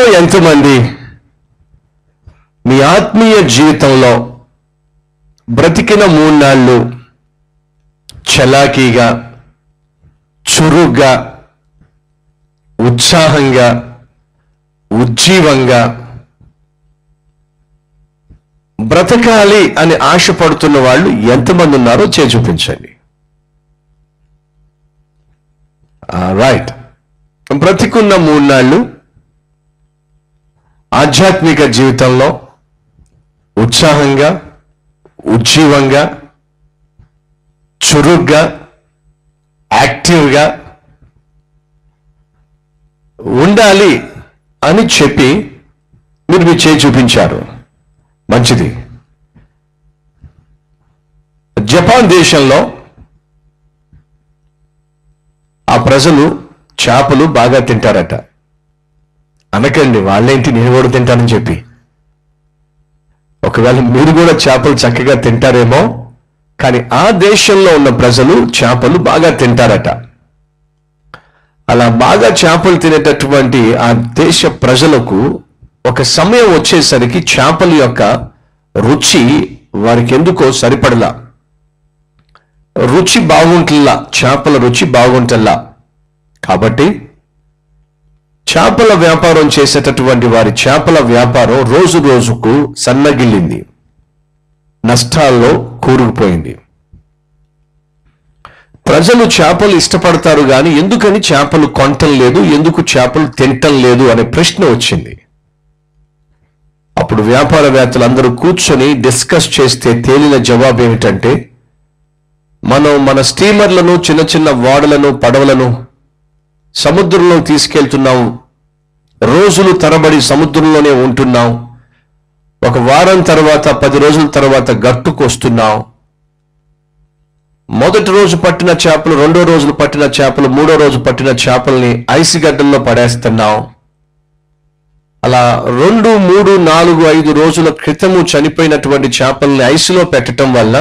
ఎంతమంది మీ ఆత్మీయ జీవితంలో బ్రతికిన మూడు నాళ్ళు చలాకీగా చురుగ్గా ఉత్సాహంగా ఉజ్జీవంగా బ్రతకాలి అని ఆశపడుతున్న వాళ్ళు ఎంతమంది ఉన్నారో చే చూపించండి రైట్ బ్రతికున్న మూడు నాళ్ళు ఆధ్యాత్మిక జీవితంలో ఉత్సాహంగా ఉజ్జీవంగా చురుగ్గా యాక్టివ్గా ఉండాలి అని చెప్పి మీరు మీ చేయి చూపించారు మంచిది జపాన్ దేశంలో ఆ ప్రజలు చేపలు బాగా తింటారట అనకండి వాళ్ళేంటి నేను కూడా తింటానని చెప్పి ఒకవేళ మీరు కూడా చేపలు చక్కగా తింటారేమో కానీ ఆ దేశంలో ఉన్న ప్రజలు చేపలు బాగా తింటారట అలా బాగా చేపలు తినేటటువంటి ఆ దేశ ప్రజలకు ఒక సమయం వచ్చేసరికి చేపల యొక్క రుచి వారికి ఎందుకో సరిపడలా రుచి బాగుంటుందా చేపల రుచి బాగుంటల్లా కాబట్టి చేపల వ్యాపారం చేసేటటువంటి వారి చేపల వ్యాపారం రోజు రోజుకు సన్నగిల్లింది నష్టాల్లో కూరుకుపోయింది ప్రజలు చేపలు ఇష్టపడతారు కానీ ఎందుకని చేపలు కొనటం లేదు ఎందుకు చేపలు తినటం లేదు అనే ప్రశ్న వచ్చింది అప్పుడు వ్యాపారవేత్తలు అందరూ కూర్చొని డిస్కస్ చేస్తే తేలిన జవాబు ఏమిటంటే మనం మన స్టీమర్లను చిన్న చిన్న ఓడలను పడవలను సముద్రంలో తీసుకెళ్తున్నాం రోజులు తరబడి సముద్రంలోనే ఉంటున్నాం ఒక వారం తర్వాత పది రోజుల తర్వాత గట్టుకు వస్తున్నాం మొదటి రోజు పట్టిన చేపలు రెండో రోజులు పట్టిన చేపలు మూడో రోజు పట్టిన చేపల్ని ఐస్ గడ్డల్లో పడేస్తున్నాం అలా రెండు మూడు నాలుగు ఐదు రోజుల క్రితము చనిపోయినటువంటి చేపల్ని ఐసులో పెట్టడం వల్ల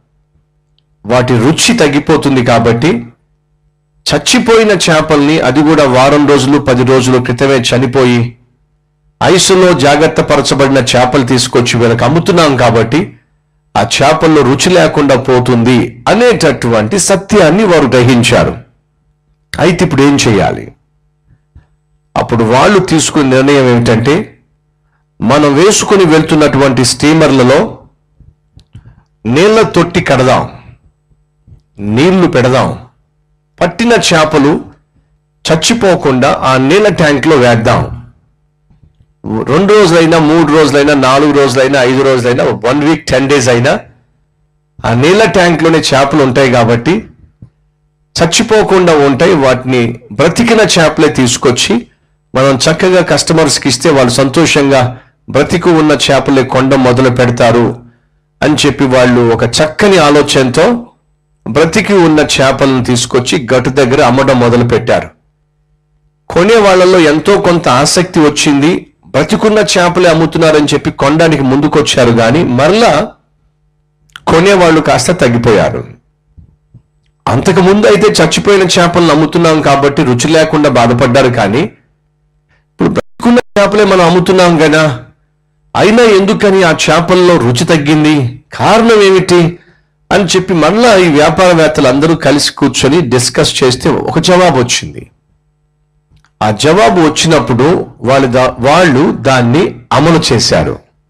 వాటి రుచి తగ్గిపోతుంది కాబట్టి చచ్చిపోయిన చేపల్ని అది కూడా వారం రోజులు పది రోజుల క్రితమే చనిపోయి ఐసులో జాగ్రత్త పరచబడిన చేపలు తీసుకొచ్చి వీళ్ళకి అమ్ముతున్నాం కాబట్టి ఆ చేపల్లో రుచి లేకుండా పోతుంది అనేటటువంటి సత్యాన్ని వారు గ్రహించారు అయితే ఇప్పుడు ఏం చేయాలి అప్పుడు వాళ్ళు తీసుకున్న నిర్ణయం ఏమిటంటే మనం వేసుకుని వెళ్తున్నటువంటి స్టీమర్లలో నీళ్ల తొట్టి కడదాం నీళ్లు పెడదాం పట్టిన చేపలు చచ్చిపోకుండా ఆ నీళ్ళ ట్యాంక్లో వేద్దాం రెండు రోజులైనా మూడు రోజులైనా నాలుగు రోజులైనా ఐదు రోజులైనా వన్ వీక్ టెన్ డేస్ అయినా ఆ నీళ్ళ ట్యాంక్లోనే చేపలు ఉంటాయి కాబట్టి చచ్చిపోకుండా ఉంటాయి వాటిని బ్రతికిన చేపలే తీసుకొచ్చి మనం చక్కగా కస్టమర్స్కి ఇస్తే వాళ్ళు సంతోషంగా బ్రతికు ఉన్న చేపలే కొండ మొదలు పెడతారు అని చెప్పి వాళ్ళు ఒక చక్కని ఆలోచనతో బ్రతికి ఉన్న చేపలను తీసుకొచ్చి గట్టు దగ్గర అమ్మడం మొదలు పెట్టారు కొనే వాళ్ళలో ఎంతో కొంత ఆసక్తి వచ్చింది బ్రతికున్న చేపలే అమ్ముతున్నారని చెప్పి కొనడానికి ముందుకొచ్చారు కానీ మరలా కొనేవాళ్ళు కాస్త తగ్గిపోయారు అంతకు ముందు అయితే చచ్చిపోయిన చేపలను అమ్ముతున్నాం కాబట్టి రుచి లేకుండా బాధపడ్డారు కానీ ఇప్పుడు బ్రతికున్న చేపలే మనం అమ్ముతున్నాం కదా అయినా ఎందుకని ఆ చేపల్లో రుచి తగ్గింది కారణం ఏమిటి అని చెప్పి మళ్ళా ఈ వ్యాపారవేత్తలు అందరూ కలిసి కూర్చొని డిస్కస్ చేస్తే ఒక జవాబు వచ్చింది ఆ జవాబు వచ్చినప్పుడు వాళ్ళు దా వాళ్ళు దాన్ని అమలు చేశారు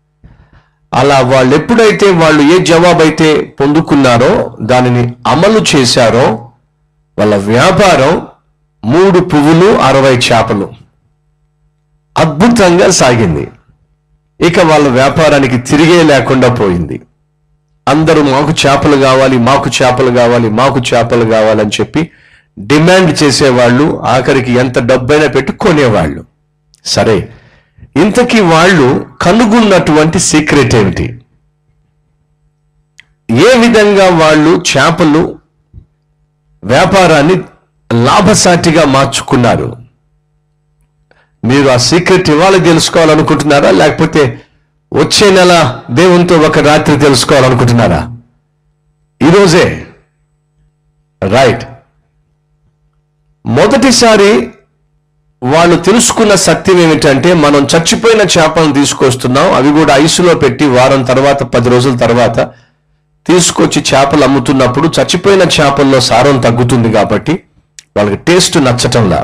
అలా వాళ్ళు ఎప్పుడైతే వాళ్ళు ఏ జవాబు అయితే పొందుకున్నారో దానిని అమలు చేశారో వాళ్ళ వ్యాపారం మూడు పువ్వులు అరవై చేపలు అద్భుతంగా సాగింది ఇక వాళ్ళ వ్యాపారానికి తిరిగే లేకుండా పోయింది అందరూ మాకు చేపలు కావాలి మాకు చేపలు కావాలి మాకు చేపలు కావాలని చెప్పి డిమాండ్ చేసేవాళ్ళు ఆఖరికి ఎంత డబ్బైనా పెట్టి కొనేవాళ్ళు సరే ఇంతకీ వాళ్ళు కనుగొన్నటువంటి సీక్రెట్ ఏమిటి ఏ విధంగా వాళ్ళు చేపలు వ్యాపారాన్ని లాభసాటిగా మార్చుకున్నారు మీరు ఆ సీక్రెట్ ఇవాళ తెలుసుకోవాలనుకుంటున్నారా లేకపోతే వచ్చే నెల దేవునితో ఒక రాత్రి తెలుసుకోవాలనుకుంటున్నారా ఈరోజే రైట్ మొదటిసారి వాళ్ళు తెలుసుకున్న సత్యం ఏమిటంటే మనం చచ్చిపోయిన చేపలను తీసుకొస్తున్నాం అవి కూడా ఐసులో పెట్టి వారం తర్వాత పది రోజుల తర్వాత తీసుకొచ్చి చేపలు అమ్ముతున్నప్పుడు చచ్చిపోయిన చేపల్లో సారం తగ్గుతుంది కాబట్టి వాళ్ళకి టేస్ట్ నచ్చటంలా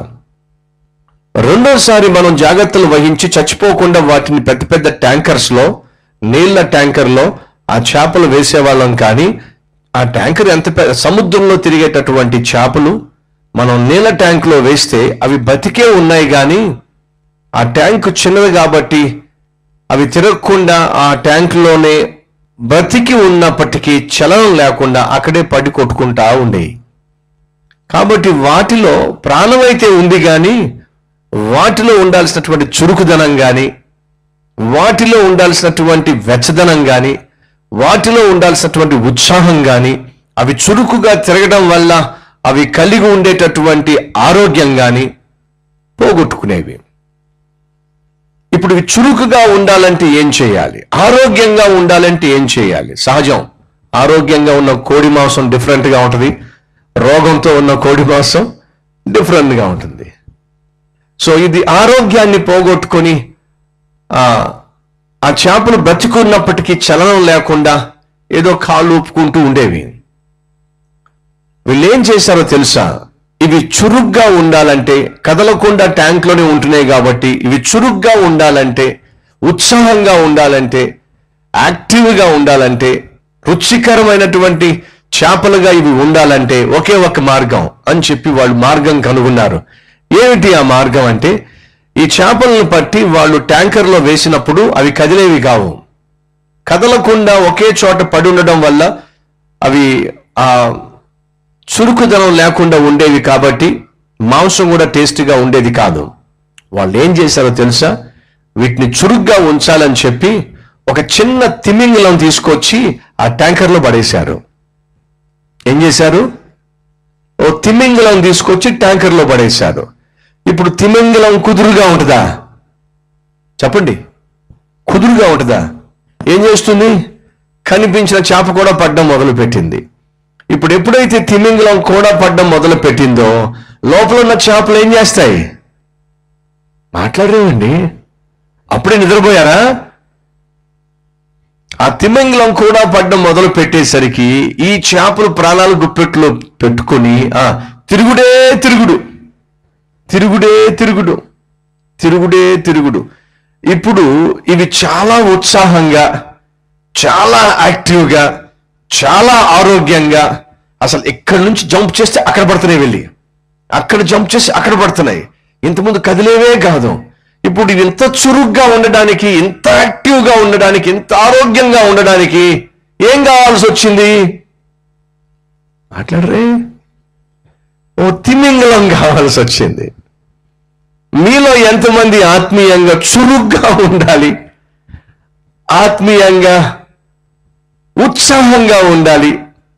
రెండోసారి మనం జాగ్రత్తలు వహించి చచ్చిపోకుండా వాటిని పెద్ద పెద్ద ట్యాంకర్స్ లో నీళ్ల ట్యాంకర్ లో ఆ చేపలు వేసేవాళ్ళం కానీ ఆ ట్యాంకర్ ఎంత పెద్ద సముద్రంలో తిరిగేటటువంటి చేపలు మనం నీళ్ళ ట్యాంక్ లో వేస్తే అవి బతికే ఉన్నాయి కానీ ఆ ట్యాంక్ చిన్నది కాబట్టి అవి తిరగకుండా ఆ ట్యాంకులోనే బతికి ఉన్నప్పటికీ చలనం లేకుండా అక్కడే పడి కొట్టుకుంటా ఉండేవి కాబట్టి వాటిలో ప్రాణమైతే ఉంది కానీ వాటిలో ఉండాల్సినటువంటి చురుకుదనం కానీ వాటిలో ఉండాల్సినటువంటి వెచ్చదనం కానీ వాటిలో ఉండాల్సినటువంటి ఉత్సాహం కానీ అవి చురుకుగా తిరగడం వల్ల అవి కలిగి ఉండేటటువంటి ఆరోగ్యం కానీ పోగొట్టుకునేవి ఇప్పుడు ఇవి చురుకుగా ఉండాలంటే ఏం చేయాలి ఆరోగ్యంగా ఉండాలంటే ఏం చేయాలి సహజం ఆరోగ్యంగా ఉన్న కోడి మాంసం డిఫరెంట్గా ఉంటుంది రోగంతో ఉన్న కోడి మాంసం డిఫరెంట్గా ఉంటుంది సో ఇది ఆరోగ్యాన్ని పోగొట్టుకొని ఆ ఆ చేపలు బ్రతికున్నప్పటికీ చలనం లేకుండా ఏదో కాళ్ళు ఊపుకుంటూ ఉండేవి వీళ్ళు ఏం చేశారో తెలుసా ఇవి చురుగ్గా ఉండాలంటే కదలకుండా ట్యాంక్లోనే ఉంటున్నాయి కాబట్టి ఇవి చురుగ్గా ఉండాలంటే ఉత్సాహంగా ఉండాలంటే యాక్టివ్గా ఉండాలంటే రుచికరమైనటువంటి చేపలుగా ఇవి ఉండాలంటే ఒకే ఒక మార్గం అని చెప్పి వాళ్ళు మార్గం కనుగొన్నారు ఏమిటి ఆ మార్గం అంటే ఈ చేపలను పట్టి వాళ్ళు ట్యాంకర్లో వేసినప్పుడు అవి కదిలేవి కావు కదలకుండా ఒకే చోట పడి ఉండడం వల్ల అవి ఆ చురుకుదనం లేకుండా ఉండేవి కాబట్టి మాంసం కూడా టేస్టీగా ఉండేది కాదు వాళ్ళు ఏం చేశారో తెలుసా వీటిని చురుగ్గా ఉంచాలని చెప్పి ఒక చిన్న తిమింగలం తీసుకొచ్చి ఆ ట్యాంకర్లో పడేశారు ఏం చేశారు ఓ తిమింగలం తీసుకొచ్చి ట్యాంకర్లో పడేశారు ఇప్పుడు తిమింగలం కుదురుగా ఉంటుందా చెప్పండి కుదురుగా ఉంటుందా ఏం చేస్తుంది కనిపించిన చేప కూడా పడ్డం మొదలు పెట్టింది ఇప్పుడు ఎప్పుడైతే తిమింగలం కూడా పడ్డం మొదలు పెట్టిందో లోపల ఉన్న చేపలు ఏం చేస్తాయి మాట్లాడరేమండి అప్పుడే నిద్రపోయారా ఆ తిమింగలం కూడా పడ్డం మొదలు పెట్టేసరికి ఈ చేపలు ప్రాణాలు గుప్పెట్లో పెట్టుకొని ఆ తిరుగుడే తిరుగుడు తిరుగుడే తిరుగుడు తిరుగుడే తిరుగుడు ఇప్పుడు ఇవి చాలా ఉత్సాహంగా చాలా యాక్టివ్గా చాలా ఆరోగ్యంగా అసలు ఇక్కడి నుంచి జంప్ చేస్తే అక్కడ పడుతున్నాయి వెళ్ళి అక్కడ జంప్ చేసి అక్కడ పడుతున్నాయి ఇంతకుముందు కదిలేవే కాదు ఇప్పుడు ఇది ఇంత చురుగ్గా ఉండడానికి ఇంత యాక్టివ్గా ఉండడానికి ఇంత ఆరోగ్యంగా ఉండడానికి ఏం కావాల్సి వచ్చింది మాట్లాడరే ఓ తిమింగలం కావాల్సి వచ్చింది మీలో ఎంతమంది ఆత్మీయంగా చురుగ్గా ఉండాలి ఆత్మీయంగా ఉత్సాహంగా ఉండాలి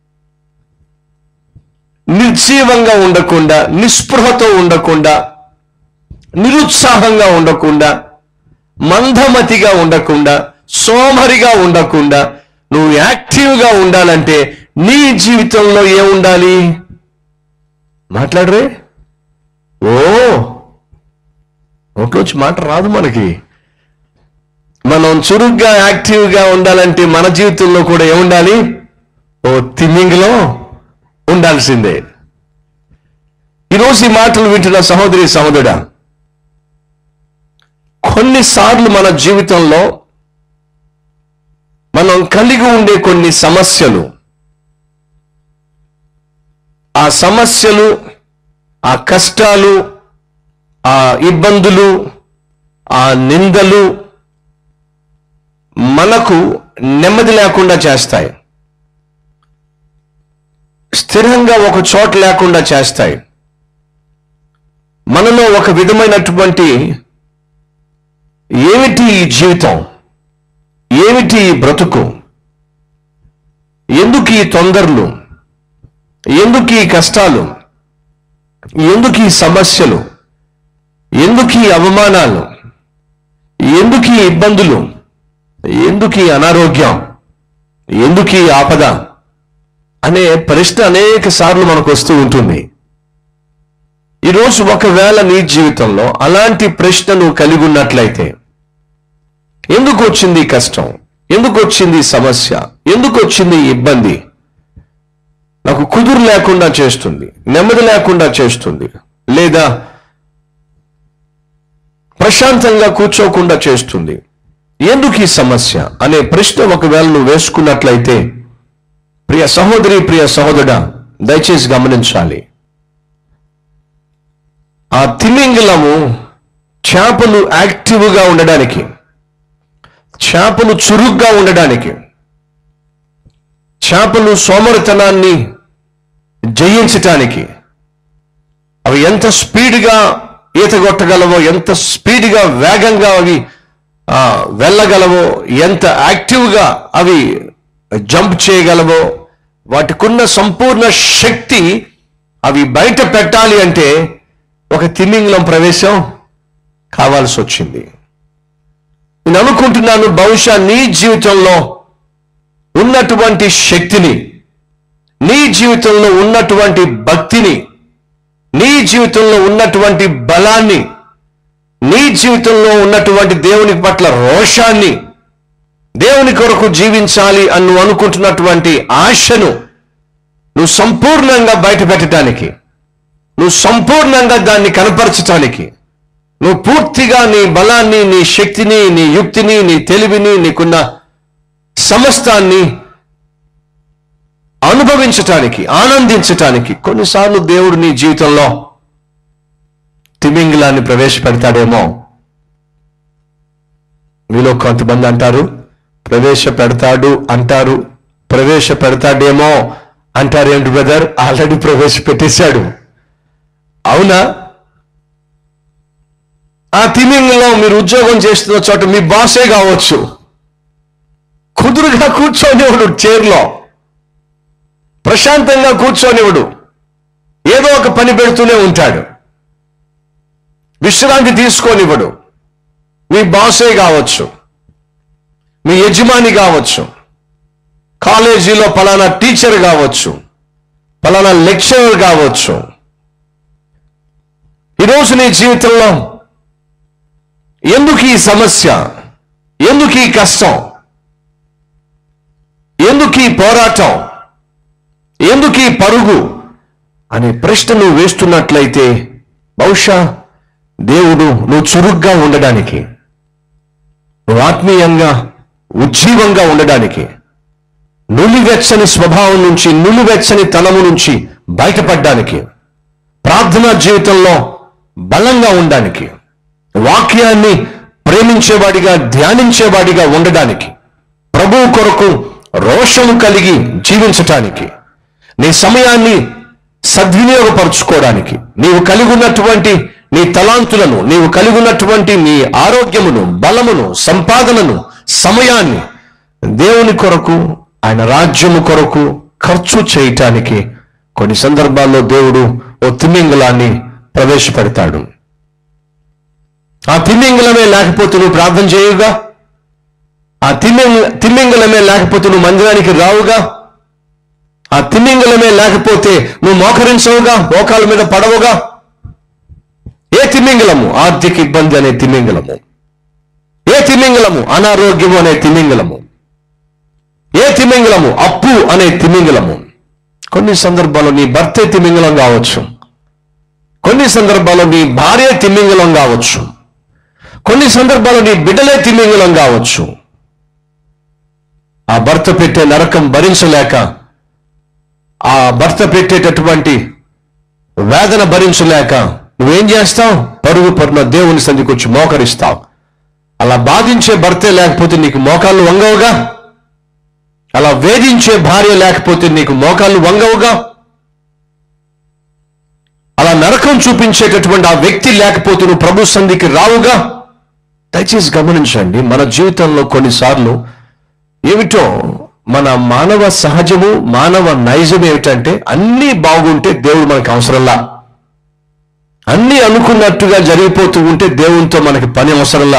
నిర్జీవంగా ఉండకుండా నిస్పృహతో ఉండకుండా నిరుత్సాహంగా ఉండకుండా మందమతిగా ఉండకుండా సోమరిగా ఉండకుండా నువ్వు యాక్టివ్గా ఉండాలంటే నీ జీవితంలో ఏముండాలి మాట్లాడరే ఓ నోట్లోంచి మాట రాదు మనకి మనం చురుగ్గా యాక్టివ్గా ఉండాలంటే మన జీవితంలో కూడా ఏముండాలి ఓ తిమ్మింగ్లో ఉండాల్సిందే ఈరోజు ఈ మాటలు వింటున్న సహోదరి సహోదరుడా కొన్నిసార్లు మన జీవితంలో మనం కలిగి ఉండే కొన్ని సమస్యలు ఆ సమస్యలు ఆ కష్టాలు ఆ ఇబ్బందులు ఆ నిందలు మనకు నెమ్మది లేకుండా చేస్తాయి స్థిరంగా ఒక చోట లేకుండా చేస్తాయి మనలో ఒక విధమైనటువంటి ఏమిటి ఈ జీవితం ఏమిటి ఈ బ్రతుకు ఎందుకు ఈ తొందరలు ఎందుకు ఈ కష్టాలు ఎందుకు ఈ సమస్యలు ఎందుకు ఈ అవమానాలు ఎందుకు ఈ ఇబ్బందులు ఎందుకు ఈ అనారోగ్యం ఎందుకు ఈ ఆపద అనే ప్రశ్న అనేక సార్లు మనకు వస్తూ ఉంటుంది ఈరోజు ఒకవేళ నీ జీవితంలో అలాంటి ప్రశ్న నువ్వు కలిగి ఉన్నట్లయితే ఎందుకు వచ్చింది ఈ కష్టం ఎందుకు వచ్చింది ఈ సమస్య ఎందుకు వచ్చింది ఈ ఇబ్బంది నాకు కుదురు లేకుండా చేస్తుంది నెమ్మది లేకుండా చేస్తుంది లేదా ప్రశాంతంగా కూర్చోకుండా చేస్తుంది ఎందుకు ఈ సమస్య అనే ప్రశ్న ఒకవేళ నువ్వు వేసుకున్నట్లయితే ప్రియ సహోదరి ప్రియ సహోదరుడా దయచేసి గమనించాలి ఆ తిమింగలము చేపలు యాక్టివ్గా ఉండడానికి చేపలు చురుగ్గా ఉండడానికి చేపలు సోమరితనాన్ని జయించటానికి అవి ఎంత స్పీడ్గా ఈత కొట్టగలవో ఎంత స్పీడ్గా వేగంగా అవి ఆ, వెళ్ళగలవో ఎంత యాక్టివ్గా అవి జంప్ చేయగలవో వాటికున్న సంపూర్ణ శక్తి అవి బయట పెట్టాలి అంటే ఒక తిమింగలం ప్రవేశం కావాల్సి వచ్చింది నేను అనుకుంటున్నాను బహుశా నీ జీవితంలో ఉన్నటువంటి శక్తిని నీ జీవితంలో ఉన్నటువంటి భక్తిని నీ జీవితంలో ఉన్నటువంటి బలాన్ని నీ జీవితంలో ఉన్నటువంటి దేవుని పట్ల రోషాన్ని దేవుని కొరకు జీవించాలి అని నువ్వు అనుకుంటున్నటువంటి ఆశను నువ్వు సంపూర్ణంగా బయట పెట్టడానికి నువ్వు సంపూర్ణంగా దాన్ని కనపరచటానికి నువ్వు పూర్తిగా నీ బలాన్ని నీ శక్తిని నీ యుక్తిని నీ తెలివిని నీకున్న సమస్తాన్ని అనుభవించటానికి ఆనందించటానికి కొన్నిసార్లు దేవుడు నీ జీవితంలో తిమింగిలాన్ని ప్రవేశపెడతాడేమో మీలో కొంతమంది అంటారు ప్రవేశపెడతాడు అంటారు ప్రవేశపెడతాడేమో అంటారు ఏంటి బ్రదర్ ఆల్రెడీ ప్రవేశపెట్టేశాడు అవునా ఆ తిమింగలో మీరు ఉద్యోగం చేస్తున్న చోట మీ బాసే కావచ్చు కుదురుగా కూర్చోనివాడు చైర్లో ప్రశాంతంగా కూర్చోనివాడు ఏదో ఒక పని పెడుతూనే ఉంటాడు విశ్రాంతి తీసుకోనివ్వడు మీ బాసే కావచ్చు మీ యజమాని కావచ్చు కాలేజీలో పలానా టీచర్ కావచ్చు పలానా లెక్చరర్ కావచ్చు ఈరోజు నీ జీవితంలో ఎందుకు ఈ సమస్య ఎందుకు ఈ కష్టం ఎందుకు ఈ పోరాటం ఎందుకు ఈ పరుగు అనే ప్రశ్న నువ్వు వేస్తున్నట్లయితే బహుశా దేవుడు నువ్వు చురుగ్గా ఉండడానికి నువ్వు ఆత్మీయంగా ఉజ్జీవంగా ఉండడానికి నులివెచ్చని స్వభావం నుంచి నులివెచ్చని తనము నుంచి బయటపడడానికి ప్రార్థనా జీవితంలో బలంగా ఉండడానికి వాక్యాన్ని ప్రేమించేవాడిగా ధ్యానించేవాడిగా ఉండడానికి ప్రభువు కొరకు రోషము కలిగి జీవించటానికి నీ సమయాన్ని సద్వినియోగపరుచుకోవడానికి నీవు కలిగి ఉన్నటువంటి నీ తలాంతులను నీవు కలిగి ఉన్నటువంటి నీ ఆరోగ్యమును బలమును సంపాదనను సమయాన్ని దేవుని కొరకు ఆయన రాజ్యము కొరకు ఖర్చు చేయటానికి కొన్ని సందర్భాల్లో దేవుడు ఓ తిమింగలాన్ని ప్రవేశపెడతాడు ఆ తిమ్మింగలమే లేకపోతే నువ్వు ప్రార్థన చేయుగా ఆ తిమ్మింగ తిమ్మింగలమే లేకపోతే నువ్వు మందిరానికి రావుగా ఆ తిమ్మింగలమే లేకపోతే నువ్వు మోకరించవుగా మోకాల మీద పడవుగా ఏ తిమ్మింగలము ఆర్థిక ఇబ్బంది అనే తిమ్మింగలము ఏ తిమ్మింగలము అనారోగ్యము అనే తిమ్మింగలము ఏ తిమ్మింగలము అప్పు అనే తిమ్మింగలము కొన్ని సందర్భాల్లో నీ భర్తే తిమ్మింగలం కావచ్చు కొన్ని సందర్భాల్లో నీ భార్య తిమ్మింగలం కావచ్చు కొన్ని సందర్భాల్లో నీ బిడ్డలే తిమ్మింగలం కావచ్చు ఆ భర్త పెట్టే నరకం భరించలేక ఆ భర్త పెట్టేటటువంటి వేదన భరించలేక నువ్వేం చేస్తావు పరుగు పరున దేవుని సంధికి వచ్చి మోకరిస్తావు అలా బాధించే భర్తే లేకపోతే నీకు మోకాళ్ళు వంగవుగా అలా వేధించే భార్య లేకపోతే నీకు మోకాళ్ళు వంగవుగా అలా నరకం చూపించేటటువంటి ఆ వ్యక్తి లేకపోతే నువ్వు ప్రభు సంధికి రావుగా దయచేసి గమనించండి మన జీవితంలో కొన్నిసార్లు ఏమిటో మన మానవ సహజము మానవ నైజం ఏమిటంటే అన్నీ బాగుంటే దేవుడు మనకు అవసరంలా అన్నీ అనుకున్నట్టుగా జరిగిపోతూ ఉంటే దేవునితో మనకి పని అవసరంలా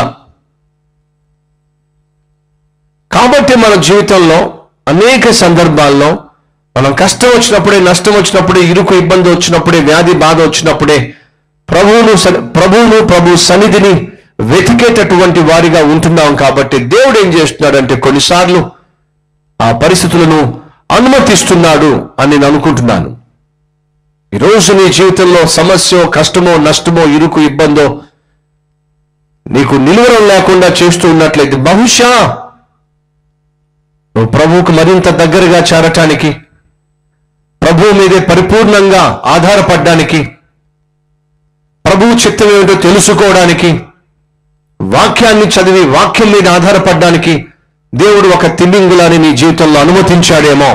కాబట్టి మన జీవితంలో అనేక సందర్భాల్లో మనం కష్టం వచ్చినప్పుడే నష్టం వచ్చినప్పుడే ఇరుకు ఇబ్బంది వచ్చినప్పుడే వ్యాధి బాధ వచ్చినప్పుడే ప్రభువును స- ప్రభువును ప్రభు సన్నిధిని వెతికేటటువంటి వారిగా ఉంటున్నాం కాబట్టి దేవుడు ఏం చేస్తున్నాడంటే కొన్నిసార్లు ఆ పరిస్థితులను అనుమతిస్తున్నాడు అని నేను అనుకుంటున్నాను ఈరోజు నీ జీవితంలో సమస్య కష్టమో నష్టమో ఇరుకు ఇబ్బందో నీకు నిలువరం లేకుండా చేస్తూ ఉన్నట్లయితే బహుశా నువ్వు ప్రభువుకు మరింత దగ్గరగా చేరటానికి ప్రభువు మీదే పరిపూర్ణంగా ఆధారపడడానికి ప్రభువు చిత్తం ఏమిటో తెలుసుకోవడానికి వాక్యాన్ని చదివి వాక్యం మీద ఆధారపడడానికి దేవుడు ఒక తిమ్మింగులాని నీ జీవితంలో అనుమతించాడేమో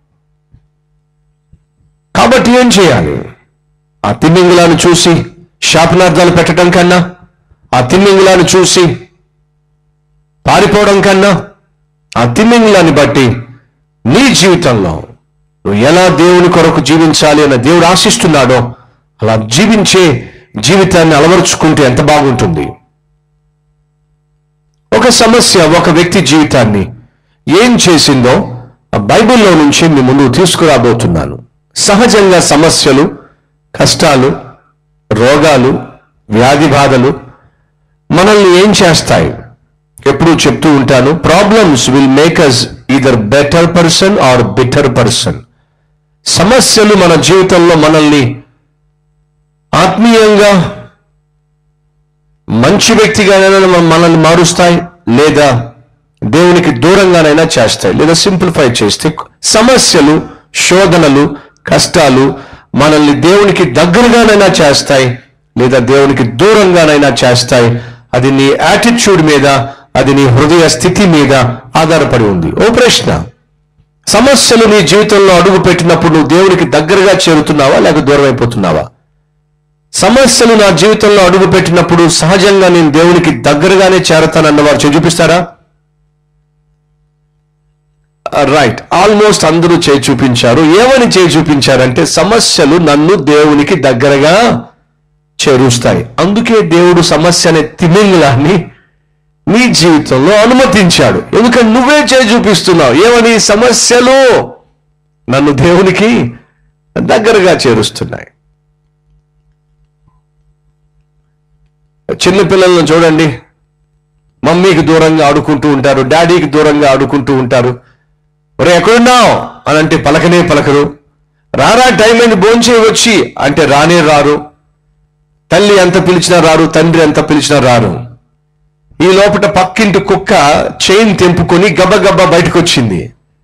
కాబట్టి ఏం చేయాలి ఆ తిమ్మింగులాన్ని చూసి శాపనార్థాలు పెట్టడం కన్నా ఆ తిమ్మింగులాన్ని చూసి పారిపోవడం కన్నా ఆ తిమ్మింగులాన్ని బట్టి నీ జీవితంలో నువ్వు ఎలా దేవుని కొరకు జీవించాలి అని దేవుడు ఆశిస్తున్నాడో అలా జీవించే జీవితాన్ని అలవరుచుకుంటే ఎంత బాగుంటుంది ఒక సమస్య ఒక వ్యక్తి జీవితాన్ని ఏం చేసిందో ఆ బైబిల్లో నుంచి మీ ముందు తీసుకురాబోతున్నాను సహజంగా సమస్యలు కష్టాలు రోగాలు వ్యాధి బాధలు మనల్ని ఏం చేస్తాయి ఎప్పుడు చెప్తూ ఉంటాను problems will make us either better person or bitter person సమస్యలు మన జీవితంలో మనల్ని ఆత్మీయంగా మంచి వ్యక్తిగానైనా మన- మనల్ని మారుస్తాయి లేదా దేవునికి దూరంగానైనా చేస్తాయి లేదా సింప్లిఫై చేస్తే సమస్యలు శోధనలు కష్టాలు మనల్ని దేవునికి దగ్గరగానైనా చేస్తాయి లేదా దేవునికి దూరంగానైనా చేస్తాయి అది నీ యాటిట్యూడ్ మీద అది నీ హృదయ స్థితి మీద ఆధారపడి ఉంది ఓ ప్రశ్న సమస్యలు నీ జీవితంలో అడుగు పెట్టినప్పుడు నువ్వు దేవునికి దగ్గరగా చేరుతున్నావా లేక దూరం అయిపోతున్నావా సమస్యలు నా జీవితంలో అడుగు పెట్టినప్పుడు సహజంగా నేను దేవునికి దగ్గరగానే చేరతానన్న వారు చేయి చూపిస్తారా రైట్ ఆల్మోస్ట్ అందరూ చేయి చూపించారు ఏమని చేయి చూపించారంటే సమస్యలు నన్ను దేవునికి దగ్గరగా చేరుస్తాయి అందుకే దేవుడు సమస్య అనే తిమింగులాన్ని నీ జీవితంలో అనుమతించాడు ఎందుకంటే నువ్వే చేయి చూపిస్తున్నావు ఏమని సమస్యలు నన్ను దేవునికి దగ్గరగా చేరుస్తున్నాయి చిన్న పిల్లలను చూడండి మమ్మీకి దూరంగా ఆడుకుంటూ ఉంటారు డాడీకి దూరంగా ఆడుకుంటూ ఉంటారు ఒరే ఎక్కడున్నావు అని అంటే పలకనే పలకరు రారా టైం అయింది భోంచే వచ్చి అంటే రానే రారు తల్లి ఎంత పిలిచినా రారు తండ్రి ఎంత పిలిచినా రారు ఈ లోపల పక్కింటి కుక్క చైన్ తెంపుకొని గబగబా బయటకు వచ్చింది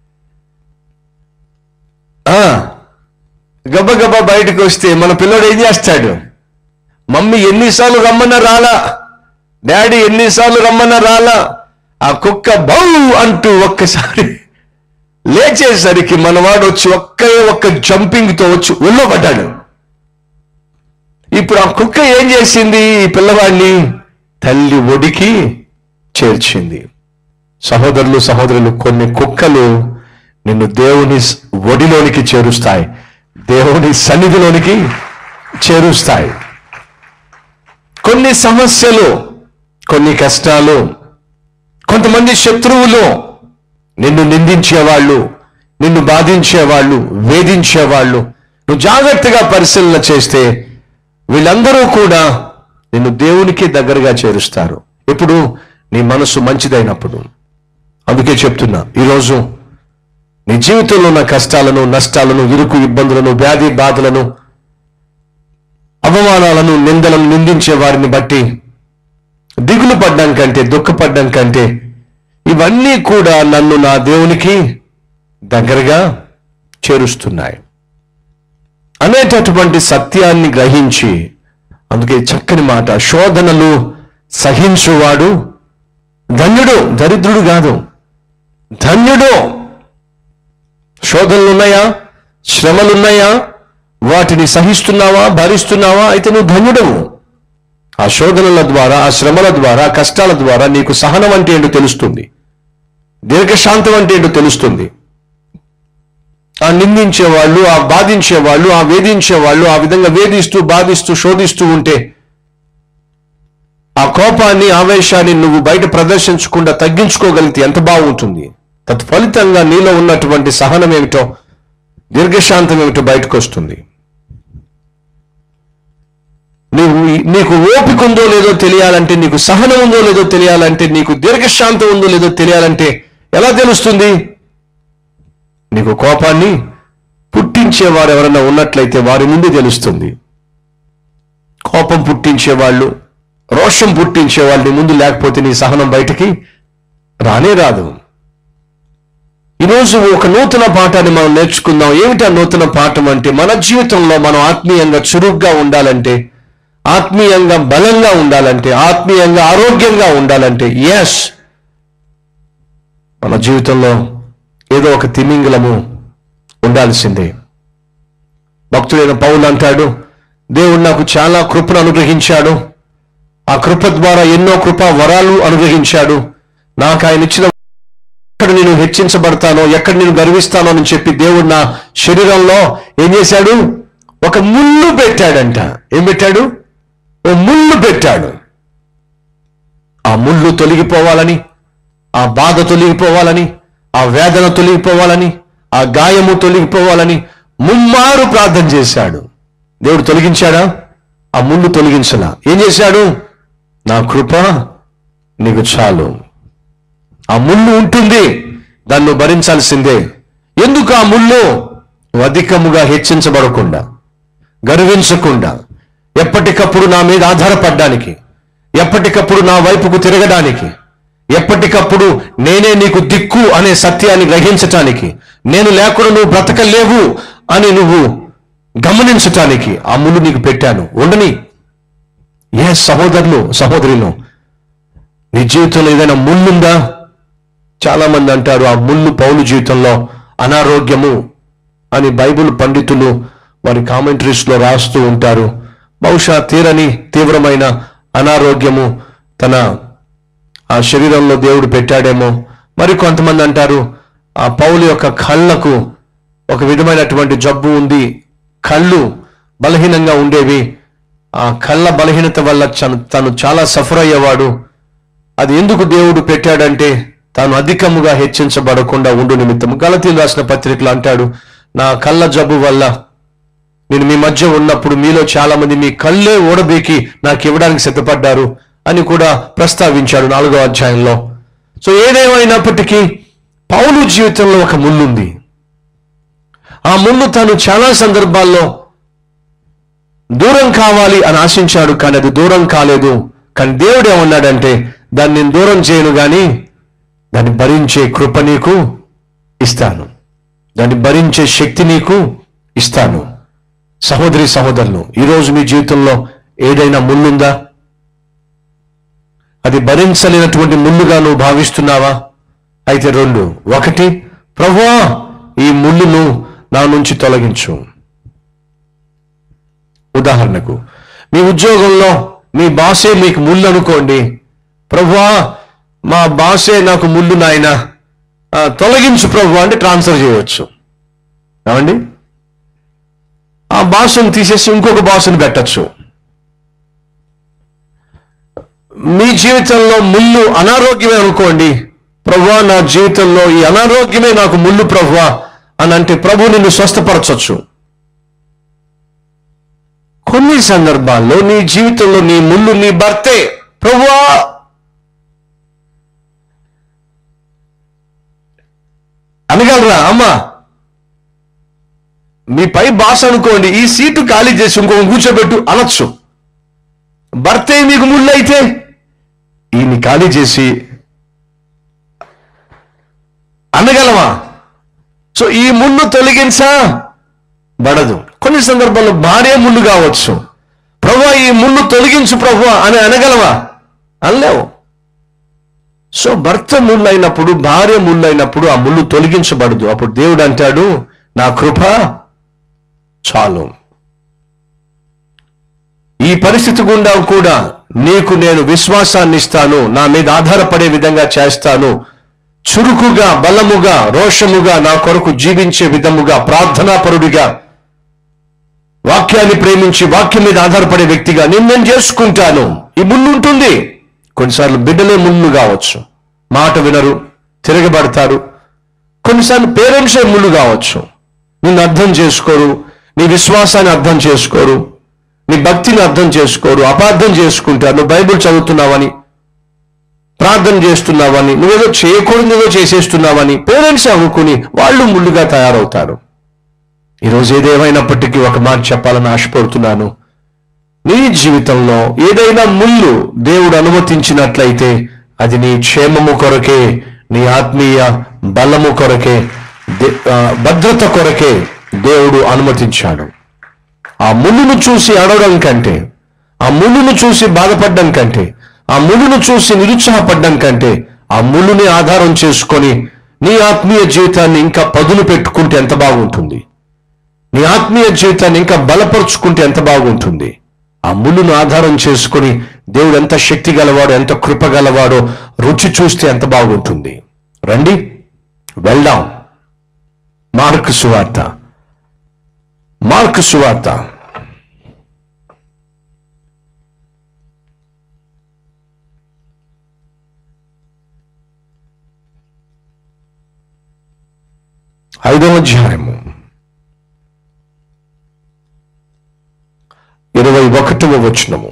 ఆ గబగబా బయటకు వస్తే మన పిల్లడు ఏం చేస్తాడు మమ్మీ ఎన్నిసార్లు రమ్మన్నా రాలా డాడీ ఎన్నిసార్లు రమ్మన్నా రాలా ఆ కుక్క బౌ అంటూ ఒక్కసారి లేచేసరికి మనవాడు వచ్చి ఒక్కే ఒక్క జంపింగ్ తో వచ్చి ఒళ్ళో పడ్డాడు ఇప్పుడు ఆ కుక్క ఏం చేసింది ఈ పిల్లవాడిని తల్లి ఒడికి చేర్చింది సహోదరులు సహోదరులు కొన్ని కుక్కలు నిన్ను దేవుని స్- ఒడిలోనికి చేరుస్తాయి దేవుని సన్నిధిలోనికి చేరుస్తాయి కొన్ని సమస్యలు కొన్ని కష్టాలు కొంతమంది శత్రువులు నిన్ను నిందించేవాళ్ళు నిన్ను బాధించేవాళ్ళు వేధించేవాళ్ళు నువ్వు జాగ్రత్తగా పరిశీలన చేస్తే వీళ్ళందరూ కూడా నిన్ను దేవునికి దగ్గరగా చేరుస్తారు ఎప్పుడు నీ మనసు మంచిదైనప్పుడు అందుకే చెప్తున్నా ఈరోజు నీ జీవితంలో ఉన్న కష్టాలను నష్టాలను ఇరుకు ఇబ్బందులను వ్యాధి బాధలను అవమానాలను నిందలను నిందించే వారిని బట్టి దిగులు పడ్డం కంటే దుఃఖపడ్డం కంటే ఇవన్నీ కూడా నన్ను నా దేవునికి దగ్గరగా చేరుస్తున్నాయి అనేటటువంటి సత్యాన్ని గ్రహించి అందుకే చక్కని మాట శోధనలు సహించువాడు ధన్యుడు దరిద్రుడు కాదు ధన్యుడు శోధనలున్నాయా శ్రమలున్నాయా వాటిని సహిస్తున్నావా భరిస్తున్నావా అయితే నువ్వు ధన్యుడవు ఆ శోధనల ద్వారా ఆ శ్రమల ద్వారా ఆ కష్టాల ద్వారా నీకు సహనం అంటే ఏంటో తెలుస్తుంది దీర్ఘశాంతం అంటే ఏంటో తెలుస్తుంది ఆ నిందించే వాళ్ళు ఆ బాధించే వాళ్ళు ఆ వేధించే వాళ్ళు ఆ విధంగా వేధిస్తూ బాధిస్తూ శోధిస్తూ ఉంటే ఆ కోపాన్ని ఆవేశాన్ని నువ్వు బయట ప్రదర్శించకుండా తగ్గించుకోగలిగితే ఎంత బాగుంటుంది తత్ఫలితంగా నీలో ఉన్నటువంటి సహనం ఏమిటో దీర్ఘశాంతం ఏమిటో బయటకు వస్తుంది నీవు నీకు ఓపిక ఉందో లేదో తెలియాలంటే నీకు సహనం ఉందో లేదో తెలియాలంటే నీకు దీర్ఘశాంతం ఉందో లేదో తెలియాలంటే ఎలా తెలుస్తుంది నీకు కోపాన్ని పుట్టించేవారు ఎవరైనా ఉన్నట్లయితే వారి నుండి తెలుస్తుంది కోపం పుట్టించేవాళ్ళు రోషం పుట్టించే వాళ్ళు నీ ముందు లేకపోతే నీ సహనం బయటికి రానే రాదు ఈరోజు ఒక నూతన పాఠాన్ని మనం నేర్చుకుందాం ఏమిటా నూతన పాఠం అంటే మన జీవితంలో మనం ఆత్మీయంగా చురుగ్గా ఉండాలంటే ఆత్మీయంగా బలంగా ఉండాలంటే ఆత్మీయంగా ఆరోగ్యంగా ఉండాలంటే ఎస్ మన జీవితంలో ఏదో ఒక తిమింగలము ఉండాల్సిందే భక్తుడైన పౌలు అంటాడు దేవుడు నాకు చాలా కృపను అనుగ్రహించాడు ఆ కృప ద్వారా ఎన్నో కృపా వరాలు అనుగ్రహించాడు నాకు ఆయన ఇచ్చిన ఎక్కడ నేను హెచ్చించబడతానో ఎక్కడ నేను గర్విస్తానో అని చెప్పి దేవుడు నా శరీరంలో ఏం చేశాడు ఒక ముళ్ళు పెట్టాడంట ఏం పెట్టాడు ఓ ముళ్ళు పెట్టాడు ఆ ముళ్ళు తొలగిపోవాలని ఆ బాధ తొలగిపోవాలని ఆ వేదన తొలగిపోవాలని ఆ గాయము తొలగిపోవాలని ముమ్మారు ప్రార్థన చేశాడు దేవుడు తొలగించాడా ఆ ముళ్ళు తొలగించలా ఏం చేశాడు నా కృప నీకు చాలు ఆ ముళ్ళు ఉంటుంది దాన్ని నువ్వు భరించాల్సిందే ఎందుకు ఆ ముళ్ళు నువ్వు అధికముగా హెచ్చించబడకుండా గర్వించకుండా ఎప్పటికప్పుడు నా మీద ఆధారపడడానికి ఎప్పటికప్పుడు నా వైపుకు తిరగడానికి ఎప్పటికప్పుడు నేనే నీకు దిక్కు అనే సత్యాన్ని గ్రహించటానికి నేను లేకుండా నువ్వు బ్రతకలేవు అని నువ్వు గమనించటానికి ఆ ముళ్ళు నీకు పెట్టాను ఉండని ఏ సహోదరులు సహోదరులు నీ జీవితంలో ఏదైనా ముళ్ళుందా చాలా మంది అంటారు ఆ ముళ్ళు పౌలు జీవితంలో అనారోగ్యము అని బైబిల్ పండితులు వారి కామెంటరీస్ లో రాస్తూ ఉంటారు బహుశా తీరని తీవ్రమైన అనారోగ్యము తన ఆ శరీరంలో దేవుడు పెట్టాడేమో మరి కొంతమంది అంటారు ఆ పౌలు యొక్క కళ్ళకు ఒక విధమైనటువంటి జబ్బు ఉంది కళ్ళు బలహీనంగా ఉండేవి ఆ కళ్ళ బలహీనత వల్ల చను- తను చాలా సఫర్ అయ్యేవాడు అది ఎందుకు దేవుడు పెట్టాడంటే తాను అధికముగా హెచ్చించబడకుండా ఉండు నిమిత్తము గలతీలు రాసిన పత్రికలు అంటాడు నా కళ్ళ జబ్బు వల్ల నేను మీ మధ్య ఉన్నప్పుడు మీలో చాలా మంది మీ కళ్ళే ఓడబీకి నాకు ఇవ్వడానికి సిద్ధపడ్డారు అని కూడా ప్రస్తావించాడు నాలుగో అధ్యాయంలో సో ఏదేమైనప్పటికీ పౌలు జీవితంలో ఒక ముళ్ళుంది ఆ ముళ్ళు తాను చాలా సందర్భాల్లో దూరం కావాలి అని ఆశించాడు కానీ అది దూరం కాలేదు కానీ దేవుడు ఏమన్నాడంటే దాన్ని నేను దూరం చేయను గాని దాన్ని భరించే కృప నీకు ఇస్తాను దాన్ని భరించే శక్తి నీకు ఇస్తాను సహోదరి సహోదరులు ఈరోజు మీ జీవితంలో ఏదైనా ముళ్ళుందా అది భరించలేనటువంటి ముళ్ళుగా నువ్వు భావిస్తున్నావా అయితే రెండు ఒకటి ప్రభువా ఈ ముళ్ళును నా నుంచి తొలగించు ఉదాహరణకు మీ ఉద్యోగంలో మీ బాసే మీకు ముళ్ళు అనుకోండి ప్రభువా మా బాసే నాకు ముళ్ళు నాయన ఆ, తొలగించు ప్రభు అంటే ట్రాన్స్ఫర్ చేయవచ్చు ఏమండి ఆ బాసును తీసేసి ఇంకొక బాసుని పెట్టచ్చు మీ జీవితంలో ముళ్ళు అనారోగ్యమే అనుకోండి ప్రభువా నా జీవితంలో ఈ అనారోగ్యమే నాకు ముళ్ళు ప్రభువా అని అంటే ప్రభు నిన్ను స్వస్థపరచొచ్చు కొన్ని సందర్భాల్లో నీ జీవితంలో నీ ముళ్ళు నీ భర్తే ప్రభువా అనగలరా అమ్మా మీ పై బాస్ అనుకోండి ఈ సీటు ఖాళీ చేసి ఇంకొక కూర్చోబెట్టు అనొచ్చు భర్తే మీకు ముళ్ళు అయితే ఈయన్ని ఖాళీ చేసి అనగలమా సో ఈ ముళ్ళు తొలగించా బడదు కొన్ని సందర్భాల్లో భార్య ముళ్ళు కావచ్చు ప్రభు ఈ ముళ్ళు తొలగించు ప్రభు అని అనగలవా అనలేవు సో భర్త ముళ్ళు అయినప్పుడు భార్య ముళ్ళు అయినప్పుడు ఆ ముళ్ళు తొలగించబడదు అప్పుడు దేవుడు అంటాడు నా కృప చాలు ఈ పరిస్థితి గుండా కూడా నీకు నేను విశ్వాసాన్ని ఇస్తాను నా మీద ఆధారపడే విధంగా చేస్తాను చురుకుగా బలముగా రోషముగా నా కొరకు జీవించే విధముగా ప్రార్థనాపరుడిగా వాక్యాన్ని ప్రేమించి వాక్యం మీద ఆధారపడే వ్యక్తిగా నేను నేను చేసుకుంటాను ఈ ముళ్ళు ఉంటుంది కొన్నిసార్లు బిడ్డలే ముళ్ళు కావచ్చు మాట వినరు తిరగబడతారు కొన్నిసార్లు పేరెంట్సే ముళ్ళు కావచ్చు నిన్ను అర్థం చేసుకోరు నీ విశ్వాసాన్ని అర్థం చేసుకోరు నీ భక్తిని అర్థం చేసుకోరు అపార్థం చేసుకుంటారు నువ్వు బైబిల్ చదువుతున్నావని ప్రార్థన చేస్తున్నావని నువ్వేదో చేయకూడదు ఏదో చేసేస్తున్నావని పేరెంట్స్ అనుకుని వాళ్ళు ముళ్ళుగా తయారవుతారు ఈరోజు ఏదేమైనప్పటికీ ఒక మాట చెప్పాలని ఆశపడుతున్నాను నీ జీవితంలో ఏదైనా ముళ్ళు దేవుడు అనుమతించినట్లయితే అది నీ క్షేమము కొరకే నీ ఆత్మీయ బలము కొరకే దే- ఆ, భద్రత కొరకే దేవుడు అనుమతించాడు ఆ ముళ్ళును చూసి అడవడం కంటే ఆ ముళ్ళును చూసి బాధపడడం కంటే ఆ ముళ్ళును చూసి నిరుత్సాహపడడం కంటే ఆ ముళ్ళుని ఆధారం చేసుకొని నీ ఆత్మీయ జీవితాన్ని ఇంకా పదులు పెట్టుకుంటే ఎంత బాగుంటుంది నీ ఆత్మీయ జీవితాన్ని ఇంకా బలపరుచుకుంటే ఎంత బాగుంటుంది ఆ ముళ్ళును ఆధారం చేసుకొని దేవుడు ఎంత శక్తి గలవాడో ఎంత కృప గలవాడో రుచి చూస్తే ఎంత బాగుంటుంది రండి వెళ్దాం మార్క్ సువార్త మార్క్ సువార్త ఐదవ అధ్యాయము ఇరవై ఒకటవ వచనము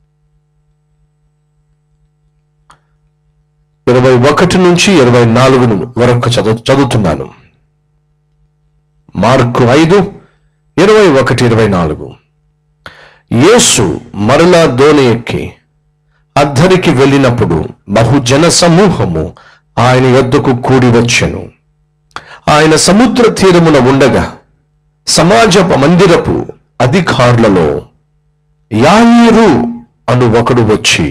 ఇరవై ఒకటి నుంచి ఇరవై నాలుగు వరకు చదువు చదువుతున్నాను మార్కు ఐదు ఇరవై ఒకటి ఇరవై నాలుగు యేసు మరలా దోణి ఎక్కి అద్దరికి వెళ్ళినప్పుడు బహుజన సమూహము ఆయన యొద్దకు కూడి వచ్చెను ఆయన సముద్ర తీరమున ఉండగా సమాజ మందిరపు అధికారులలో యాయిరు అను ఒకడు వచ్చి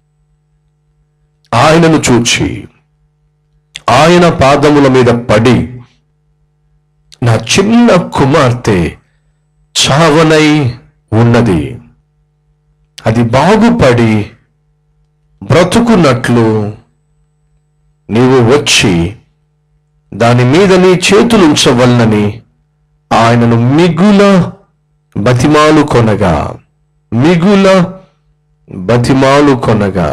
ఆయనను చూచి ఆయన పాదముల మీద పడి నా చిన్న కుమార్తె చావనై ఉన్నది అది బాగుపడి బ్రతుకున్నట్లు నీవు వచ్చి దాని మీద నీ చేతులు ఉంచవలనని ఆయనను మిగుల బతిమాలు కొనగా మిగుల బతిమాలు కొనగా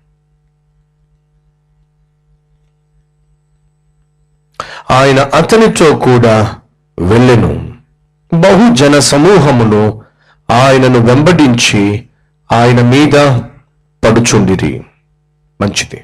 ఆయన అతనితో కూడా వెళ్ళెను బహుజన సమూహమును ఆయనను వెంబడించి ఆయన మీద పడుచుండిరి మంచిది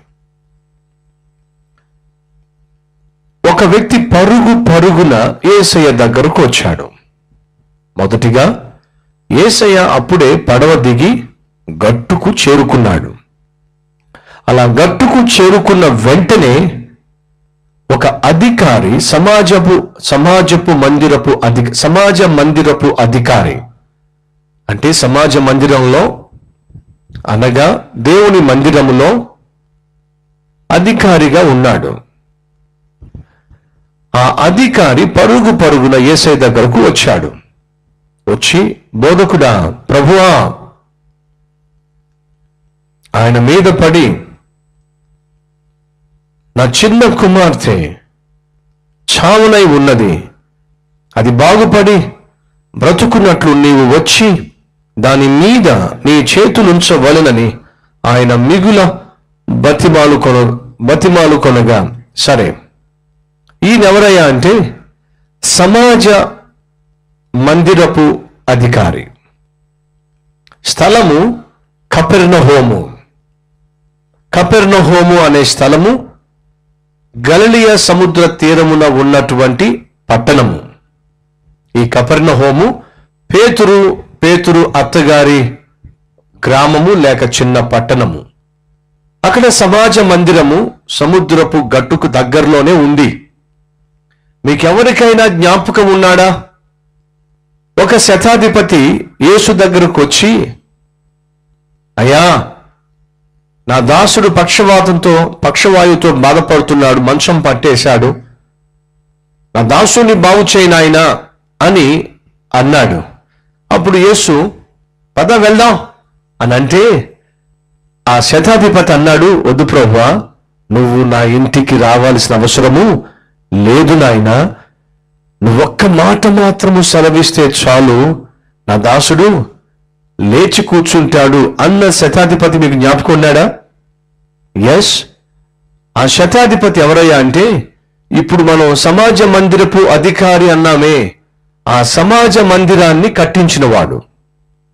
ఒక వ్యక్తి పరుగు పరుగున ఏసయ్య దగ్గరకు వచ్చాడు మొదటిగా ఏసయ్య అప్పుడే పడవ దిగి గట్టుకు చేరుకున్నాడు అలా గట్టుకు చేరుకున్న వెంటనే ఒక అధికారి సమాజపు సమాజపు మందిరపు అధి సమాజ మందిరపు అధికారి అంటే సమాజ మందిరంలో అనగా దేవుని మందిరములో అధికారిగా ఉన్నాడు ఆ అధికారి పరుగు పరుగున ఏసై దగ్గరకు వచ్చాడు వచ్చి బోధకుడా ప్రభువా ఆయన మీద పడి నా చిన్న కుమార్తె చావునై ఉన్నది అది బాగుపడి బ్రతుకున్నట్లు నీవు వచ్చి దాని మీద నీ చేతులుంచవలెనని ఆయన మిగుల బతిమాలు కొన బతిమాలు కొనగా సరే ఈయనెవరయ్యా అంటే సమాజ మందిరపు అధికారి స్థలము కపెర్నహోము కపెర్నహోము అనే స్థలము గలలియ సముద్ర తీరమున ఉన్నటువంటి పట్టణము ఈ కపెర్నహోము పేతురు పేతురు అత్తగారి గ్రామము లేక చిన్న పట్టణము అక్కడ సమాజ మందిరము సముద్రపు గట్టుకు దగ్గరలోనే ఉంది మీకెవరికైనా జ్ఞాపకం ఉన్నాడా ఒక శతాధిపతి యేసు దగ్గరకు వచ్చి అయ్యా నా దాసుడు పక్షవాతంతో పక్షవాయువుతో బాధపడుతున్నాడు మంచం పట్టేశాడు నా దాసుని బాగు చేయనాయనా అని అన్నాడు అప్పుడు యేసు పద వెళ్దాం అని అంటే ఆ శతాధిపతి అన్నాడు వద్దు ప్రభువా నువ్వు నా ఇంటికి రావాల్సిన అవసరము లేదు నాయనా నువ్వొక్క మాట మాత్రము సెలవిస్తే చాలు నా దాసుడు లేచి కూర్చుంటాడు అన్న శతాధిపతి మీకు జ్ఞాపకం ఉన్నాడా ఎస్ ఆ శతాధిపతి ఎవరయ్యా అంటే ఇప్పుడు మనం సమాజ మందిరపు అధికారి అన్నామే ఆ సమాజ మందిరాన్ని కట్టించినవాడు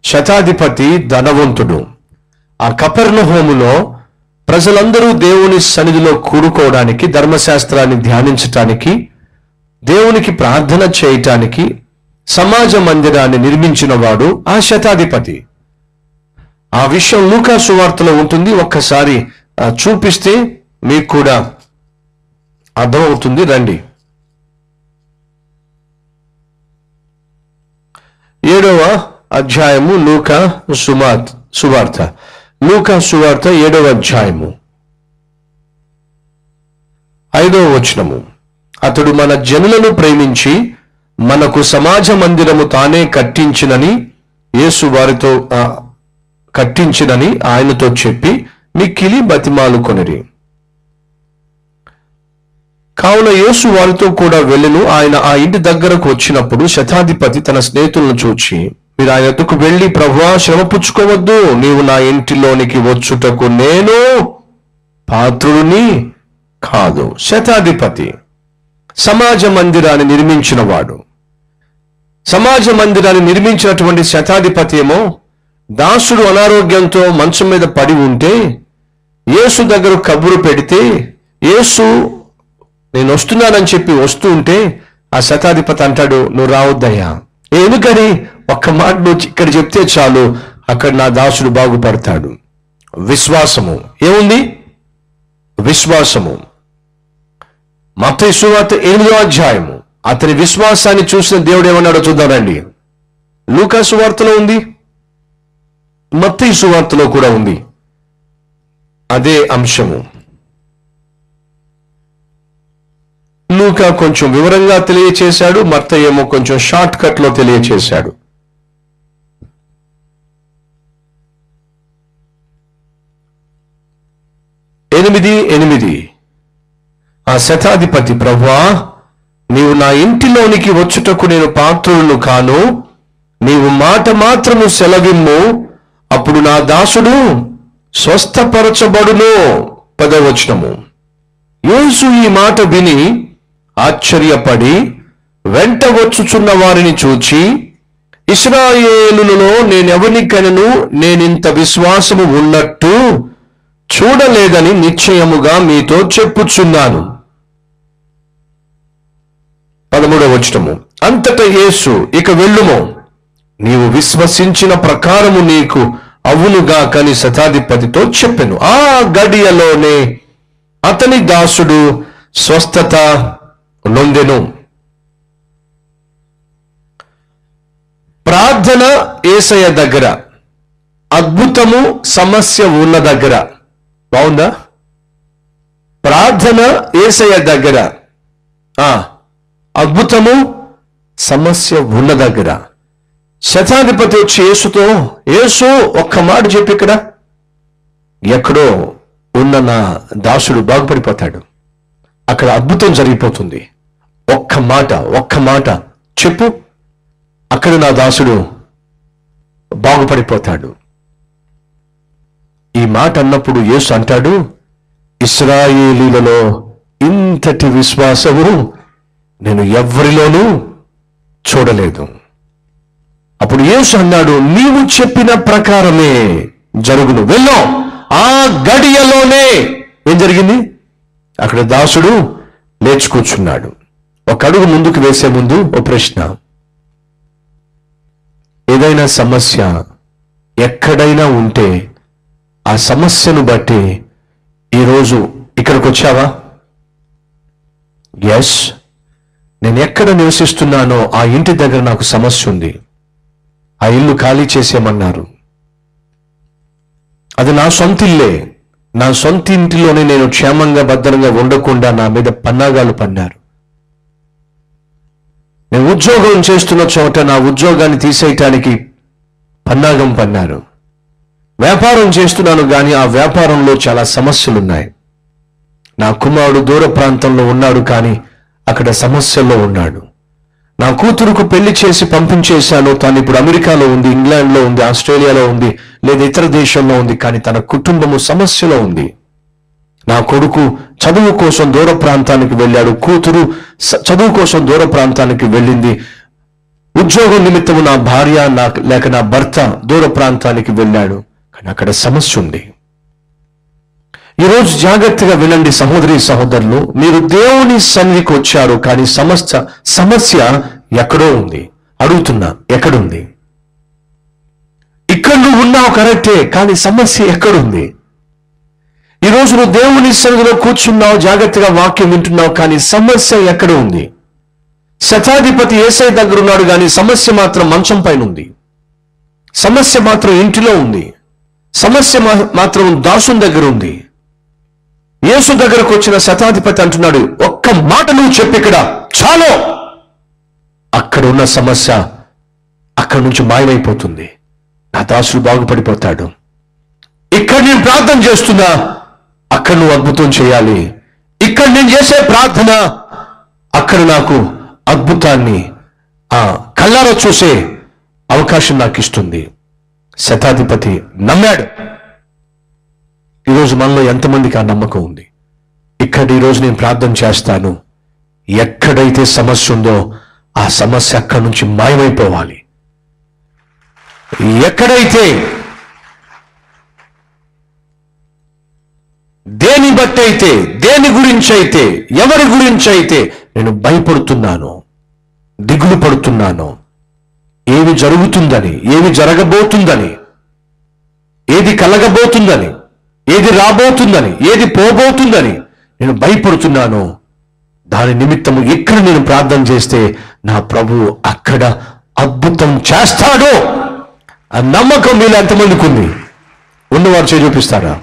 శతాధిపతి ధనవంతుడు ఆ కపర్ణ హోములో ప్రజలందరూ దేవుని సన్నిధిలో కూడుకోవడానికి ధర్మశాస్త్రాన్ని ధ్యానించటానికి దేవునికి ప్రార్థన చేయటానికి సమాజ మందిరాన్ని నిర్మించిన వాడు ఆ శతాధిపతి ఆ విషయం లూకా సువార్తలో ఉంటుంది ఒక్కసారి ఆ, చూపిస్తే మీకు కూడా అర్థమవుతుంది రండి ఏడవ అధ్యాయము లూకా సుమార్త సువార్త లూకా సువార్త ఏడవ అధ్యాయము ఐదవ వచనము అతడు మన జనులను ప్రేమించి మనకు సమాజ మందిరము తానే కట్టించినని యేసు వారితో ఆ, కట్టించినని ఆయనతో చెప్పి మిక్కిలి బతిమాలు కొనిరి కావున యేసు వారితో కూడా వెళ్ళెను ఆయన ఆ ఇంటి దగ్గరకు వచ్చినప్పుడు శతాధిపతి తన స్నేహితులను చూచి మీరు ఆయన ఎద్దుకు వెళ్ళి ప్రభువా శ్రమ పుచ్చుకోవద్దు నీవు నా ఇంటిలోనికి వచ్చుటకు నేను పాత్రుడిని కాదు శతాధిపతి సమాజ మందిరాన్ని నిర్మించిన వాడు సమాజ మందిరాన్ని నిర్మించినటువంటి శతాధిపతి ఏమో దాసుడు అనారోగ్యంతో మంచం మీద పడి ఉంటే యేసు దగ్గర కబురు పెడితే యేసు నేను వస్తున్నానని చెప్పి వస్తూ ఉంటే ఆ శతాధిపతి అంటాడు నువ్వు రావద్దయ్యా ఎందుకని ఒక్క మాట నువ్వు ఇక్కడ చెప్తే చాలు అక్కడ నా దాసుడు బాగుపడతాడు విశ్వాసము ఏముంది విశ్వాసము మత సువార్త ఎనిమిదో అధ్యాయము అతని విశ్వాసాన్ని చూసిన దేవుడు ఏమన్నాడో చూద్దామండి లూకా సువార్తలో ఉంది మత్తయి సువార్తలో కూడా ఉంది అదే అంశము లూకా కొంచెం వివరంగా తెలియచేశాడు మత్త ఏమో కొంచెం షార్ట్ కట్ లో తెలియచేశాడు ఎనిమిది ఎనిమిది ఆ శతాధిపతి ప్రభువా నీవు నా ఇంటిలోనికి వచ్చుటకు నేను పాత్రులను కాను నీవు మాట మాత్రము సెలవిమ్ము అప్పుడు నా దాసుడు స్వస్థపరచబడును పదవచనము యేసు ఈ మాట విని ఆశ్చర్యపడి వెంట వచ్చుచున్న వారిని చూచి ఇస్రాయేలులలో నేనెవరికైనను నేనింత విశ్వాసము ఉన్నట్టు చూడలేదని నిశ్చయముగా మీతో చెప్పుచున్నాను పదమూడవ వచనము అంతటా యేసు ఇక వెళ్ళుము నీవు విశ్వసించిన ప్రకారము నీకు అవునుగా కని శతాధిపతితో చెప్పెను ఆ గడియలోనే అతని దాసుడు స్వస్థత నొందెను ప్రార్థన ఏసయ దగ్గర అద్భుతము సమస్య ఉన్న దగ్గర బాగుందా ప్రార్థన ఏసయ దగ్గర ఆ అద్భుతము సమస్య ఉన్న దగ్గర శతాధిపతి వచ్చి యేసుతో యేసు ఒక్క మాట చెప్పి ఇక్కడ ఎక్కడో ఉన్న నా దాసుడు బాగుపడిపోతాడు అక్కడ అద్భుతం జరిగిపోతుంది ఒక్క మాట ఒక్క మాట చెప్పు అక్కడ నా దాసుడు బాగుపడిపోతాడు ఈ మాట అన్నప్పుడు యేసు అంటాడు ఇస్రాయేలీలలో ఇంతటి విశ్వాసము నేను ఎవ్వరిలోనూ చూడలేదు అప్పుడు యేసు అన్నాడు నీవు చెప్పిన ప్రకారమే జరుగును వెళ్ళో ఆ గడియలోనే ఏం జరిగింది అక్కడ దాసుడు లేచి కూర్చున్నాడు ఒక అడుగు ముందుకు వేసే ముందు ఓ ప్రశ్న ఏదైనా సమస్య ఎక్కడైనా ఉంటే ఆ సమస్యను బట్టి ఈరోజు ఇక్కడికి వచ్చావా ఎస్ నేను ఎక్కడ నివసిస్తున్నానో ఆ ఇంటి దగ్గర నాకు సమస్య ఉంది ఆ ఇల్లు ఖాళీ చేసేయమన్నారు అది నా సొంత ఇల్లే నా సొంత ఇంటిలోనే నేను క్షేమంగా భద్రంగా ఉండకుండా నా మీద పన్నాగాలు పన్నారు నేను ఉద్యోగం చేస్తున్న చోట నా ఉద్యోగాన్ని తీసేయటానికి పన్నాగం పన్నారు వ్యాపారం చేస్తున్నాను కానీ ఆ వ్యాపారంలో చాలా సమస్యలున్నాయి నా కుమారుడు దూర ప్రాంతంలో ఉన్నాడు కానీ అక్కడ సమస్యల్లో ఉన్నాడు నా కూతురుకు పెళ్లి చేసి పంపించేశాను తాను ఇప్పుడు అమెరికాలో ఉంది ఇంగ్లాండ్లో ఉంది ఆస్ట్రేలియాలో ఉంది లేదా ఇతర దేశంలో ఉంది కానీ తన కుటుంబము సమస్యలో ఉంది నా కొడుకు చదువు కోసం దూర ప్రాంతానికి వెళ్ళాడు కూతురు స- చదువు కోసం దూర ప్రాంతానికి వెళ్ళింది ఉద్యోగం నిమిత్తము నా భార్య నా లేక నా భర్త దూర ప్రాంతానికి వెళ్ళాడు కానీ అక్కడ సమస్య ఉంది ఈరోజు జాగ్రత్తగా వినండి సహోదరి సహోదరులు మీరు దేవుని సన్నిధికి వచ్చారు కానీ సమస్య సమస్య ఎక్కడో ఉంది అడుగుతున్నా ఎక్కడుంది ఇక్కడ నువ్వు ఉన్నావు కరెక్టే కానీ సమస్య ఎక్కడుంది ఈ రోజు నువ్వు దేవుని సన్నిధిలో కూర్చున్నావు జాగ్రత్తగా వాక్యం వింటున్నావు కానీ సమస్య ఎక్కడ ఉంది శతాధిపతి ఏసై దగ్గర ఉన్నాడు కానీ సమస్య మాత్రం మంచం పైన ఉంది సమస్య మాత్రం ఇంటిలో ఉంది సమస్య మా- మాత్రం దాసుని దగ్గర ఉంది యేసు దగ్గరకు వచ్చిన శతాధిపతి అంటున్నాడు ఒక్క మాట నువ్వు చెప్పి ఇక్కడ చాలు అక్కడ ఉన్న సమస్య అక్కడి నుంచి మాయమైపోతుంది నా దాసుడు బాగుపడిపోతాడు ఇక్కడ నేను ప్రార్థన చేస్తున్నా అక్కడ నువ్వు అద్భుతం చేయాలి ఇక్కడ నేను చేసే ప్రార్థన అక్కడ నాకు అద్భుతాన్ని ఆ కళ్ళారా చూసే అవకాశం నాకు ఇస్తుంది శతాధిపతి నమ్మాడు ఈరోజు మనలో ఎంతమందికి ఆ నమ్మకం ఉంది ఇక్కడ ఈరోజు నేను ప్రార్థన చేస్తాను ఎక్కడైతే సమస్య ఉందో ఆ సమస్య అక్కడి నుంచి మాయమైపోవాలి ఎక్కడైతే దేని బట్టి అయితే దేని గురించి అయితే ఎవరి గురించి అయితే నేను భయపడుతున్నాను దిగులు పడుతున్నాను ఏమి జరుగుతుందని ఏమి జరగబోతుందని ఏది కలగబోతుందని ఏది రాబోతుందని ఏది పోబోతుందని నేను భయపడుతున్నాను దాని నిమిత్తము ఇక్కడ నేను ప్రార్థన చేస్తే నా ప్రభు అక్కడ అద్భుతం చేస్తాడు ఆ నమ్మకం మీలో ఎంతమందికి ఉంది ఉన్నవారు చేయి చూపిస్తారా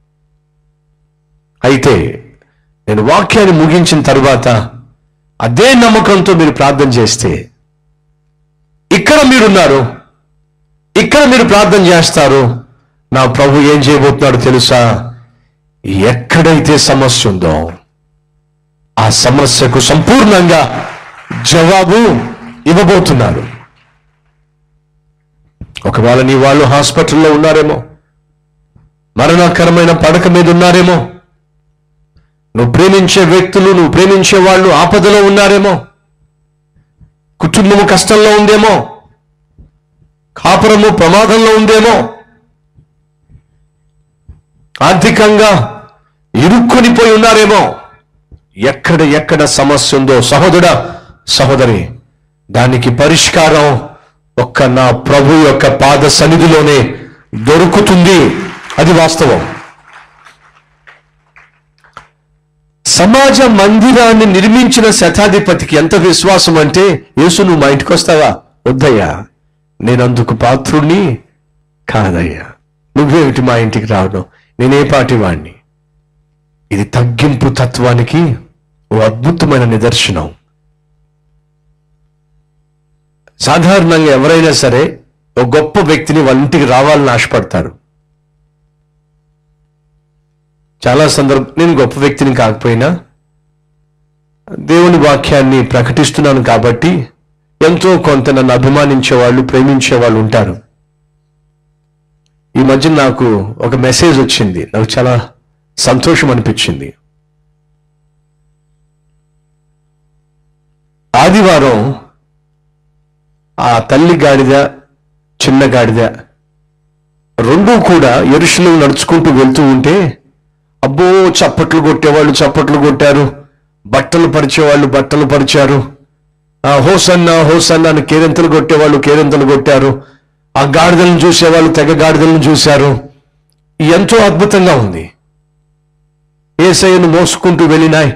అయితే నేను వాక్యాన్ని ముగించిన తరువాత అదే నమ్మకంతో మీరు ప్రార్థన చేస్తే ఇక్కడ మీరున్నారు ఇక్కడ మీరు ప్రార్థన చేస్తారు నా ప్రభు ఏం చేయబోతున్నాడు తెలుసా ఎక్కడైతే సమస్య ఉందో ఆ సమస్యకు సంపూర్ణంగా జవాబు ఇవ్వబోతున్నారు ఒకవేళ నీ వాళ్ళు హాస్పిటల్లో ఉన్నారేమో మరణకరమైన పడక మీద ఉన్నారేమో నువ్వు ప్రేమించే వ్యక్తులు నువ్వు ప్రేమించే వాళ్ళు ఆపదలో ఉన్నారేమో కుటుంబము కష్టంలో ఉందేమో కాపురము ప్రమాదంలో ఉందేమో ఆర్థికంగా ఇరుక్కొనిపోయి ఉన్నారేమో ఎక్కడ ఎక్కడ సమస్య ఉందో సహోదరుడా సహోదరి దానికి పరిష్కారం ఒక్క నా ప్రభు యొక్క పాద సన్నిధిలోనే దొరుకుతుంది అది వాస్తవం సమాజ మందిరాన్ని నిర్మించిన శతాధిపతికి ఎంత విశ్వాసం అంటే యేసు నువ్వు మా ఇంటికి వస్తావా వద్దయ్యా నేను అందుకు పాత్రుణ్ణి కాదయ్యా నువ్వేమిటి మా ఇంటికి రావడం నేనే పాటి వాణ్ణి ఇది తగ్గింపు తత్వానికి ఓ అద్భుతమైన నిదర్శనం సాధారణంగా ఎవరైనా సరే ఒక గొప్ప వ్యక్తిని వాళ్ళ ఇంటికి రావాలని ఆశపడతారు చాలా సందర్భం నేను గొప్ప వ్యక్తిని కాకపోయినా దేవుని వాక్యాన్ని ప్రకటిస్తున్నాను కాబట్టి ఎంతో కొంత నన్ను అభిమానించే వాళ్ళు ప్రేమించే వాళ్ళు ఉంటారు ఈ మధ్య నాకు ఒక మెసేజ్ వచ్చింది నాకు చాలా సంతోషం అనిపించింది ఆదివారం ఆ తల్లి గాడిద చిన్న గాడిద రెండూ కూడా ఎరుషులు నడుచుకుంటూ వెళ్తూ ఉంటే అబ్బో చప్పట్లు కొట్టేవాళ్ళు చప్పట్లు కొట్టారు బట్టలు పరిచేవాళ్ళు బట్టలు పరిచారు ఆ హోసన్న హోసన్న అని కేరింతలు కొట్టేవాళ్ళు కేరింతలు కొట్టారు ఆ గాడిదలను చూసేవాళ్ళు తెగ గాడిదలను చూశారు ఎంతో అద్భుతంగా ఉంది ఏసయ్యను మోసుకుంటూ వెళ్ళినాయి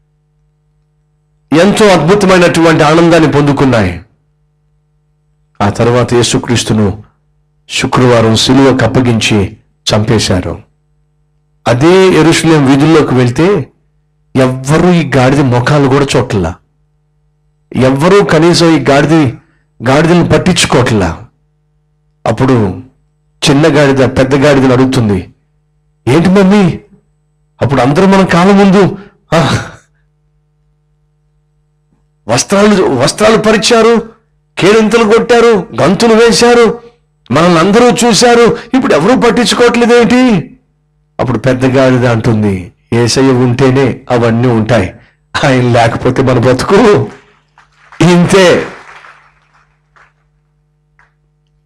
ఎంతో అద్భుతమైనటువంటి ఆనందాన్ని పొందుకున్నాయి ఆ తర్వాత యేసుక్రీస్తును శుక్రవారం సిలువకు అప్పగించి చంపేశారు అదే ఎరుషులేం వీధుల్లోకి వెళ్తే ఎవ్వరూ ఈ గాడిద ముఖాలు కూడా చూడట్లా ఎవ్వరూ కనీసం ఈ గాడిద గాడిదను పట్టించుకోవట్లా అప్పుడు చిన్న గాడిద పెద్ద గాడిదను అడుగుతుంది ఏంటి మమ్మీ అప్పుడు అందరూ మన కాళ్ళ ముందు "ఆ, వస్త్రాలు వస్త్రాలు పరిచారు కేరింతలు కొట్టారు గంతులు వేశారు మనల్ని అందరూ చూశారు ఇప్పుడు ఎవరూ పట్టించుకోవట్లేదేంటి అప్పుడు పెద్ద గాడిద అంటుంది ఏసయ్య ఉంటేనే అవన్నీ ఉంటాయి ఆయన లేకపోతే మన బతుకు ఇంతే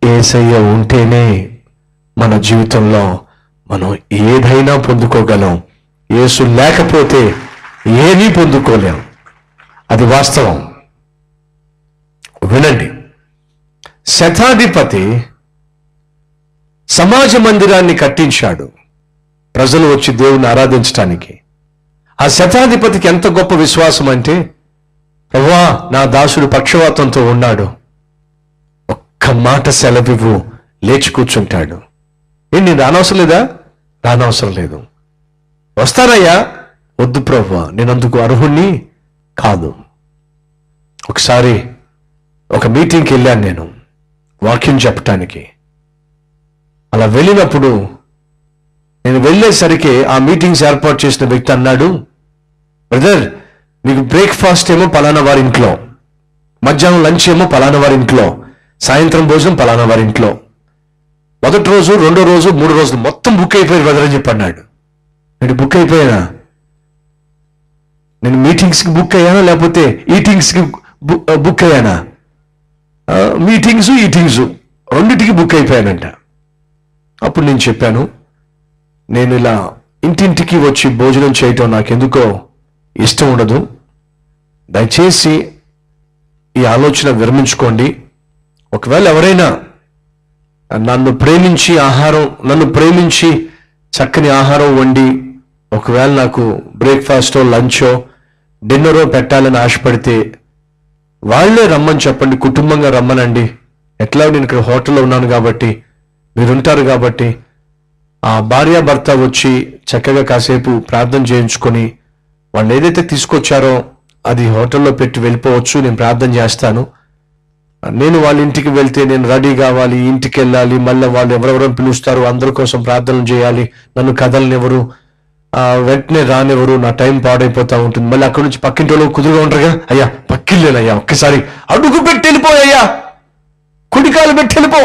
ఏసయ్య ఉంటేనే మన జీవితంలో మనం ఏదైనా పొందుకోగలం యేసు లేకపోతే ఏమీ పొందుకోలేం అది వాస్తవం వినండి శతాధిపతి సమాజ మందిరాన్ని కట్టించాడు ప్రజలు వచ్చి దేవుని ఆరాధించటానికి ఆ శతాధిపతికి ఎంత గొప్ప విశ్వాసం అంటే ప్రభువా నా దాసుడు పక్షవాతంతో ఉన్నాడు ఒక్క మాట సెలవివ్వు లేచి కూర్చుంటాడు ఏంటి నేను రానవసరం లేదా రానవసరం లేదు వస్తానయ్యా వద్దు ప్రభు నేను అందుకు అర్హుణ్ణి కాదు ఒకసారి ఒక మీటింగ్కి వెళ్ళాను నేను వాక్యం చెప్పటానికి అలా వెళ్ళినప్పుడు నేను వెళ్ళేసరికి ఆ మీటింగ్స్ ఏర్పాటు చేసిన వ్యక్తి అన్నాడు బ్రదర్ మీకు బ్రేక్ఫాస్ట్ ఏమో పలానా వారి ఇంట్లో మధ్యాహ్నం లంచ్ ఏమో పలానా వారి ఇంట్లో సాయంత్రం భోజనం పలానా వారి ఇంట్లో మొదటి రోజు రెండో రోజు మూడో రోజులు మొత్తం బుక్ అయిపోయారు బ్రదర్ అని చెప్పి అన్నాడు నేను బుక్ అయిపోయానా నేను మీటింగ్స్కి బుక్ అయ్యానా లేకపోతే ఈటింగ్స్కి బుక్ అయ్యానా మీటింగ్స్ ఈటింగ్స్ రెండిటికి బుక్ అయిపోయానంట అప్పుడు నేను చెప్పాను నేను ఇలా ఇంటింటికి వచ్చి భోజనం చేయటం నాకెందుకో ఇష్టం ఉండదు దయచేసి ఈ ఆలోచన విరమించుకోండి ఒకవేళ ఎవరైనా నన్ను ప్రేమించి ఆహారం నన్ను ప్రేమించి చక్కని ఆహారం వండి ఒకవేళ నాకు బ్రేక్ఫాస్టో లంచో డిన్నరో పెట్టాలని ఆశపడితే వాళ్ళే రమ్మని చెప్పండి కుటుంబంగా రమ్మనండి ఎట్లా నేను ఇక్కడ హోటల్లో ఉన్నాను కాబట్టి మీరుంటారు కాబట్టి ఆ భార్య భర్త వచ్చి చక్కగా కాసేపు ప్రార్థన చేయించుకొని వాళ్ళు ఏదైతే తీసుకొచ్చారో అది హోటల్లో పెట్టి వెళ్ళిపోవచ్చు నేను ప్రార్థన చేస్తాను నేను వాళ్ళ ఇంటికి వెళ్తే నేను రెడీ కావాలి ఇంటికి వెళ్ళాలి మళ్ళీ వాళ్ళు ఎవరెవరో పిలుస్తారు అందరి కోసం ప్రార్థనలు చేయాలి నన్ను కదలనివ్వరు ఆ, వెంటనే రానివ్వరు నా టైం పాడైపోతా ఉంటుంది మళ్ళీ అక్కడి నుంచి పక్కింటి వాళ్ళు కుదురుగా ఉంటారుగా అయ్యా పక్కిల్లేనయ్యా ఒక్కసారి అడుగు పెట్టి వెళ్ళిపోయయ్యా కుడికాలు పెట్టి వెళ్ళిపో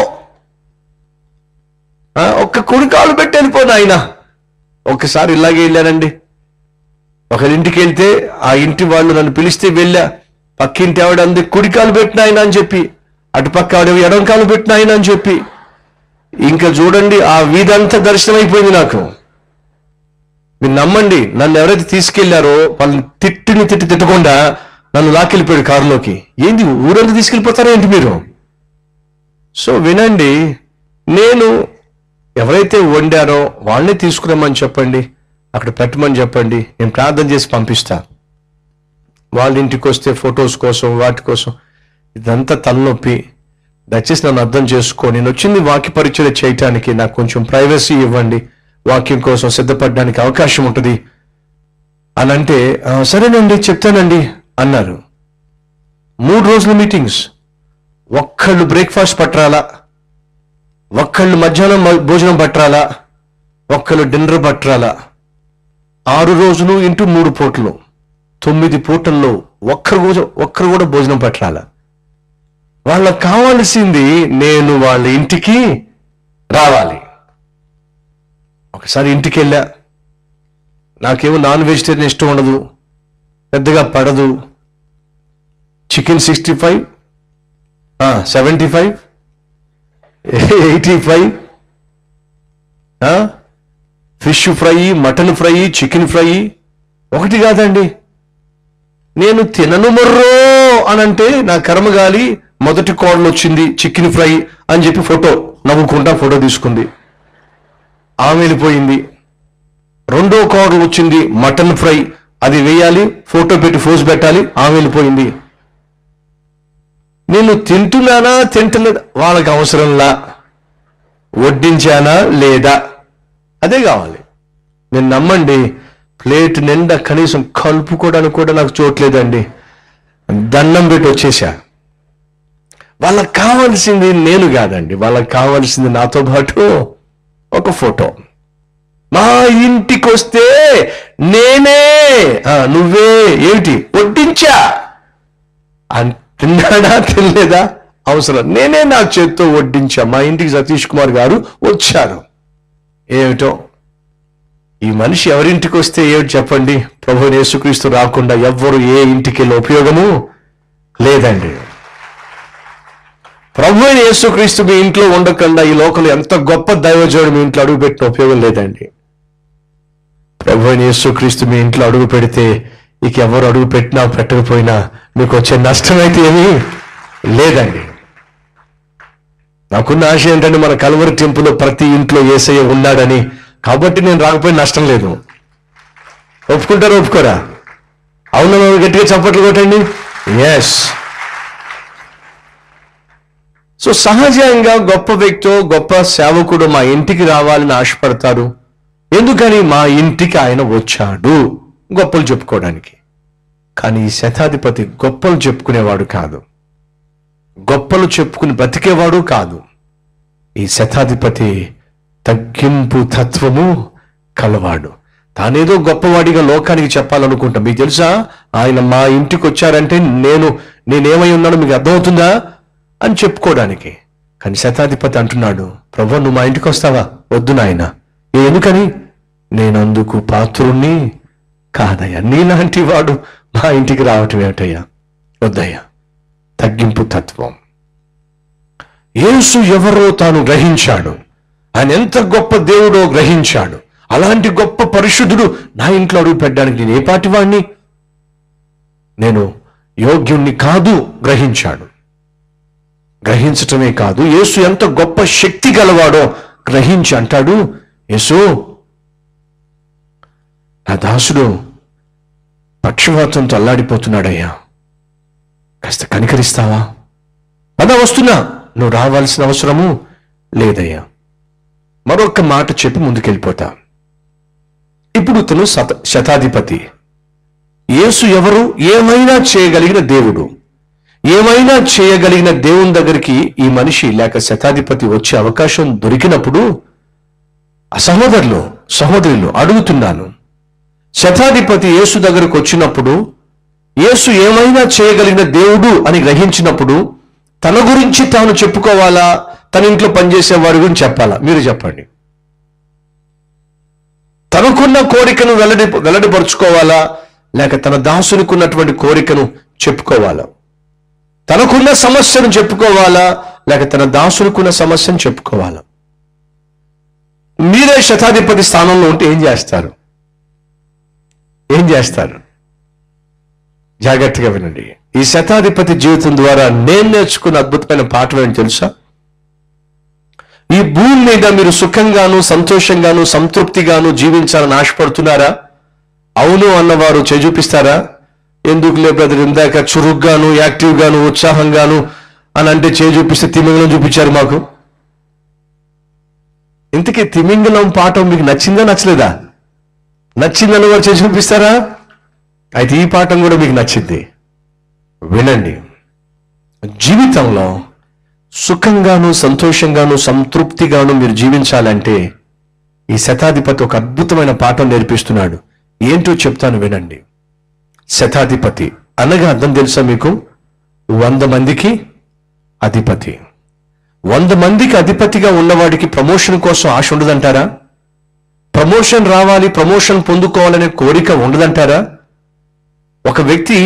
ఆ, ఒక్క కుడికాలు పెట్టి వెళ్ళిపో నాయన ఒక్కసారి ఇలాగే వెళ్ళానండి ఒకరింటికి వెళ్తే ఆ ఇంటి వాళ్ళు నన్ను పిలిస్తే వెళ్ళా పక్కింటి ఆవిడ అంది కుడికాలు పెట్టిన ఆయన అని చెప్పి అటుపక్క ఆవిడ ఎడం కాలు పెట్టిన ఆయన అని చెప్పి ఇంకా చూడండి ఆ వీధంతా దర్శనం అయిపోయింది నాకు మీరు నమ్మండి నన్ను ఎవరైతే తీసుకెళ్లారో వాళ్ళని తిట్టిని తిట్టి తిట్టకుండా నన్ను లాక్కెళ్ళిపోయాడు కారులోకి ఏంది ఊరంతా తీసుకెళ్ళిపోతారా ఏంటి మీరు సో వినండి నేను ఎవరైతే వండారో వాళ్ళని తీసుకురమ్మని చెప్పండి అక్కడ పెట్టమని చెప్పండి నేను ప్రార్థన చేసి పంపిస్తా వాళ్ళ ఇంటికి వస్తే ఫొటోస్ కోసం వాటి కోసం ఇదంతా తలనొప్పి దయచేసి నన్ను అర్థం చేసుకో నేను వచ్చింది వాక్య పరిచయం చేయటానికి నాకు కొంచెం ప్రైవసీ ఇవ్వండి వాక్యం కోసం సిద్ధపడడానికి అవకాశం ఉంటుంది అని అంటే "ఆ, సరేనండి చెప్తానండి అన్నారు మూడు రోజుల మీటింగ్స్ ఒక్కళ్ళు బ్రేక్ఫాస్ట్ పట్టరాలా ఒక్కళ్ళు మధ్యాహ్నం మ- భోజనం పట్టరాలా ఒక్కళ్ళు డిన్నర్ పట్టరాలా ఆరు రోజులు ఇంటూ మూడు పూటలు తొమ్మిది పూటల్లో ఒక్కరు కూడా ఒక్కరు కూడా భోజనం పట్టరాలా వాళ్ళకి కావాల్సింది నేను వాళ్ళ ఇంటికి రావాలి ఒకసారి ఇంటికి వెళ్ళా నాకేమో నాన్ వెజిటేరియన్ ఇష్టం ఉండదు పెద్దగా పడదు chicken sixty five seventy five eighty five fish fry mutton fry chicken fry ఒకటి కాదండి నేను తినను మర్రో అని అంటే నా కర్మగాలి మొదటి కోడలు వచ్చింది చికెన్ ఫ్రై అని చెప్పి ఫోటో నవ్వుకుంటా ఫోటో తీసుకుంది ఆమె వెళ్ళిపోయింది రెండో కోడలు వచ్చింది మటన్ ఫ్రై అది వేయాలి ఫోటో పెట్టి ఫోజ్ పెట్టాలి ఆమె వెళ్ళిపోయింది నేను తింటున్నానా తింటలేదా వాళ్ళకి అవసరంలా వడ్డించానా లేదా అదే కావాలి నేను నమ్మండి ప్లేట్ నిండా కనీసం కలుపుకోవడానికి కూడా నాకు చోట్లేదండి దండం పెట్టి వచ్చేసా వాళ్ళకి కావాల్సింది నేను కాదండి వాళ్ళకి కావాల్సింది నాతో పాటు ఒక ఫోటో మా ఇంటికి వస్తే నేనే ఆ, నువ్వే ఏమిటి వడ్డించా అన్- తిన్నాడా తినలేదా అవసరం నేనే నా చేత్తో వడ్డించా మా ఇంటికి సతీష్ కుమార్ గారు వచ్చారు ఏమిటో ఈ మనిషి ఎవరింటికి వస్తే ఏమిటి చెప్పండి ప్రభు యేసుక్రీస్తు రాకుండా ఎవ్వరు ఏ ఇంటికి వెళ్ళే ఉపయోగము లేదండి ప్రభు అయిన యేసుక్రీస్తు మీ ఇంట్లో ఉండకుండా ఈ లోకంలో ఎంత గొప్ప దైవజోడు మీ ఇంట్లో అడుగు పెట్టిన ఉపయోగం లేదండి ప్రభు అయిన యేసుక్రీస్తు మీ ఇంట్లో అడుగు పెడితే ఇక ఎవరు అడుగు పెట్టినా పెట్టకపోయినా మీకు వచ్చే నష్టం అయితే ఏమీ లేదండి నాకున్న ఆశ ఏంటంటే మన కలవరి టెంపులో ప్రతి ఇంట్లో ఏసయ్య ఉన్నాడని కాబట్టి నేను రాకపోయిన నష్టం లేదు ఒప్పుకుంటారా ఒప్పుకోరా అవును గట్టిగా చప్పట్లు కొట్టండి ఎస్ సో సహజంగా గొప్ప వ్యక్తో గొప్ప సేవకుడు మా ఇంటికి రావాలని ఆశపడతారు ఎందుకని మా ఇంటికి ఆయన వచ్చాడు గొప్పలు చెప్పుకోవడానికి కానీ ఈ శతాధిపతి గొప్పలు చెప్పుకునేవాడు కాదు గొప్పలు చెప్పుకుని బ్రతికేవాడు కాదు ఈ శతాధిపతి తగ్గింపు తత్వము కలవాడు తానేదో గొప్పవాడిగా లోకానికి చెప్పాలనుకుంటా మీకు తెలుసా ఆయన మా ఇంటికి వచ్చారంటే నేను నేనేమై ఉన్నానో మీకు అర్థమవుతుందా అని చెప్పుకోవడానికి కానీ శతాధిపతి అంటున్నాడు ప్రభు నువ్వు మా ఇంటికి వస్తావా వద్దు నాయన "ఏ, ఎందుకని నేను అందుకు పాత్రుణ్ణి కాదయ్యా నీలాంటి వాడు మా ఇంటికి రావటం ఏమిటయ్యా వద్దయ్యా తగ్గింపు తత్వం యేసు ఎవరో తాను గ్రహించాడు ఆయన ఎంత గొప్ప దేవుడో గ్రహించాడు అలాంటి గొప్ప పరిశుద్ధుడు నా ఇంట్లో అడుగు పెట్టడానికి నేను ఏ పాటి వాడిని నేను యోగ్యుణ్ణి కాదు గ్రహించాడు గ్రహించటమే కాదు యేసు ఎంత గొప్ప శక్తి గలవాడో గ్రహించి అంటాడు యేసు నా దాసుడు పక్షవాతంతో అల్లాడిపోతున్నాడయ్యా కాస్త కనికరిస్తావా అదా వస్తున్నా నువ్వు రావాల్సిన అవసరము లేదయ్యా మరొక మాట చెప్పి ముందుకెళ్ళిపోతా ఇప్పుడు ఇతను శత శతాధిపతి యేసు ఎవరు ఏమైనా చేయగలిగిన దేవుడు ఏమైనా చేయగలిగిన దేవుని దగ్గరికి ఈ మనిషి లేక శతాధిపతి వచ్చే అవకాశం దొరికినప్పుడు ఆ సహోదరులు సహోదరులు అడుగుతున్నాను శతాధిపతి యేసు దగ్గరకు వచ్చినప్పుడు యేసు ఏమైనా చేయగలిగిన దేవుడు అని గ్రహించినప్పుడు తన గురించి తాను చెప్పుకోవాలా తన ఇంట్లో పనిచేసే వారి గురించి చెప్పాలా మీరు చెప్పండి తనకున్న కోరికను వెల్లడి వెల్లడిపరుచుకోవాలా లేక తన దాసునికి ఉన్నటువంటి కోరికను చెప్పుకోవాలా తనకున్న సమస్యను చెప్పుకోవాలా లేక తన దాసునికున్న సమస్యను చెప్పుకోవాలా మీరే శతాధిపతి స్థానంలో ఉంటే ఏం చేస్తారు ఏం చేస్తారు జాగ్రత్తగా వినండి ఈ శతాధిపతి జీవితం ద్వారా నేను నేర్చుకున్న అద్భుతమైన పాఠం ఏంటి తెలుసా ఈ భూమి మీద మీరు సుఖంగాను సంతోషంగాను సంతృప్తిగాను జీవించాలని ఆశపడుతున్నారా అవును అన్నవారు చూపిస్తారా ఎందుకులే బ్రదర్ ఇందాక చురుగ్గాను యాక్టివ్గాను ఉత్సాహంగాను అని అంటే చూపిస్తే తిమింగలం చూపించారు మాకు ఇంతకీ తిమింగలం పాఠం మీకు నచ్చిందా నచ్చలేదా నచ్చిందని వారు చేసి చూపిస్తారా అయితే ఈ పాఠం కూడా మీకు నచ్చింది వినండి జీవితంలో సుఖంగాను సంతోషంగాను సంతృప్తిగాను మీరు జీవించాలంటే ఈ శతాధిపతి ఒక అద్భుతమైన పాఠం నేర్పిస్తున్నాడు ఏంటో చెప్తాను వినండి శతాధిపతి అనగా అర్థం తెలుసా మీకు వంద మందికి అధిపతి వంద మందికి అధిపతిగా ఉన్నవాడికి ప్రమోషన్ కోసం ఆశ ఉండదంటారా ప్రమోషన్ రావాలి ప్రమోషన్ పొందుకోవాలనే కోరిక ఉండదంటారా ఒక వ్యక్తి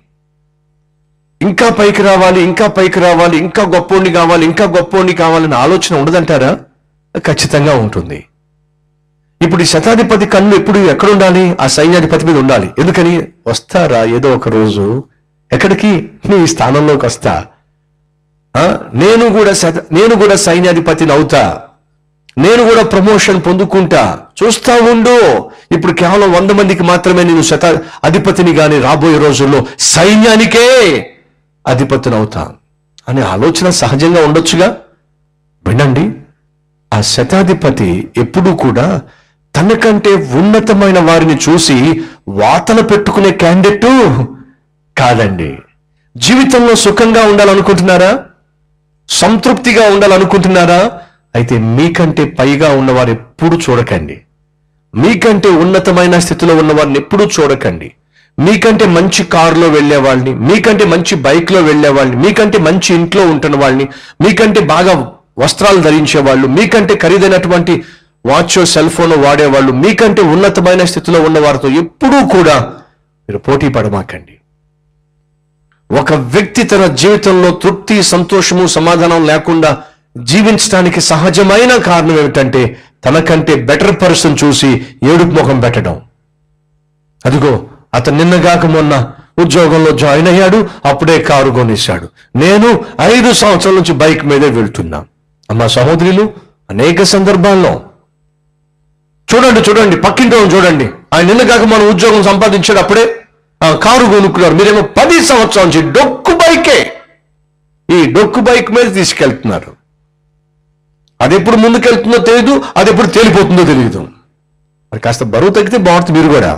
ఇంకా పైకి రావాలి ఇంకా పైకి రావాలి ఇంకా గొప్పోడిని కావాలి ఇంకా గొప్పోడిని కావాలనే ఆలోచన ఉండదంటారా ఖచ్చితంగా ఉంటుంది ఇప్పుడు ఈ శతాధిపతి కన్ను ఎప్పుడు ఎక్కడ ఉండాలి ఆ సైన్యాధిపతి మీద ఉండాలి ఎందుకని వస్తారా ఏదో ఒక రోజు ఎక్కడికి నీ స్థానంలోకి వస్తా ఆ? నేను కూడా శత నేను కూడా సైన్యాధిపతిని అవుతా నేను కూడా ప్రమోషన్ పొందుకుంటా చూస్తా ఉండు ఇప్పుడు కేవలం వంద మందికి మాత్రమే నేను శత అధిపతిని గాని రాబోయే రోజుల్లో సైన్యానికే అధిపతిని అవుతా అనే ఆలోచన సహజంగా ఉండొచ్చుగా వినండి ఆ శతాధిపతి ఎప్పుడూ కూడా తనకంటే ఉన్నతమైన వారిని చూసి వాతన పెట్టుకునే క్యాండిడేట్ కాదండి జీవితంలో సుఖంగా ఉండాలనుకుంటున్నారా సంతృప్తిగా ఉండాలనుకుంటున్నారా అయితే మీకంటే పైగా ఉన్నవారు ఎప్పుడు చూడకండి మీకంటే ఉన్నతమైన స్థితిలో ఉన్న వారిని ఎప్పుడూ చూడకండి మీకంటే మంచి కారులో వెళ్ళే వాళ్ళని మీకంటే మంచి బైక్లో వెళ్ళే వాళ్ళని మీకంటే మంచి ఇంట్లో ఉంటున్న వాళ్ళని మీకంటే బాగా వస్త్రాలు ధరించే వాళ్ళు మీకంటే ఖరీదైనటువంటి వాచ్ సెల్ ఫోన్ వాడేవాళ్ళు మీకంటే ఉన్నతమైన స్థితిలో ఉన్న వారితో ఎప్పుడూ కూడా మీరు పోటీ పడమాకండి ఒక వ్యక్తి తన జీవితంలో తృప్తి సంతోషము సమాధానం లేకుండా జీవించడానికి సహజమైన కారణం ఏమిటంటే తనకంటే బెటర్ పర్సన్ చూసి ఏడుపు ముఖం పెట్టడం అదిగో అతను నిన్నగాక మొన్న ఉద్యోగంలో జాయిన్ అయ్యాడు అప్పుడే కారు కొనేశాడు నేను ఐదు సంవత్సరాల నుంచి బైక్ మీదే వెళ్తున్నా అమ్మా సహోదరులు అనేక సందర్భాల్లో చూడండి చూడండి పక్కింటి వాళ్ళని చూడండి ఆయన నిన్నగాక మన ఉద్యోగం సంపాదించాడు అప్పుడే ఆ కారు కొనుక్కున్నారు మీరేమో పది సంవత్సరాల నుంచి డొక్కు బైకే ఈ డొక్కు బైక్ మీద తీసుకెళ్తున్నారు అది ఎప్పుడు ముందుకెళ్తుందో తెలియదు అది ఎప్పుడు తేలిపోతుందో తెలియదు మరి కాస్త బరువు తగ్గితే బాగుంటుంది మీరు కూడా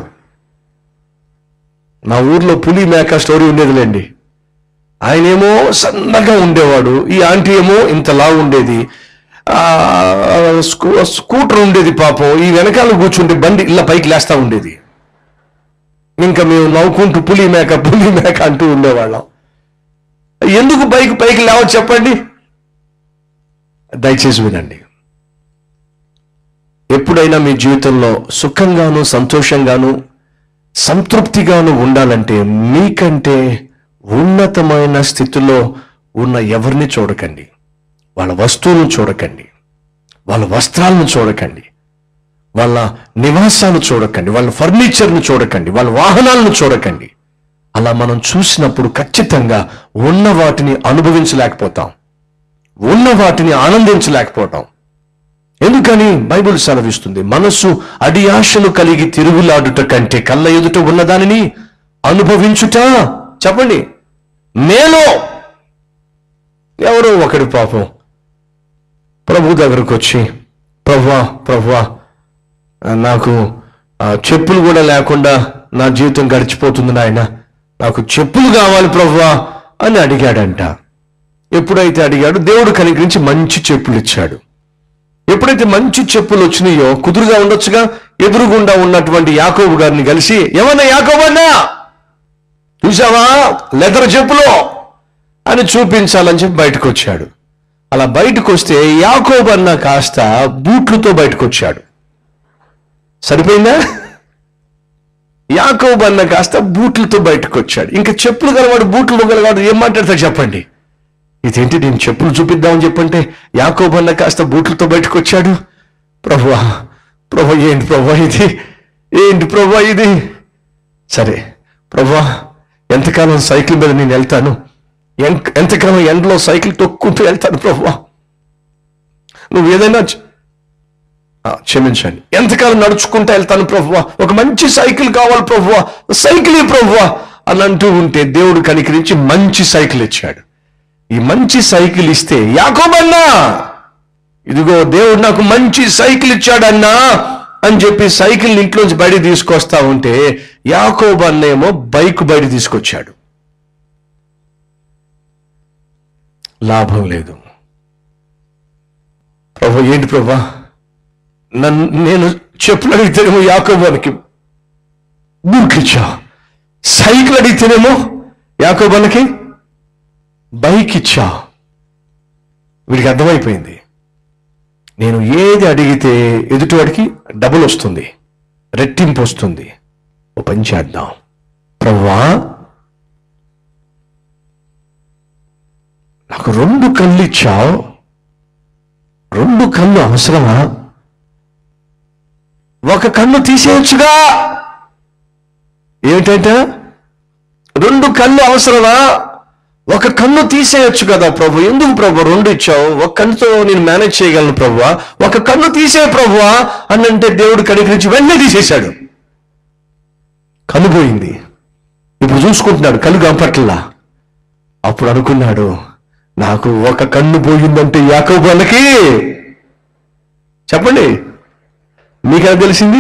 మా ఊర్లో పులి మేక స్టోరీ ఉండేదిలేండి ఆయనేమో సన్నగా ఉండేవాడు ఈ ఆంటీ ఏమో ఇంతలా ఉండేది ఆ స్కూ స్కూటర్ ఉండేది పాపం ఈ వెనకాల కూర్చుంటే బండి ఇలా పైకి లేస్తా ఉండేది ఇంకా మేము నవ్వుకుంటూ పులి మేక పులి మేక అంటూ ఉండేవాళ్ళం ఎందుకు బైక్ పైకి లేవో చెప్పండి దయచేసి వినండి ఎప్పుడైనా మీ జీవితంలో సుఖంగాను సంతోషంగాను సంతృప్తిగాను ఉండాలంటే మీకంటే ఉన్నతమైన స్థితిలో ఉన్న ఎవరిని చూడకండి వాళ్ళ వస్తువులను చూడకండి వాళ్ళ వస్త్రాలను చూడకండి వాళ్ళ నివాసాలు చూడకండి వాళ్ళ ఫర్నిచర్ను చూడకండి వాళ్ళ వాహనాలను చూడకండి అలా మనం చూసినప్పుడు ఖచ్చితంగా ఉన్న వాటిని అనుభవించలేకపోతాం ఉన్న వాటిని ఆనందించలేకపోతాం ఎందుకని బైబిల్ సెలవిస్తుంది మనసు అడి ఆశలు కలిగి తిరుగులాడుట కంటే కళ్ళ ఎదుట ఉన్నదానిని అనుభవించుట చెప్పండి మేలో ఎవరో ఒకడు పాపం ప్రభు దగ్గరకు వచ్చి ప్రభువా ప్రభువా నాకు ఆ, చెప్పులు కూడా లేకుండా నా జీవితం గడిచిపోతుంది నాయన నాకు చెప్పులు కావాలి ప్రభువా అని అడిగాడంట ఎప్పుడైతే అడిగాడు దేవుడు కనికరించి మంచి చెప్పులు ఇచ్చాడు ఎప్పుడైతే మంచి చెప్పులు వచ్చినాయో కుదురుగా ఉండొచ్చుగా ఎదురుగుండా ఉన్నటువంటి యాకోబు గారిని కలిసి ఏమన్నా యాకోబన్నా చూసావా లెదర్ చెప్పులు అని చూపించాలని చెప్పి బయటకు వచ్చాడు అలా బయటకు వస్తే యాకోబన్న కాస్త బూట్లతో బయటకు వచ్చాడు సరిపోయిందా యాకోబన్న కాస్త బూట్లతో బయటకు వచ్చాడు ఇంకా చెప్పులు గలవాడు బూట్లు గలవాడు ఏం మాట్లాడతాడు చెప్పండి ఇదేంటి నేను చెప్పులు చూపిద్దామని చెప్పంటే యాకోబన్న కాస్త బూట్లతో బయటకు వచ్చాడు ప్రభువా ప్రభు ఏంటి ప్రభు ఇది ఏంటి ప్రభు ఇది సరే ప్రభువా ఎంతకాలం సైకిల్ మీద నేను వెళ్తాను ఎం- ఎంతకాలం ఎండలో సైకిల్ తొక్కుంటూ వెళ్తాను ప్రభువా నువ్వు ఏదైనా చ- ఆ, క్షమించండి ఎంతకాలం నడుచుకుంటూ వెళ్తాను ప్రభువా ఒక మంచి సైకిల్ కావాలి ప్రభువా సైకిల్ ప్రభువా అని అంటూ ఉంటే దేవుడు కనికరించి మంచి సైకిల్ ఇచ్చాడు ఈ మంచి సైకిల్ ఇస్తే యాకోబన్నా ఇదిగో దేవుడు నాకు మంచి సైకిల్ ఇచ్చాడన్నా అని చెప్పి సైకిల్ ఇంట్లోంచి బయట తీసుకొస్తా ఉంటే యాకోబన్నేమో బైక్ బయట తీసుకొచ్చాడు లాభం లేదు ప్రభు ఏంటి ప్రభా నన్ను నేను చెప్పులు అడిగితేనేమో యాకోబానికి బూట్లు ఇచ్చా సైకిల్ అడిగితేనేమో యాకోబానికి బైక్ ఇచ్చా వీడికి అర్థమైపోయింది నేను ఏది అడిగితే ఎదుటివాడికి డబుల్ వస్తుంది రెట్టింపు వస్తుంది ఓ పని చేద్దాం ప్రవ్వా నాకు రెండు కళ్ళు ఇచ్చావు రెండు కళ్ళు అవసరమా ఒక కన్ను తీసేయచ్చుగా ఏమిటంటే రెండు కళ్ళు అవసరమా ఒక కన్ను తీసేయొచ్చు కదా ప్రభు ఎందుకు ప్రభు రెండు ఇచ్చావు ఒక కన్నుతో నేను మేనేజ్ చేయగలను ప్రభు ఒక కన్ను తీసే ప్రభు అని అంటే దేవుడు కనికరించి వెంటనే తీసేశాడు కన్ను పోయింది ఇప్పుడు చూసుకుంటున్నాడు కళ్ళు కంపట్లా అప్పుడు అనుకున్నాడు నాకు ఒక కన్ను పోయిందంటే యాకోబు వాళ్ళకి చెప్పండి మీకెలా తెలిసింది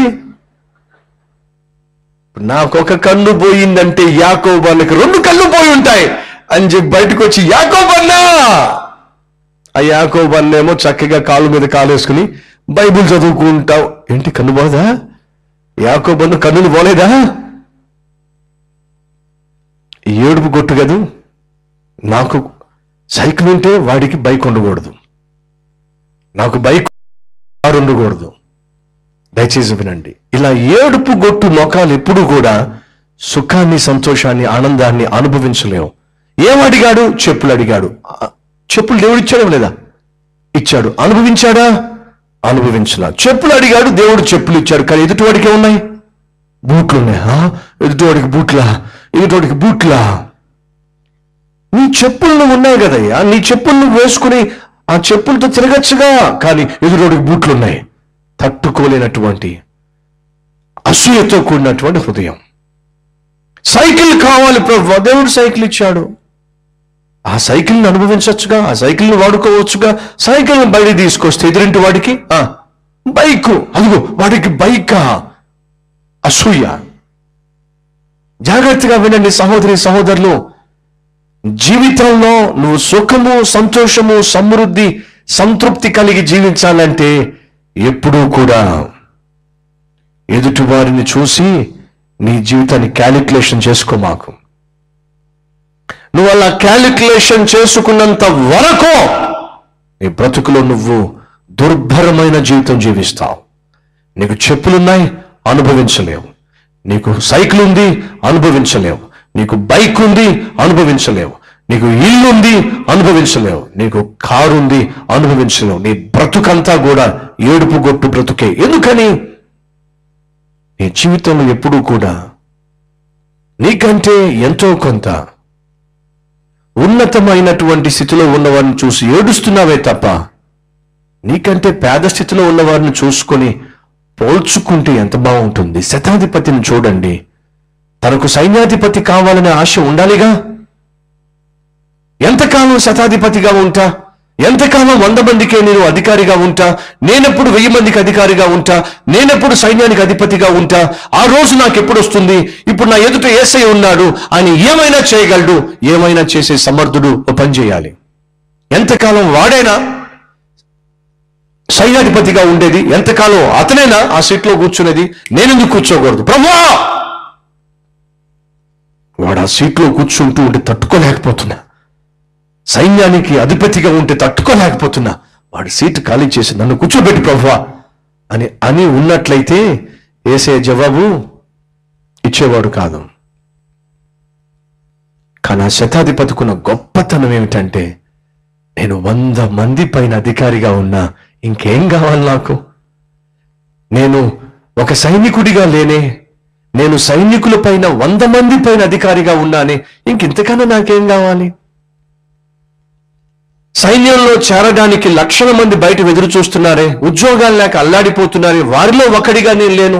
నాకు ఒక కన్ను పోయిందంటే యాకోబు వాళ్ళకి రెండు కళ్ళు పోయి ఉంటాయి అని చెప్పి బయటకు వచ్చి యాకోబన్నా ఆ యాకోబన్నేమో చక్కగా కాలు మీద కాలు వేసుకుని బైబిల్ చదువుకుంటావు ఏంటి కన్ను పోదా యాకోబన్ను కన్నులు పోలేదా ఈ ఏడుపు కొట్టు కదూ నాకు సైకిల్ ఉంటే వాడికి బైక్ ఉండకూడదు నాకు బైక్ కారు ఉండకూడదు దయచేసి వినండి ఇలా ఏడుపు గొట్టు మొఖాలు ఎప్పుడు కూడా సుఖాన్ని సంతోషాన్ని ఆనందాన్ని అనుభవించలేము ఏం అడిగాడు చెప్పులు అడిగాడు ఆ, చెప్పులు దేవుడు ఇచ్చాడా లేదా ఇచ్చాడు అనుభవించాడా అనుభవించలా చెప్పులు అడిగాడు దేవుడు చెప్పులు ఇచ్చాడు కానీ ఎదుటివాడికే ఉన్నాయి బూట్లు ఉన్నాయి ఆ? ఎదుటివాడికి బూట్లా ఎదుటివాడికి బూట్లా నీ చెప్పులు నువ్వు ఉన్నాయి కదయ్యా నీ చెప్పులు నువ్వు వేసుకుని ఆ చెప్పులతో తిరగచ్చుగా కానీ ఎదురోడికి బూట్లు ఉన్నాయి తట్టుకోలేనటువంటి అసూయతో కూడినటువంటి హృదయం సైకిల్ కావాలి ప్రభు దేవుడు సైకిల్ ఇచ్చాడు ఆ సైకిల్ని అనుభవించవచ్చుగా ఆ సైకిల్ని వాడుకోవచ్చుగా సైకిల్ని బయట తీసుకొస్తే ఎదురింటి వాడికి ఆ బైక్ అదిగో వాడికి బైకా అసూయ జాగ్రత్తగా వినండి సహోదరి సహోదరులు జీవితంలో నువ్వు సుఖము సంతోషము సమృద్ధి సంతృప్తి కలిగి జీవించాలంటే ఎప్పుడూ కూడా ఎదుటి వారిని చూసి నీ జీవితాన్ని క్యాలిక్యులేషన్ చేసుకో మాకు నువ్వు అలా క్యాలిక్యులేషన్ చేసుకున్నంత వరకు నీ బ్రతుకులో నువ్వు దుర్భరమైన జీవితం జీవిస్తావు నీకు చెప్పులున్నాయి అనుభవించలేవు నీకు సైకిల్ ఉంది అనుభవించలేవు నీకు బైక్ ఉంది అనుభవించలేవు నీకు ఇల్లు ఉంది అనుభవించలేవు నీకు కారు ఉంది అనుభవించలేవు నీ బ్రతుకంతా కూడా ఏడుపు గొట్టు బ్రతుకే ఎందుకని నీ జీవితంలో ఎప్పుడూ కూడా నీకంటే ఎంతో కొంత ఉన్నతమైనటువంటి స్థితిలో ఉన్నవారిని చూసి ఏడుస్తున్నావే తప్ప నీకంటే పేద స్థితిలో ఉన్నవారిని చూసుకొని పోల్చుకుంటే ఎంత బాగుంటుంది శతాధిపతిని చూడండి తనకు సైన్యాధిపతి కావాలనే ఆశ ఉండాలిగా ఎంతకాలం శతాధిపతిగా ఉంటా ఎంతకాలం వంద మందికే నేను అధికారిగా ఉంటా నేనెప్పుడు వెయ్యి మందికి అధికారిగా ఉంటా నేనెప్పుడు సైన్యానికి అధిపతిగా ఉంటా ఆ రోజు నాకు ఎప్పుడు వస్తుంది ఇప్పుడు నా ఎదుట ఏసై ఉన్నాడు ఆయన ఏమైనా చేయగలడు ఏమైనా చేసే సమర్థుడు ఓ పని చేయాలి ఎంతకాలం వాడైనా సైన్యాధిపతిగా ఉండేది ఎంతకాలం అతనేనా ఆ సీట్లో కూర్చునేది నేనెందుకు కూర్చోకూడదు ప్రభా వాడు ఆ సీట్లో కూర్చుంటూ ఉంటే తట్టుకోలేకపోతున్నా సైన్యానికి అధిపతిగా ఉంటే తట్టుకోలేకపోతున్నా వాడి సీటు ఖాళీ చేసి నన్ను కూర్చోబెట్టి ప్రభువా అని అని ఉన్నట్లయితే వేసే జవాబు ఇచ్చేవాడు కాదు కానీ ఆ శతాధిపతికున్న గొప్పతనం ఏమిటంటే నేను వంద మంది పైన అధికారిగా ఉన్నా ఇంకేం కావాలి నాకు నేను ఒక సైనికుడిగా లేనే నేను సైనికుల పైన వంద మంది పైన అధికారిగా ఉన్నానే ఇంకింతకన్నా నాకేం కావాలి సైన్యంలో చేరడానికి లక్షల మంది బయట ఎదురు చూస్తున్నారే ఉద్యోగాలు లేక అల్లాడిపోతున్నారే వారిలో ఒకడిగా నేను లేను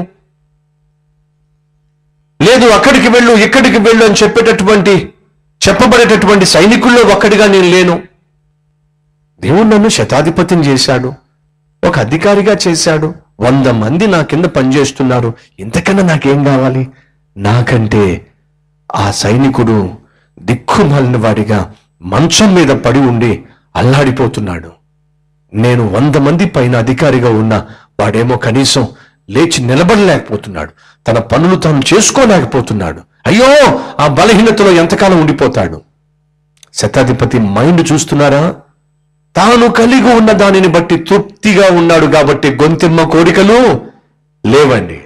లేదు అక్కడికి వెళ్ళు ఇక్కడికి వెళ్ళు అని చెప్పేటటువంటి చెప్పబడేటటువంటి సైనికుల్లో ఒక్కడిగా నేను లేను దేవుడు నన్ను శతాధిపతిని చేశాడు ఒక అధికారిగా చేశాడు వంద మంది నా కింద పనిచేస్తున్నారు ఇంతకన్నా నాకేం కావాలి నాకంటే ఆ సైనికుడు దిక్కుమాలిన వాడిగా మంచం మీద పడి ఉండి అల్లాడిపోతున్నాడు నేను వంద మంది పైన అధికారిగా ఉన్నా వాడేమో కనీసం లేచి నిలబడలేకపోతున్నాడు తన పనులు తాను చేసుకోలేకపోతున్నాడు అయ్యో ఆ బలహీనతలో ఎంతకాలం ఉండిపోతాడు శతాధిపతి మైండ్ చూస్తున్నారా తాను కలిగి ఉన్న దానిని బట్టి తృప్తిగా ఉన్నాడు కాబట్టి గొంతెమ్మ కోరికలు లేవండి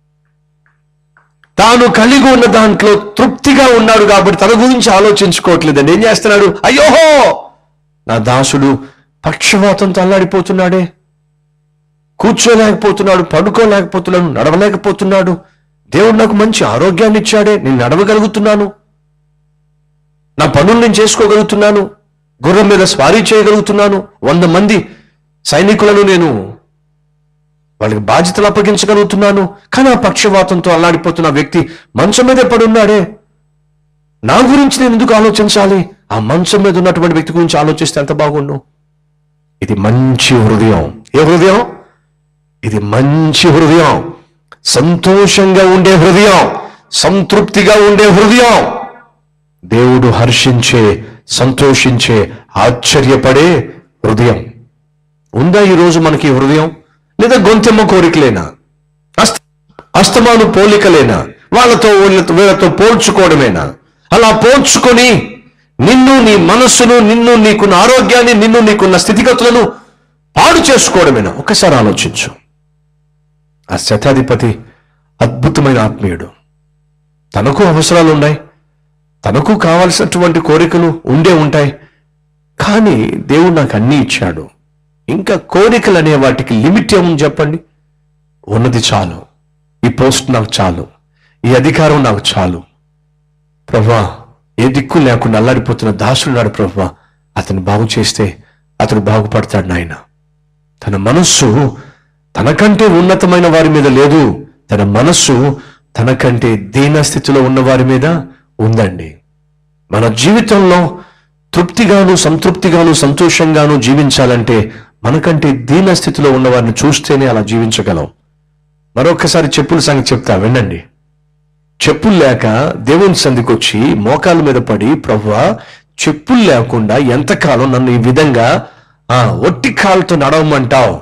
తాను కలిగి ఉన్న దాంట్లో తృప్తిగా ఉన్నాడు కాబట్టి తన గురించి ఆలోచించుకోవట్లేదండి ఏం చేస్తున్నాడు అయ్యోహో నా దాసుడు పక్షవాతంతో అల్లాడిపోతున్నాడే కూర్చోలేకపోతున్నాడు పడుకోలేకపోతున్నాడు నడవలేకపోతున్నాడు దేవుడు నాకు మంచి ఆరోగ్యాన్ని ఇచ్చాడే నేను నడవగలుగుతున్నాను నా పనులు నేను చేసుకోగలుగుతున్నాను గుర్రం మీద స్వారీ చేయగలుగుతున్నాను వంద మంది సైనికులను నేను వాళ్ళకి బాధ్యతలు అప్పగించగలుగుతున్నాను కానీ ఆ పక్షవాతంతో అల్లాడిపోతున్న వ్యక్తి మంచం మీదే పడున్నాడే నా గురించి నేను ఎందుకు ఆలోచించాలి ఆ మంచం మీద ఉన్నటువంటి వ్యక్తి గురించి ఆలోచిస్తే ఎంత బాగుండు ఇది మంచి హృదయం ఏ హృదయం ఇది మంచి హృదయం సంతోషంగా ఉండే హృదయం సంతృప్తిగా ఉండే హృదయం దేవుడు హర్షించే సంతోషించే ఆశ్చర్యపడే హృదయం ఉందా ఈ రోజు మనకి ఈ హృదయం లేదా గొంతెమ్మ కోరికలేనా అస్త అస్తమాను పోలికలేనా వాళ్ళతో వీళ్ళతో వీళ్ళతో పోల్చుకోవడమేనా అలా పోల్చుకొని నిన్ను నీ మనస్సును నిన్ను నీకున్న ఆరోగ్యాన్ని నిన్ను నీకున్న స్థితిగతులను పాడు చేసుకోవడమేనా ఒకసారి ఆలోచించు ఆ శతాధిపతి అద్భుతమైన ఆత్మీయుడు తనకు అవసరాలు ఉన్నాయి తనకు కావలసినటువంటి కోరికలు ఉండే ఉంటాయి కానీ దేవుడు నాకు అన్నీ ఇచ్చాడు ఇంకా కోరికలు అనే వాటికి లిమిట్ ఏముంది చెప్పండి ఉన్నది చాలు ఈ పోస్ట్ నాకు చాలు ఈ అధికారం నాకు చాలు ప్రభా ఏ దిక్కు లేకుండా అల్లాడిపోతున్న దాసుడున్నాడు ప్రభా అతను బాగు చేస్తే అతడు బాగుపడతాడు నాయన తన మనస్సు తనకంటే ఉన్నతమైన వారి మీద లేదు తన మనస్సు తనకంటే దీన స్థితిలో ఉన్న వారి మీద ఉందండి మన జీవితంలో తృప్తిగాను సంతృప్తిగాను సంతోషంగాను జీవించాలంటే మనకంటే దీన స్థితిలో ఉన్న వారిని చూస్తేనే అలా జీవించగలం మరొకసారి చెప్పుల సంగతి చెప్తా వినండి చెప్పులు లేక దేవుని సందికొచ్చి మోకాల మీద పడి ప్రభువా చెప్పులు లేకుండా ఎంతకాలం నన్ను ఈ విధంగా ఆ ఒట్టి కాలుతో నడవమంటావు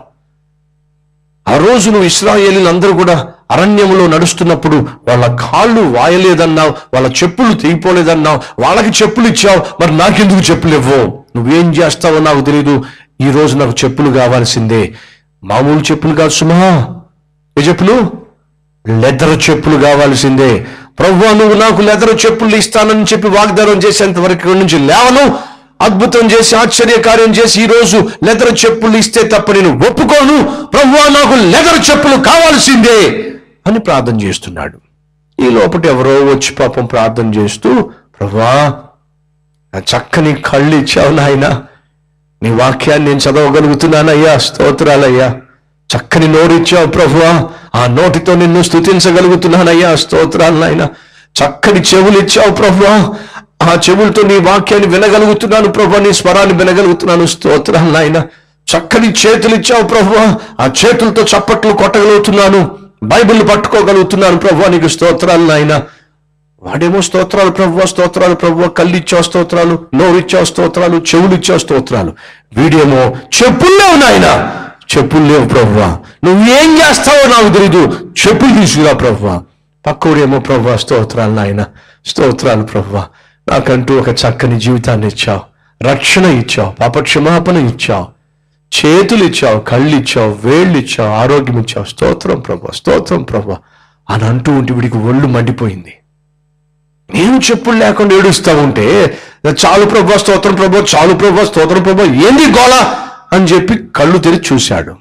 ఆ రోజు నువ్వు ఇస్రాయేలీలందరూ కూడా అరణ్యంలో నడుస్తున్నప్పుడు వాళ్ళ కాళ్ళు వాయలేదన్నావు వాళ్ళ చెప్పులు తెగిపోలేదన్నావు వాళ్ళకి చెప్పులు ఇచ్చావు మరి నాకెందుకు చెప్పులు ఇవ్వవు నువ్వేం చేస్తావో నాకు తెలియదు ఈ రోజు నాకు చెప్పులు కావాల్సిందే మామూలు చెప్పులు కాదు సుమా ఏ చెప్పులు లెదర్ చెప్పులు కావాల్సిందే ప్రభు నువ్వు నాకు లెదర్ చెప్పులు ఇస్తానని చెప్పి వాగ్దానం చేసేంత వరకు ఇక్కడి నుంచి లేవను అద్భుతం చేసి ఆశ్చర్య కార్యం చేసి ఈ రోజు లెదర్ చెప్పులు ఇస్తే తప్ప నేను ఒప్పుకోను ప్రభు నాకు లెదర్ చెప్పులు కావాల్సిందే అని ప్రార్థన చేస్తున్నాడు ఈ లోపటి ఎవరో వచ్చి పాపం ప్రార్థన చేస్తూ ప్రభా నా చక్కని కళ్ళు ఇచ్చావు నాయనా నీ వాక్యాన్ని నేను చదవగలుగుతున్నానయ్యా స్తోత్రాలయ్యా చక్కని నోరిచ్చావు ప్రభువా ఆ నోటితో నిన్ను స్తుతించగలుగుతున్నానయ్యా స్తోత్రాలు నాయన చక్కని చెవులు ఇచ్చావు ప్రభువా ఆ చెవులతో నీ వాక్యాన్ని వినగలుగుతున్నాను ప్రభు నీ స్వరాన్ని వినగలుగుతున్నాను స్తోత్రాలు నాయన చక్కని చేతులు ఇచ్చావు ప్రభువా ఆ చేతులతో చప్పట్లు కొట్టగలుగుతున్నాను బైబిల్ పట్టుకోగలుగుతున్నాను ప్రభు నీకు స్తోత్రాలు నాయన వాడేమో స్తోత్రాలు ప్రభువ స్తోత్రాలు ప్రభువ కళ్ళిచ్చావు స్తోత్రాలు నోరిచ్చావు స్తోత్రాలు చెవులు ఇచ్చావు స్తోత్రాలు వీడేమో చెప్పులు లేవు నాయన చెప్పులు లేవు ప్రభువ నువ్వేం చేస్తావో నాకు తెలీదు చెప్పులు తీసుకురా ప్రభువ పక్కోడేమో ప్రభువ స్తోత్రాలు నాయన స్తోత్రాలు ప్రభువ నాకంటూ ఒక చక్కని జీవితాన్ని ఇచ్చావు రక్షణ ఇచ్చావు పాప క్షమాపణ ఇచ్చావు చేతులు ఇచ్చావు కళ్ళు ఇచ్చావు వేళ్ళు ఇచ్చావు ఆరోగ్యం ఇచ్చావు స్తోత్రం ప్రభు స్తోత్రం ప్రభు అని అంటూ ఉంటే వీడికి ఒళ్ళు మండిపోయింది నేను చెప్పులు లేకుండా ఏడుస్తా ఉంటే చాలు ప్రభు స్తోత్రం ప్రభు చాలు ప్రభు స్తోత్రం ప్రభు ఏంది గోళ అని చెప్పి కళ్ళు తెరిచి చూశాడు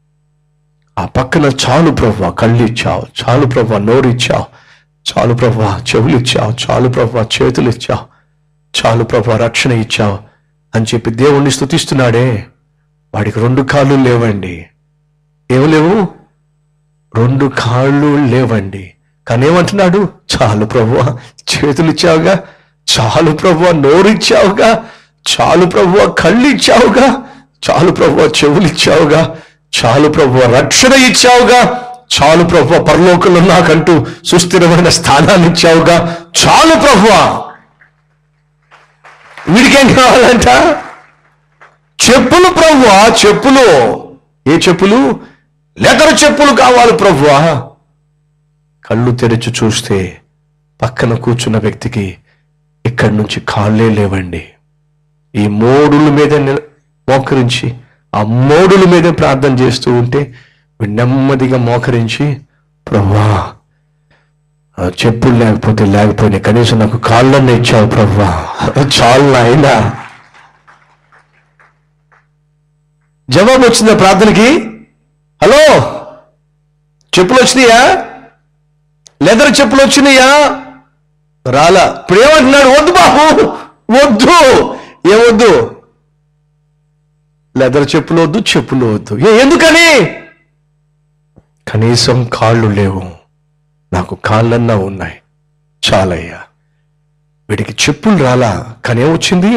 ఆ పక్కన చాలు ప్రభు కళ్ళు ఇచ్చావు చాలు ప్రభు నోరు ఇచ్చావు చాలు ప్రభు చెవులు ఇచ్చావు చాలు ప్రభు చేతులు ఇచ్చావు చాలు ప్రభు రక్షణ ఇచ్చావు అని చెప్పి దేవుణ్ణి స్తుతిస్తున్నాడే వాడికి రెండు కాళ్ళు లేవండి ఏం లేవు రెండు కాళ్ళు లేవండి కానీ ఏమంటున్నాడు చాలు ప్రభు చేతులు ఇచ్చావుగా చాలు ప్రభు నోరు ఇచ్చావుగా చాలు ప్రభు కళ్ళు ఇచ్చావుగా చాలు ప్రభు చెవులు ఇచ్చావుగా చాలు ప్రభు రక్షణ ఇచ్చావుగా చాలు ప్రభు పరలోకంలో నాకంటూ సుస్థిరమైన స్థానాన్ని ఇచ్చావుగా చాలు ప్రభు వీడికేం కావాలంట చెప్పులు ప్రభు చెప్పులు ఏ చెప్పులు లెదర్ చెప్పులు కావాలి ప్రభువా కళ్ళు తెరిచి చూస్తే పక్కన కూర్చున్న వ్యక్తికి ఇక్కడి నుంచి కాళ్ళే లేవండి ఈ మోడుల మీద నిల- మోకరించి ఆ మోడుల మీద ప్రార్థన చేస్తూ ఉంటే వీడు నెమ్మదిగా మోకరించి ప్రభువా ఆ చెప్పులు లేకపోతే లేకపోయినా కనీసం నాకు కాళ్ళన్న ఇచ్చావు ప్రభువా చాలు నాయనా జవాబు వచ్చిందా ప్రార్థనకి హలో చెప్పులు వచ్చినాయా లెదర్ చెప్పులు వచ్చినాయా రాలా ఇప్పుడు ఏమంటున్నాడు వద్దు బాబు వద్దు ఏమొద్దు లెదర్ చెప్పులు వద్దు చెప్పులు వద్దు ఏ ఎందుకని కనీసం కాళ్ళు లేవు నాకు కాళ్ళన్నా ఉన్నాయి చాలయ్యా వీడికి చెప్పులు రాలా కానీ ఏమొచ్చింది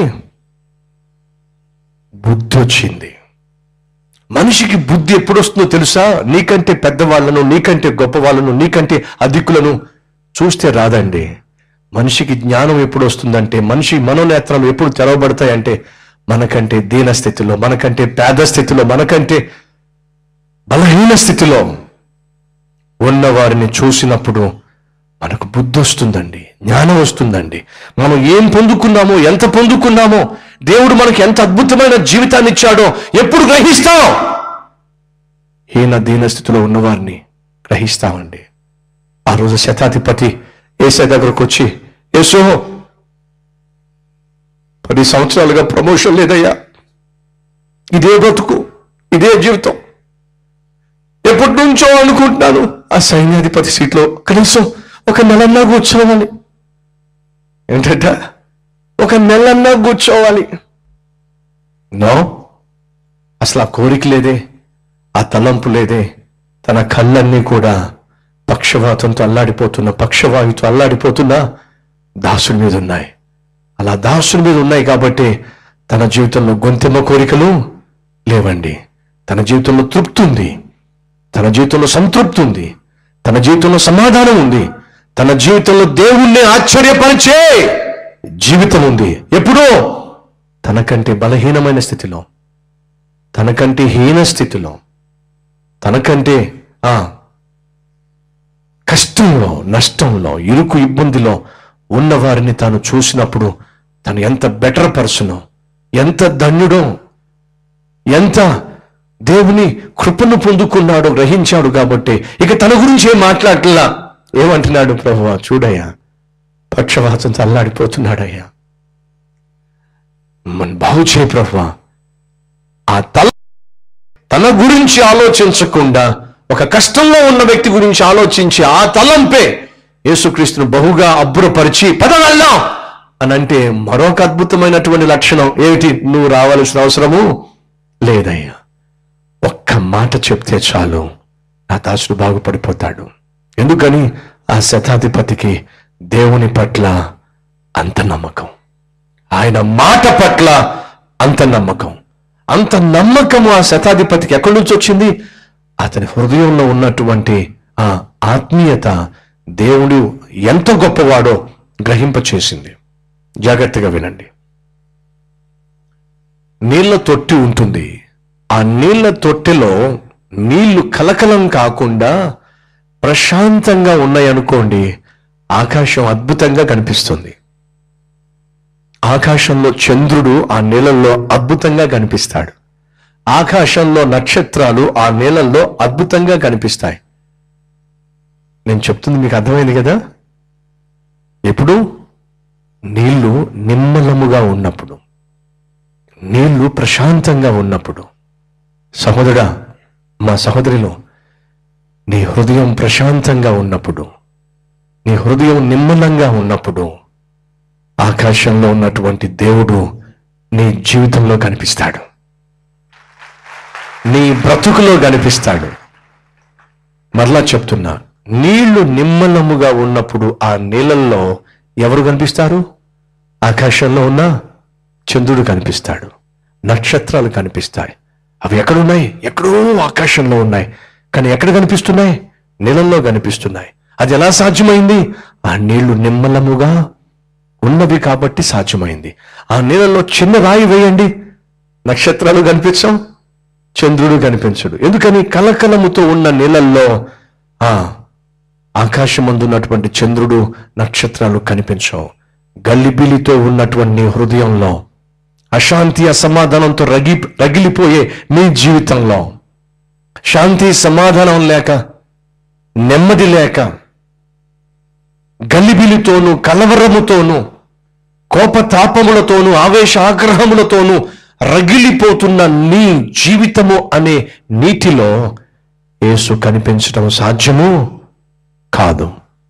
బుద్ధి వచ్చింది మనిషికి బుద్ధి ఎప్పుడు వస్తుందో తెలుసా నీకంటే పెద్దవాళ్ళను నీకంటే గొప్ప వాళ్ళను నీకంటే అధికులను చూస్తే రాదండి మనిషికి జ్ఞానం ఎప్పుడు వస్తుందంటే మనిషి మనోనేత్రాలు ఎప్పుడు తెరవబడతాయంటే మనకంటే దీన స్థితిలో మనకంటే పేద స్థితిలో మనకంటే బలహీన స్థితిలో ఉన్న వారిని చూసినప్పుడు మనకు బుద్ధి వస్తుందండి జ్ఞానం వస్తుందండి మనం ఏం పొందుకున్నామో ఎంత పొందుకున్నామో దేవుడు మనకి ఎంత అద్భుతమైన జీవితాన్ని ఇచ్చాడో ఎప్పుడు గ్రహిస్తాం హీన దీన స్థితిలో ఉన్నవారిని గ్రహిస్తామండి ఆ రోజు శతాధిపతి ఏసై దగ్గరకు వచ్చి యేసో పది సంవత్సరాలుగా ప్రమోషన్ లేదయ్యా ఇదే బ్రతుకు ఇదే జీవితం ఎప్పటి నుంచో అనుకుంటున్నాను ఆ సైన్యాధిపతి సీట్లో కనీసం ఒక నెలన్నా కూర్చోవాలి ఏంటంట ఒక నెలన్నా కూర్చోవాలి నో అసలు ఆ కోరిక లేదే ఆ తలంపు లేదే తన కళ్ళన్నీ కూడా పక్షవాతంతో అల్లాడిపోతున్న పక్షవాయుతో అల్లాడిపోతున్న దాసుని మీద ఉన్నాయి అలా దాసుని మీద ఉన్నాయి కాబట్టి తన జీవితంలో గొంతెమ్మ కోరికలు లేవండి తన జీవితంలో తృప్తి ఉంది తన జీవితంలో సంతృప్తి ఉంది తన జీవితంలో సమాధానం ఉంది తన జీవితంలో దేవుణ్ణి ఆశ్చర్యపరిచే జీవితం ఉంది ఎప్పుడో తనకంటే బలహీనమైన స్థితిలో తనకంటే హీన స్థితిలో తనకంటే ఆ కష్టంలో నష్టంలో ఇరుకు ఇబ్బందిలో ఉన్న వారిని తాను చూసినప్పుడు తను ఎంత బెటర్ పర్సనో ఎంత ధన్యుడో ఎంత దేవుని కృపను పొందుకున్నాడో గ్రహించాడు కాబట్టి ఇక తన గురించి ఏం మాట్లాడట్లా ఏమంటున్నాడు ప్రభువా చూడయ్యా పక్షవాతంతో అల్లాడిపోతున్నాడయ్యా మన బాగు చేయ ప్రభువా ఆ తల తన గురించి ఆలోచించకుండా ఒక కష్టంలో ఉన్న వ్యక్తి గురించి ఆలోచించి ఆ తలంపే యేసుక్రీస్తును బహుగా అబ్బురపరిచి పద వెళ్దాం అని అంటే మరొక అద్భుతమైనటువంటి లక్షణం ఏమిటి నువ్వు రావాల్సిన అవసరము లేదయ్యా ఒక్క మాట చెప్తే చాలు నా దాసుడు బాగుపడిపోతాడు ఎందుకని ఆ శతాధిపతికి దేవుని పట్ల అంత నమ్మకం ఆయన మాట పట్ల అంత నమ్మకం అంత నమ్మకము ఆ శతాధిపతికి ఎక్కడి నుంచి వచ్చింది అతని హృదయంలో ఉన్నటువంటి ఆ ఆత్మీయత దేవుడు ఎంత గొప్పవాడో గ్రహింపచేసింది జాగ్రత్తగా వినండి నీళ్ల తొట్టి ఉంటుంది ఆ నీళ్ల తొట్టెలో నీళ్లు కలకలం కాకుండా ప్రశాంతంగా ఉన్నాయనుకోండి ఆకాశం అద్భుతంగా కనిపిస్తుంది ఆకాశంలో చంద్రుడు ఆ నీళ్ళల్లో అద్భుతంగా కనిపిస్తాడు ఆకాశంలో నక్షత్రాలు ఆ నీళ్ళల్లో అద్భుతంగా కనిపిస్తాయి నేను చెప్తుంది మీకు అర్థమైంది కదా ఎప్పుడు నీళ్లు నిమ్మలముగా ఉన్నప్పుడు నీళ్లు ప్రశాంతంగా ఉన్నప్పుడు సహోదరా మా సహోదరిలో నీ హృదయం ప్రశాంతంగా ఉన్నప్పుడు నీ హృదయం నిమ్మలంగా ఉన్నప్పుడు ఆకాశంలో ఉన్నటువంటి దేవుడు నీ జీవితంలో కనిపిస్తాడు నీ బ్రతుకులో కనిపిస్తాడు మరలా చెప్తున్నా నీళ్లు నిమ్మలముగా ఉన్నప్పుడు ఆ నీళ్ళల్లో ఎవరు కనిపిస్తారు ఆకాశంలో ఉన్న చంద్రుడు కనిపిస్తాడు నక్షత్రాలు కనిపిస్తాయి అవి ఎక్కడున్నాయి ఎక్కడో ఆకాశంలో ఉన్నాయి కానీ ఎక్కడ కనిపిస్తున్నాయి నీళ్ళల్లో కనిపిస్తున్నాయి అది ఎలా సాధ్యమైంది ఆ నీళ్లు నిమ్మలముగా ఉన్నవి కాబట్టి సాధ్యమైంది ఆ నీళ్ళలో చిన్న రాయి వేయండి నక్షత్రాలు కనిపించం చంద్రుడు కనిపించడు ఎందుకని కలకలముతో ఉన్న నీళ్ళల్లో ఆ ఆకాశమందున్నటువంటి చంద్రుడు నక్షత్రాలు కనిపించవు గల్లిబిలితో ఉన్నటువంటి నీ హృదయంలో అశాంతి అసమాధానంతో రగి రగిలిపోయే నీ జీవితంలో శాంతి సమాధానం లేక నెమ్మది లేక గలిబిలితోనూ కలవరముతోనూ కోపతాపములతోనూ ఆవేశ ఆగ్రహములతోనూ రగిలిపోతున్న నీ జీవితము అనే నీటిలో యేసు కనిపించడం సాధ్యము కాదు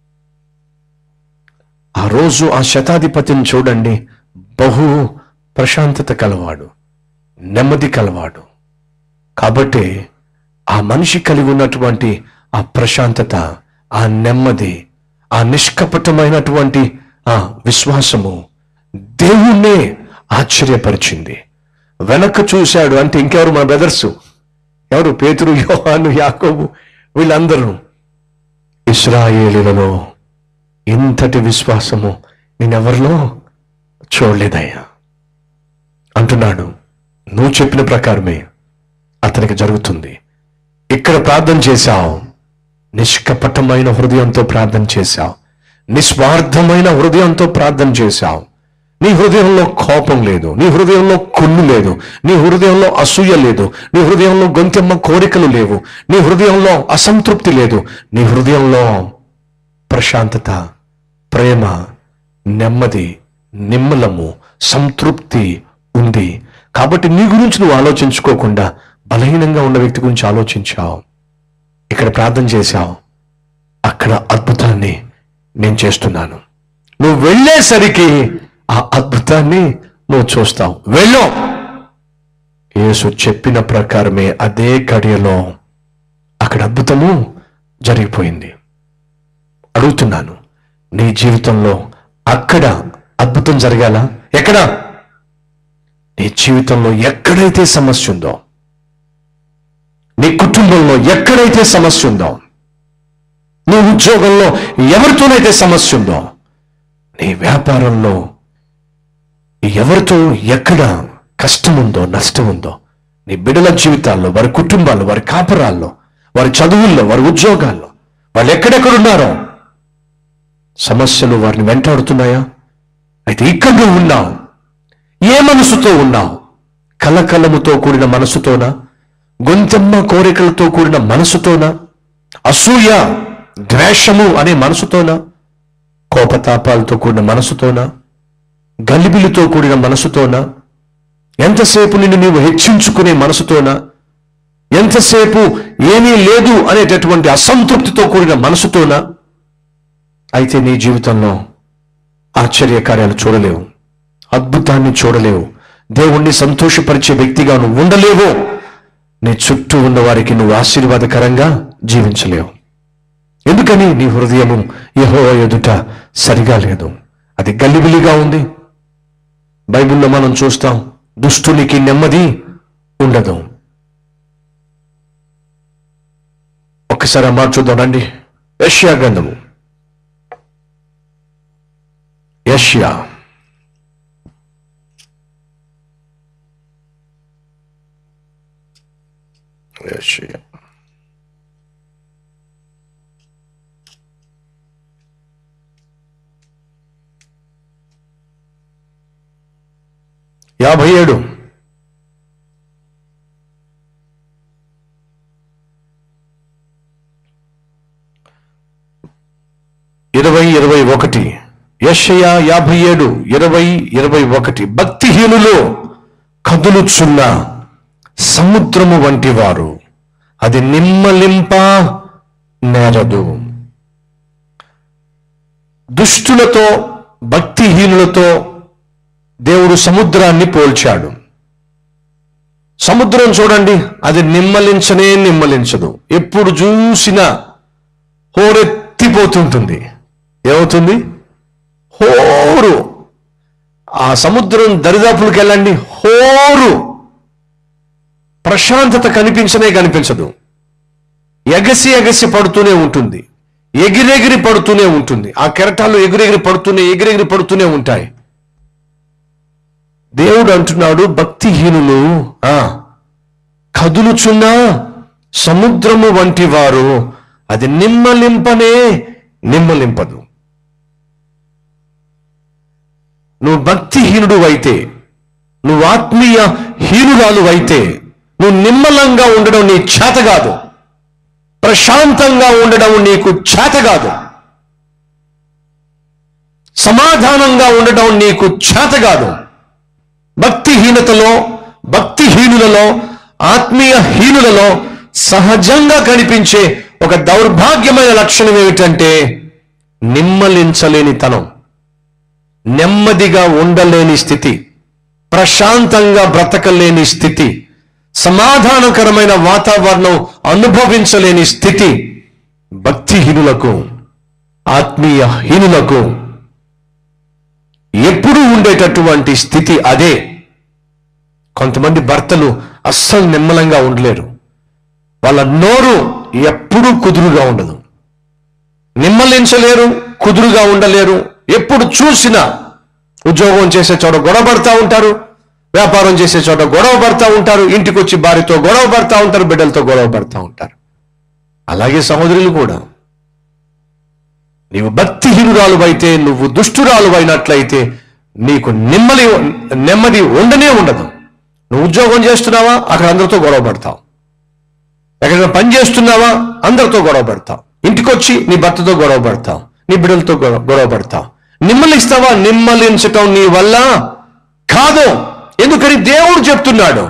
ఆ రోజు ఆ శతాధిపతిని చూడండి బహు ప్రశాంతత కలవాడు నెమ్మది కలవాడు కాబట్టి ఆ మనిషి కలిగి ఉన్నటువంటి ఆ ప్రశాంతత ఆ నెమ్మది ఆ నిష్కపటమైనటువంటి ఆ విశ్వాసము దేవుణ్ణే ఆశ్చర్యపరిచింది వెనక్కి చూశాడు అంటే ఇంకెవరు మన బ్రదర్స్ ఎవరు పేతురు యోహాను యాకోబు వీళ్ళందరూ ఇస్రాయేలీలలో ఇంతటి విశ్వాసము నేనెవరిలో చూడలేదయ్యా అంటున్నాడు నువ్వు చెప్పిన ప్రకారమే అతనికి జరుగుతుంది ఇక్కడ ప్రార్థన చేశావు నిష్కపటమైన హృదయంతో ప్రార్థన చేశావు నిస్వార్థమైన హృదయంతో ప్రార్థన చేశావు నీ హృదయంలో కోపం లేదు నీ హృదయంలో కుళ్ళు లేదు నీ హృదయంలో అసూయ లేదు నీ హృదయంలో గొంతెమ్మ కోరికలు లేవు నీ హృదయంలో అసంతృప్తి లేదు నీ హృదయంలో ప్రశాంతత ప్రేమ నెమ్మది నిమ్మలము సంతృప్తి ఉంది కాబట్టి నీ గురించి నువ్వు ఆలోచించుకోకుండా బలహీనంగా ఉన్న వ్యక్తి గురించి ఆలోచించావు ఇక్కడ ప్రార్థన చేశావు అక్కడ అద్భుతాన్ని నేను చేస్తున్నాను నువ్వు వెళ్ళేసరికి ఆ అద్భుతాన్ని నువ్వు చూస్తావు వెళ్ళు యేసు చెప్పిన ప్రకారమే అదే గడియలో అక్కడ అద్భుతము జరిగిపోయింది అడుగుతున్నాను నీ జీవితంలో అక్కడ అద్భుతం జరగాల ఎక్కడ నీ జీవితంలో ఎక్కడైతే సమస్య ఉందో నీ కుటుంబంలో ఎక్కడైతే సమస్య ఉందో నీ ఉద్యోగంలో ఎవరితోనైతే సమస్య ఉందో నీ వ్యాపారంలో ఎవరితో ఎక్కడ కష్టం ఉందో నష్టం ఉందో నీ బిడ్డల జీవితాల్లో వారి కుటుంబాల్లో వారి కాపురాల్లో వారి చదువుల్లో వారి ఉద్యోగాల్లో వాళ్ళు ఎక్కడెక్కడున్నారో సమస్యలు వారిని వెంటాడుతున్నాయా అయితే ఇక్కడ నువ్వు ఉన్నావు ఏ మనసుతో ఉన్నావు కలకలముతో కూడిన మనసుతోనా గొంతెమ్మ కోరికలతో కూడిన మనసుతోనా అసూయ ద్వేషము అనే మనసుతోనా కోపతాపాలతో కూడిన మనసుతోనా గలిబిలితో కూడిన మనసుతోనా ఎంతసేపు నిన్ను నీవు హెచ్చించుకునే మనసుతోనా ఎంతసేపు ఏమీ లేదు అనేటటువంటి అసంతృప్తితో కూడిన మనసుతోనా అయితే నీ జీవితంలో ఆశ్చర్యకార్యాలు చూడలేవు అద్భుతాన్ని చూడలేవు దేవుణ్ణి సంతోషపరిచే వ్యక్తిగా నువ్వు ఉండలేవు నీ చుట్టూ ఉన్న వారికి నువ్వు ఆశీర్వాదకరంగా జీవించలేవు ఎందుకని నీ హృదయము యహో ఎదుట సరిగా లేదు అది గల్లిబిలిగా ఉంది బైబిల్లో మనం చూస్తాం దుష్టునికి నెమ్మది ఉండదు ఒక్కసారి ఆ మాట చూద్దాం రండి యష్యా గ్రంథము యష్యా యష్యా యాభై ఏడు ఇరవై ఇరవై ఒకటి యషయ యాభై ఏడు ఇరవై ఇరవై ఒకటి భక్తిహీనులు కదులుచున్న సముద్రము వంటి వారు అది నిమ్మలింప నేరదు దుష్టులతో భక్తిహీనులతో దేవుడు సముద్రాన్ని పోల్చాడు సముద్రం చూడండి అది నిమ్మలించనే నిమ్మలించదు ఎప్పుడు చూసినా హోరెత్తిపోతుంటుంది ఏమవుతుంది హోరు ఆ సముద్రం దరిదాపులకు వెళ్ళండి హోరు ప్రశాంతత కనిపించనే కనిపించదు ఎగసి ఎగసి పడుతూనే ఉంటుంది ఎగిరెగిరి పడుతూనే ఉంటుంది ఆ కెరటాలు ఎగిరెగిరి పడుతూనే ఎగిరెగిరి పడుతూనే ఉంటాయి దేవుడు అంటున్నాడు భక్తిహీనులు ఆ కదులుచున్న సముద్రము వంటి వారు అది నిమ్మలింపనే నిమ్మలింపదు నువ్వు భక్తిహీనుడు అయితే నువ్వు ఆత్మీయ హీనురాలు అయితే నువ్వు నిమ్మలంగా ఉండడం నీ చేత కాదు ప్రశాంతంగా ఉండడం నీకు చేత కాదు సమాధానంగా ఉండడం నీకు చేత కాదు భక్తిహీనతలో భక్తిహీనులలో ఆత్మీయ హీనులలో సహజంగా కనిపించే ఒక దౌర్భాగ్యమైన లక్షణం ఏమిటంటే నిమ్మలించలేని తనం నెమ్మదిగా ఉండలేని స్థితి ప్రశాంతంగా బ్రతకలేని స్థితి సమాధానకరమైన వాతావరణం అనుభవించలేని స్థితి భక్తిహీనులకు ఆత్మీయ హీనులకు ఎప్పుడూ ఉండేటటువంటి స్థితి అదే కొంతమంది భర్తలు అస్సలు నిమ్మలంగా ఉండలేరు వాళ్ళ నోరు ఎప్పుడూ కుదురుగా ఉండదు నిమ్మలించలేరు కుదురుగా ఉండలేరు ఎప్పుడు చూసినా ఉద్యోగం చేసే చోట గొడవ పడతా ఉంటారు వ్యాపారం చేసే చోట గొడవ పడతా ఉంటారు ఇంటికి వచ్చి భార్యతో గొడవ పడతా ఉంటారు బిడ్డలతో గొడవ పడతా ఉంటారు అలాగే సహోదరులు కూడా నీవు భక్తిహీనురాలు అయితే నువ్వు దుష్టురాలు అయినట్లయితే నీకు నెమ్మది నెమ్మది ఉండనే ఉండదు నువ్వు ఉద్యోగం చేస్తున్నావా అక్కడ అందరితో గొడవ పడతావు ఎక్కడైనా పని చేస్తున్నావా అందరితో గొడవ పడతావు ఇంటికి వచ్చి నీ భర్తతో గొడవ పడతావు నీ బిడ్డలతో గొడవ గొడవ పడతావు నిమ్మలిస్తావా నిమ్మలించటం నీ వల్ల కాదు ఎందుకని దేవుడు చెప్తున్నాడు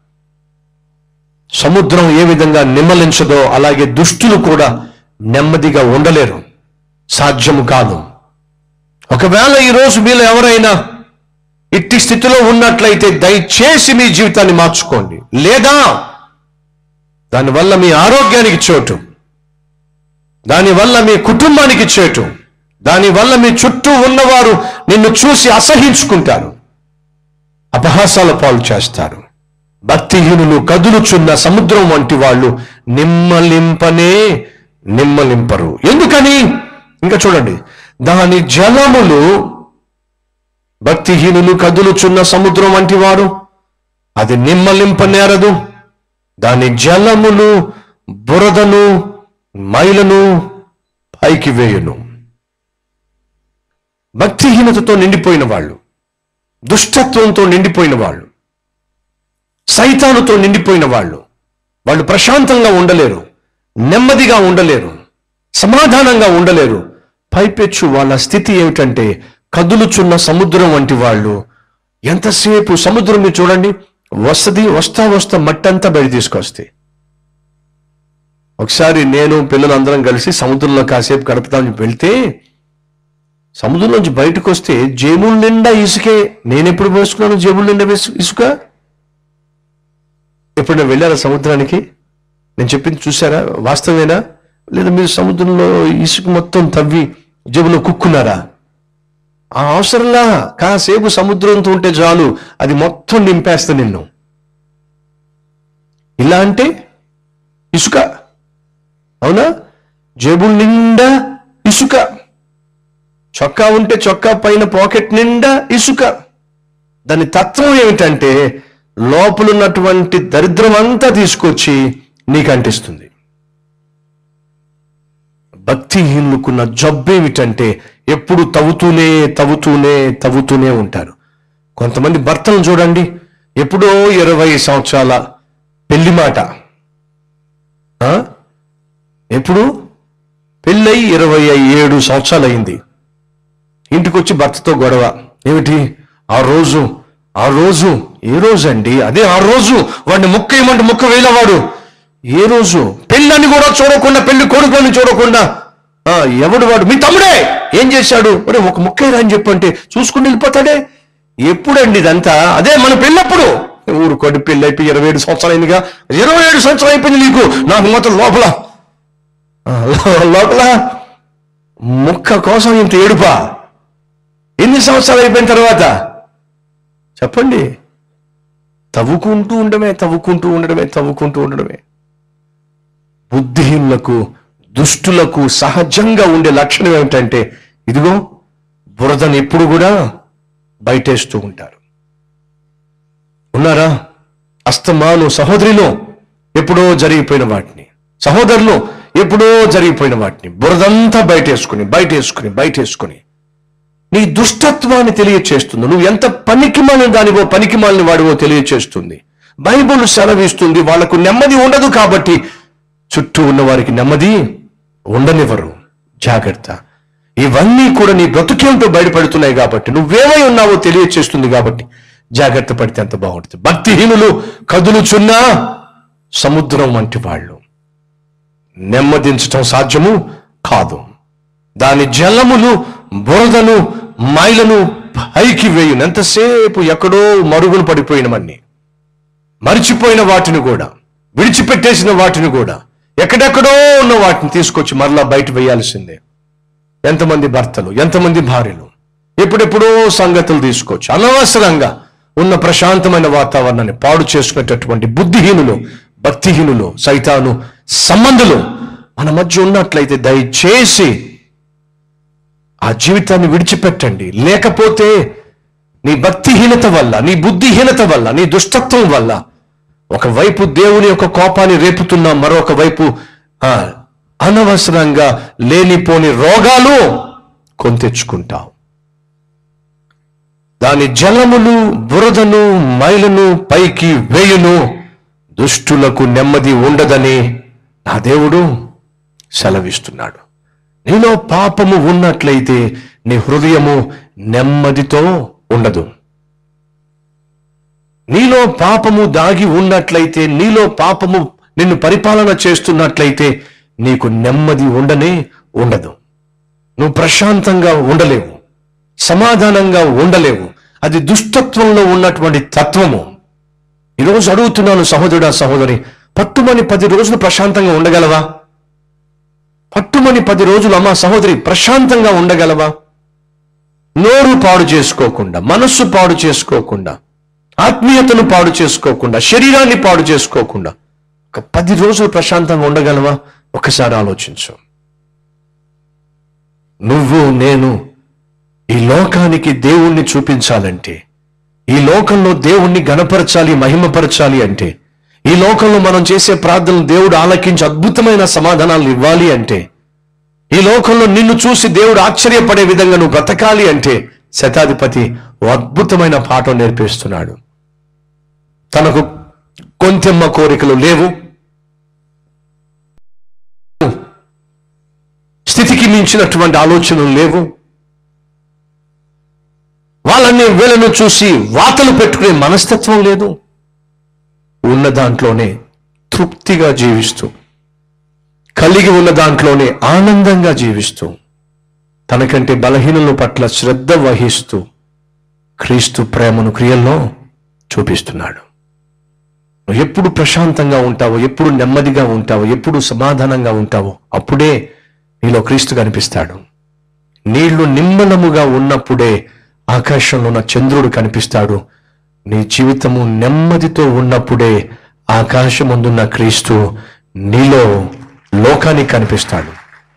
సముద్రం ఏ విధంగా నిమ్మలించదో అలాగే దుష్టులు కూడా నెమ్మదిగా ఉండలేరు సాధ్యము కాదు ఒకవేళ ఈరోజు మీలో ఎవరైనా ఇట్టి స్థితిలో ఉన్నట్లయితే దయచేసి మీ జీవితాన్ని మార్చుకోండి లేదా దానివల్ల మీ ఆరోగ్యానికి చోటు దానివల్ల మీ కుటుంబానికి చేటు దానివల్ల మీ చుట్టూ ఉన్నవారు నిన్ను చూసి అసహించుకుంటారు అపహాసాల పాలు చేస్తారు భక్తిహీనులు కదులుచున్న సముద్రం వంటి వాళ్ళు నిమ్మలింపనే నిమ్మలింపరు ఎందుకని ఇంకా చూడండి దాని జలములు భక్తిహీనులు కదులుచున్న సముద్రం వంటి వారు అది నిమ్మలింపనేరదు దాని జలములు బురదను మైలను పైకి వేయును భక్తిహీనతతో నిండిపోయిన వాళ్ళు దుష్టత్వంతో నిండిపోయిన వాళ్ళు సైతానుతో నిండిపోయిన వాళ్ళు వాళ్ళు ప్రశాంతంగా ఉండలేరు నెమ్మదిగా ఉండలేరు సమాధానంగా ఉండలేరు పైపెచ్చు వాళ్ళ స్థితి ఏమిటంటే కదులుచున్న సముద్రం వంటి వాళ్ళు ఎంతసేపు సముద్రం మీరు చూడండి వస్తది వస్తా వస్తా మట్టంతా బయట తీసుకొస్తాయి ఒకసారి నేను పిల్లలందరం కలిసి సముద్రంలో కాసేపు గడుపుతామని వెళ్తే సముద్రంలోంచి బయటకు వస్తే జేబుల నిండా ఇసుకే నేను ఎప్పుడు వేసుకున్నాను జేబుల నిండా వేసు- ఇసుక ఎప్పుడైనా వెళ్ళారా సముద్రానికి నేను చెప్పింది చూసారా వాస్తవేనా లేదా మీరు సముద్రంలో ఇసుక మొత్తం తవ్వి జేబులో కుక్కున్నారా ఆ అవసరంలా కాసేపు సముద్రంతో ఉంటే చాలు అది మొత్తం నింపేస్తా నిన్ను ఇలా అంటే ఇసుక అవునా జేబుల నిండా ఇసుక చొక్కా ఉంటే చొక్కా పైన పాకెట్ నిండా ఇసుక దాని తత్వం ఏమిటంటే లోపల ఉన్నటువంటి దరిద్రం అంతా తీసుకొచ్చి నీకు అంటిస్తుంది భక్తిహీనుకున్న జబ్బు ఏమిటంటే ఎప్పుడు తవ్వుతూనే తవ్వుతూనే తవ్వుతూనే ఉంటారు కొంతమంది భర్తలను చూడండి ఎప్పుడో ఇరవై సంవత్సరాల పెళ్లి మాట ఆ? ఎప్పుడు పెళ్ళై ఇరవై ఏడు సంవత్సరాలు అయింది ఇంటికి వచ్చి భర్తతో గొడవ ఏమిటి ఆ రోజు ఆ రోజు ఏ రోజు అండి అదే ఆ రోజు వాడిని ముక్క ఏమంటే ముక్క వేలవాడు ఏ రోజు పెళ్ళని కూడా చూడకుండా పెళ్లి కొడుకుని చూడకుండా ఆ ఎవడు వాడు మీ తమ్ముడే ఏం చేశాడు మరి ఒక ముక్కేరా అని చెప్పంటే చూసుకుని వెళ్ళిపోతాడే ఎప్పుడండి ఇదంతా అదే మన పెళ్ళప్పుడు ఊరు కొడి పెళ్ళి అయిపోయి ఇరవై ఏడు సంవత్సరాలు అయిందిగా ఇరవై ఏడు సంవత్సరాలు అయిపోయింది నీకు నాకు మాత్రం లోపల ఆ, లో- లోపల ముక్క కోసం ఇంత ఏడుపా ఎన్ని సంవత్సరాలు అయిపోయిన తర్వాత చెప్పండి తవ్వుకుంటూ ఉండడమే తవ్వుకుంటూ ఉండడమే తవ్వుకుంటూ ఉండడమే బుద్ధిహీనులకు దుష్టులకు సహజంగా ఉండే లక్షణం ఏమిటంటే ఇదిగో బురదను ఎప్పుడు కూడా బయటేస్తూ ఉంటారు ఉన్నారా అస్తమాను సహోదరిలో ఎప్పుడో జరిగిపోయిన వాటిని సహోదరులు ఎప్పుడో జరిగిపోయిన వాటిని బురదంతా బయటేసుకుని బయటేసుకుని బయటేసుకుని నీ దుష్టత్వాన్ని తెలియచేస్తుంది నువ్వు ఎంత పనికిమాలిన దానివో పనికిమాలిన వాడివో తెలియచేస్తుంది బైబుల్ సెలవిస్తుంది వాళ్లకు నెమ్మది ఉండదు కాబట్టి చుట్టూ ఉన్న వారికి నెమ్మది ఉండనివ్వరు జాగ్రత్త ఇవన్నీ కూడా నీ బ్రతుకేమిటో బయటపడుతున్నాయి కాబట్టి నువ్వేమై ఉన్నావో తెలియచేస్తుంది కాబట్టి జాగ్రత్త పడితే ఎంత బాగుంటుంది భక్తిహీనులు కదులుచున్నా సముద్రం వంటి వాళ్ళు నెమ్మదించటం సాధ్యము కాదు దాని జలములు బురదను మైలను పైకి వేయును ఎంతసేపు ఎక్కడో మరుగున పడిపోయినవన్నీ మరిచిపోయిన వాటిని కూడా విడిచిపెట్టేసిన వాటిని కూడా ఎక్కడెక్కడో ఉన్న వాటిని తీసుకొచ్చి మరలా బయట వేయాల్సిందే ఎంతమంది భర్తలు ఎంతమంది భార్యలు ఎప్పుడెప్పుడో సంగతులు తీసుకొచ్చి అనవసరంగా ఉన్న ప్రశాంతమైన వాతావరణాన్ని పాడు చేసుకునేటటువంటి బుద్ధిహీనులు భక్తిహీనులు సైతాను సంబంధులు మన మధ్య ఉన్నట్లయితే దయచేసి ఆ జీవితాన్ని విడిచిపెట్టండి లేకపోతే నీ భక్తిహీనత వల్ల నీ బుద్ధిహీనత వల్ల నీ దుష్టత్వం వల్ల ఒకవైపు దేవుని యొక్క కోపాన్ని రేపుతున్న మరొక వైపు ఆ, అనవసరంగా లేనిపోని రోగాలు కొని తెచ్చుకుంటావు దాని జలములు బురదను మైలను పైకి వేయును దుష్టులకు నెమ్మది ఉండదని నా దేవుడు సెలవిస్తున్నాడు నీలో పాపము ఉన్నట్లయితే నీ హృదయము నెమ్మదితో ఉండదు నీలో పాపము దాగి ఉన్నట్లయితే నీలో పాపము నిన్ను పరిపాలన చేస్తున్నట్లయితే నీకు నెమ్మది ఉండనే ఉండదు నువ్వు ప్రశాంతంగా ఉండలేవు సమాధానంగా ఉండలేవు అది దుష్టత్వంలో ఉన్నటువంటి తత్వము ఈరోజు అడుగుతున్నాను సహోదరుడా సహోదరి పట్టుమని పది రోజులు ప్రశాంతంగా ఉండగలవా పట్టుమని పది రోజులు అమ్మా సహోదరి ప్రశాంతంగా ఉండగలవా నోరు పాడు చేసుకోకుండా మనస్సు పాడు చేసుకోకుండా ఆత్మీయతను పాడు చేసుకోకుండా శరీరాన్ని పాడు చేసుకోకుండా ఒక పది రోజులు ప్రశాంతంగా ఉండగలవా ఒకసారి ఆలోచించు నువ్వు నేను ఈ లోకానికి దేవుణ్ణి చూపించాలంటే ఈ లోకంలో దేవుణ్ణి గణపరచాలి మహిమపరచాలి అంటే ఈ లోకంలో మనం చేసే ప్రార్థనలు దేవుడు ఆలకించి అద్భుతమైన సమాధానాలు ఇవ్వాలి అంటే ఈ లోకంలో నిన్ను చూసి దేవుడు ఆశ్చర్యపడే విధంగా నువ్వు బ్రతకాలి అంటే శతాధిపతి ఓ అద్భుతమైన పాఠం నేర్పిస్తున్నాడు తనకు కొంతెమ్మ కోరికలు లేవు స్థితికి మించినటువంటి ఆలోచనలు లేవు వాళ్ళని వీళ్ళను చూసి వాతలు పెట్టుకునే మనస్తత్వం లేదు ఉన్న దాంట్లోనే తృప్తిగా జీవిస్తూ కలిగి ఉన్న దాంట్లోనే ఆనందంగా జీవిస్తూ తనకంటే బలహీనుల పట్ల శ్రద్ధ వహిస్తూ క్రీస్తు ప్రేమను క్రియల్లో చూపిస్తున్నాడు నువ్వు ఎప్పుడు ప్రశాంతంగా ఉంటావో ఎప్పుడు నెమ్మదిగా ఉంటావో ఎప్పుడు సమాధానంగా ఉంటావో అప్పుడే నీలో క్రీస్తు కనిపిస్తాడు నీళ్లు నిమ్మలముగా ఉన్నప్పుడే ఆకాశంలో ఉన్న చంద్రుడు కనిపిస్తాడు నీ జీవితము నెమ్మదితో ఉన్నప్పుడే ఆకాశముందున్న క్రీస్తు నీలో లోకానికి కనిపిస్తాడు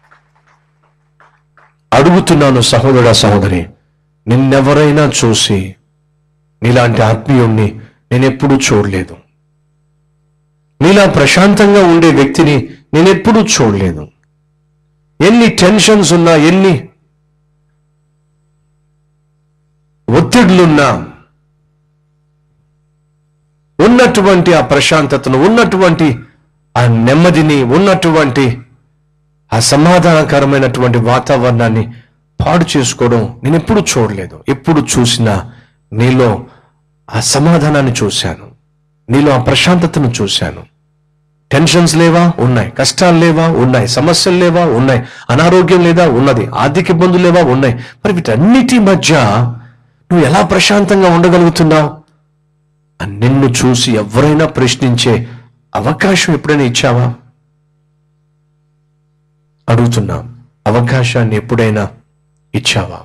అడుగుతున్నాను సహోదరుడా సహోదరి నిన్నెవరైనా చూసి నీలాంటి ఆత్మీయుణ్ణి నేనెప్పుడూ చూడలేదు నీలా ప్రశాంతంగా ఉండే వ్యక్తిని నేనెప్పుడూ చూడలేదు ఎన్ని టెన్షన్స్ ఉన్నా ఎన్ని ఒత్తిడులున్నా ఉన్నటువంటి ఆ ప్రశాంతతను ఉన్నటువంటి ఆ నెమ్మదిని ఉన్నటువంటి ఆ సమాధానకరమైనటువంటి వాతావరణాన్ని పాడు చేసుకోవడం నేను ఎప్పుడు చూడలేదు ఎప్పుడు చూసినా నీలో ఆ సమాధానాన్ని చూశాను నీలో ఆ ప్రశాంతతను చూశాను టెన్షన్స్ లేవా ఉన్నాయి కష్టాలు లేవా ఉన్నాయి సమస్యలు లేవా ఉన్నాయి అనారోగ్యం లేదా ఉన్నది ఆర్థిక ఇబ్బందులు లేవా ఉన్నాయి మరి వీటన్నిటి మధ్య నువ్వు ఎలా ప్రశాంతంగా ఉండగలుగుతున్నావు అని నిన్ను చూసి ఎవరైనా ప్రశ్నించే అవకాశం ఎప్పుడైనా ఇచ్చావా అడుగుతున్నా అవకాశాన్ని ఎప్పుడైనా ఇచ్చావా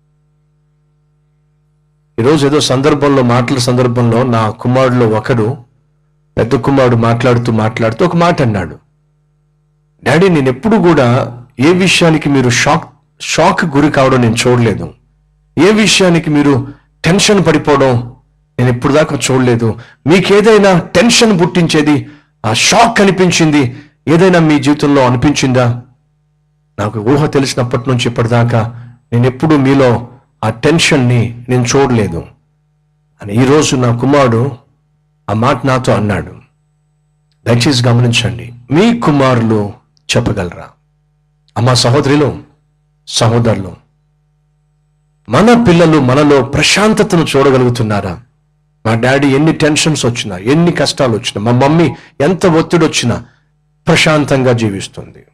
ఈరోజు ఏదో సందర్భంలో మాటల సందర్భంలో నా కుమారుడులో ఒకడు పెద్ద కుమారుడు మాట్లాడుతూ మాట్లాడుతూ ఒక మాట అన్నాడు డాడీ నేను ఎప్పుడు కూడా ఏ విషయానికి మీరు షాక్ షాక్ గురి కావడం నేను చూడలేదు ఏ విషయానికి మీరు టెన్షన్ పడిపోవడం నేను ఎప్పుడు దాకా చూడలేదు మీకు ఏదైనా టెన్షన్ పుట్టించేది ఆ షాక్ అనిపించింది ఏదైనా మీ జీవితంలో అనిపించిందా నాకు ఊహ తెలిసినప్పటి నుంచి ఇప్పటిదాకా నేను ఎప్పుడు మీలో ఆ టెన్షన్ని నేను చూడలేదు అని ఈరోజు నా కుమారుడు ఆ మాట నాతో అన్నాడు దయచేసి గమనించండి మీ కుమారులు చెప్పగలరా అమ్మా సహోదరులు సహోదరులు మన పిల్లలు మనలో ప్రశాంతతను చూడగలుగుతున్నారా మా డాడీ ఎన్ని టెన్షన్స్ వచ్చినా ఎన్ని కష్టాలు వచ్చినా మా మమ్మీ ఎంత ఒత్తిడి వచ్చినా ప్రశాంతంగా జీవిస్తుంది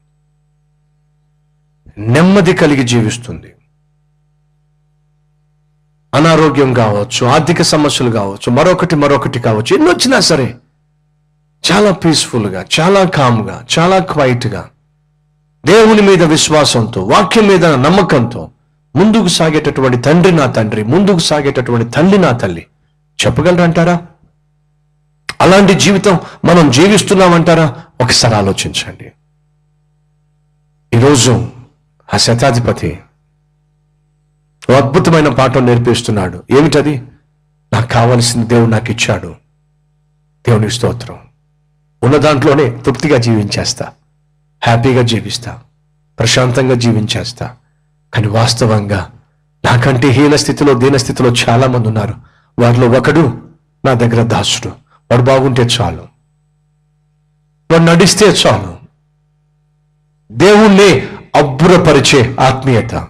నెమ్మది కలిగి జీవిస్తుంది అనారోగ్యం కావచ్చు ఆర్థిక సమస్యలు కావచ్చు మరొకటి మరొకటి కావచ్చు ఎన్ని వచ్చినా సరే చాలా పీస్ఫుల్గా చాలా కామ్గా చాలా క్వైట్గా దేవుని మీద విశ్వాసంతో వాక్యం మీద నమ్మకంతో ముందుకు సాగేటటువంటి తండ్రి నా తండ్రి ముందుకు సాగేటటువంటి తల్లి నా తల్లి చెప్పగలరంటారా అలాంటి జీవితం మనం జీవిస్తున్నామంటారా ఒకసారి ఆలోచించండి ఈరోజు ఆ శతాధిపతి ఓ అద్భుతమైన పాఠం నేర్పిస్తున్నాడు ఏమిటది నాకు కావలసిన దేవుడు నాకు ఇచ్చాడు దేవుని స్తోత్రం ఉన్న దాంట్లోనే తృప్తిగా జీవించేస్తా హ్యాపీగా జీవిస్తా ప్రశాంతంగా జీవించేస్తా కానీ వాస్తవంగా నాకంటే హీన స్థితిలో దీన స్థితిలో చాలా మంది ఉన్నారు వారిలో ఒకడు నా దగ్గర దాసుడు వాడు బాగుంటే చాలు వాడు నడిస్తే చాలు దేవుణ్ణి అబ్బురపరిచే ఆత్మీయత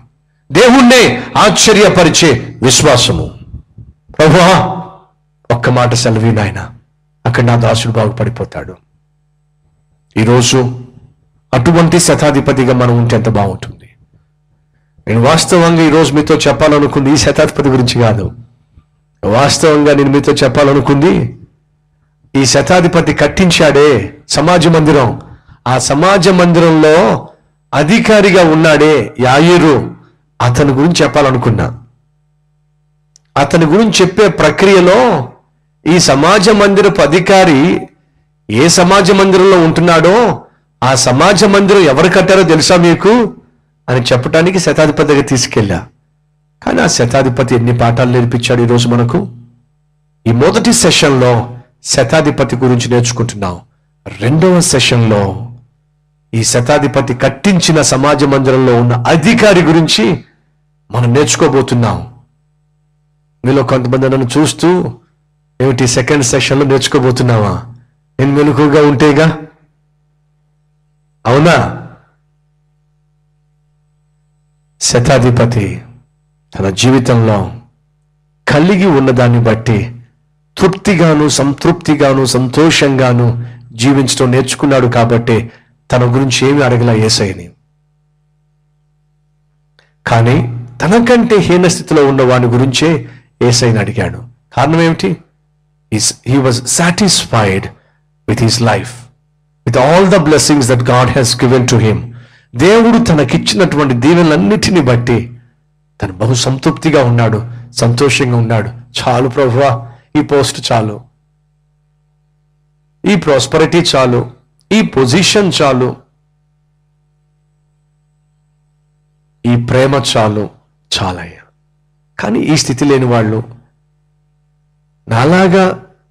దేవుణ్ణే ఆశ్చర్యపరిచే విశ్వాసము ప్రభువా ఒక్క మాట సెలవి నాయన అక్కడ నా దాసుడు బాగుపడిపోతాడు ఈరోజు అటువంటి శతాధిపతిగా మనం ఉంటే ఎంత బాగుంటుంది నేను వాస్తవంగా ఈరోజు మీతో చెప్పాలనుకుంది ఈ శతాధిపతి గురించి కాదు వాస్తవంగా నేను మీతో చెప్పాలనుకుంది ఈ శతాధిపతి కట్టించాడే సమాజ మందిరం ఆ సమాజ మందిరంలో అధికారిగా ఉన్నాడే యాయిరు అతని గురించి చెప్పాలనుకున్నా అతని గురించి చెప్పే ప్రక్రియలో ఈ సమాజ మందిరపు అధికారి ఏ సమాజ మందిరంలో ఉంటున్నాడో ఆ సమాజ మందిరం ఎవరు కట్టారో తెలుసా మీకు అని చెప్పడానికి శతాధిపతి దగ్గర తీసుకెళ్ళా కానీ ఆ శతాధిపతి ఎన్ని పాఠాలు నేర్పించాడు ఈరోజు మనకు ఈ మొదటి సెషన్లో శతాధిపతి గురించి నేర్చుకుంటున్నాం రెండవ సెషన్లో ఈ శతాధిపతి కట్టించిన సమాజ మందిరంలో ఉన్న అధికారి గురించి మనం నేర్చుకోబోతున్నాం మీలో కొంతమంది నన్ను చూస్తూ ఏమిటి సెకండ్ సెషన్లో నేర్చుకోబోతున్నావా నేను మెలకుగా ఉంటేగా అవునా శతాధిపతి తన జీవితంలో కలిగి ఉన్నదాన్ని బట్టి తృప్తిగాను సంతృప్తిగాను సంతోషంగాను జీవించడం నేర్చుకున్నాడు కాబట్టి తన గురించి ఏమి అడగల ఏసైని కానీ తనకంటే హీన స్థితిలో ఉన్న వాని గురించే ఏసైని అడిగాడు కారణం ఏమిటి he was satisfied with his life with all the blessings that God has given to him దేవుడు తనకిచ్చినటువంటి దీవెనలన్నిటిని బట్టి తను బహు సంతృప్తిగా ఉన్నాడు సంతోషంగా ఉన్నాడు చాలు ప్రభువా ఈ పోస్ట్ చాలు ఈ ప్రాస్పరిటీ చాలు ఈ పొజిషన్ చాలు ఈ ప్రేమ చాలు చాలయ్యా కానీ ఈ స్థితి లేని వాళ్ళు నాలాగా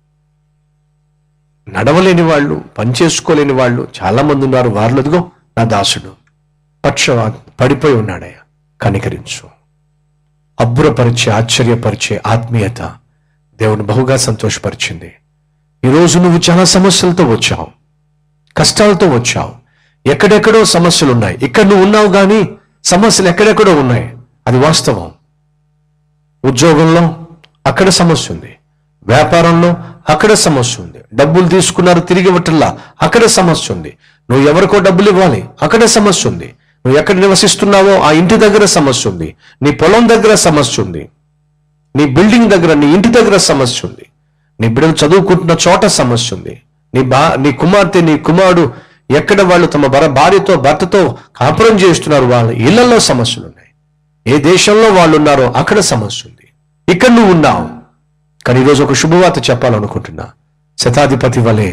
నడవలేని వాళ్ళు పనిచేసుకోలేని వాళ్ళు చాలా మంది ఉన్నారు వారిలో అదిగో నా దాసుడు పక్షవా పడిపోయి ఉన్నాడయ్యా కనికరించు అబ్బురపరిచే ఆశ్చర్యపరిచే ఆత్మీయత దేవుని బహుగా సంతోషపరిచింది ఈరోజు నువ్వు చాలా సమస్యలతో వచ్చావు కష్టాలతో వచ్చావు ఎక్కడెక్కడో సమస్యలు ఉన్నాయి ఇక్కడ నువ్వు ఉన్నావు కానీ సమస్యలు ఎక్కడెక్కడో ఉన్నాయి అది వాస్తవం ఉద్యోగంలో అక్కడ సమస్య ఉంది వ్యాపారంలో అక్కడ సమస్య ఉంది డబ్బులు తీసుకున్నారు తిరిగి ఇవ్వటల్లా అక్కడ సమస్య ఉంది నువ్వు ఎవరికో డబ్బులు ఇవ్వాలి అక్కడ సమస్య ఉంది నువ్వు ఎక్కడ నివసిస్తున్నావో ఆ ఇంటి దగ్గర సమస్య ఉంది నీ పొలం దగ్గర సమస్య ఉంది నీ బిల్డింగ్ దగ్గర నీ ఇంటి దగ్గర సమస్య ఉంది నీ బిడ్డలు చదువుకుంటున్న చోట సమస్య ఉంది నీ బా నీ కుమార్తె నీ కుమారుడు ఎక్కడ వాళ్ళు తమ భర భార్యతో భర్తతో కాపురం చేస్తున్నారు వాళ్ళ ఇళ్లలో సమస్యలు ఉన్నాయి ఏ దేశంలో వాళ్ళు ఉన్నారో అక్కడ సమస్య ఉంది ఇక్కడ నువ్వు ఉన్నావు కానీ ఈరోజు ఒక శుభవార్త చెప్పాలనుకుంటున్నా శతాధిపతి వలె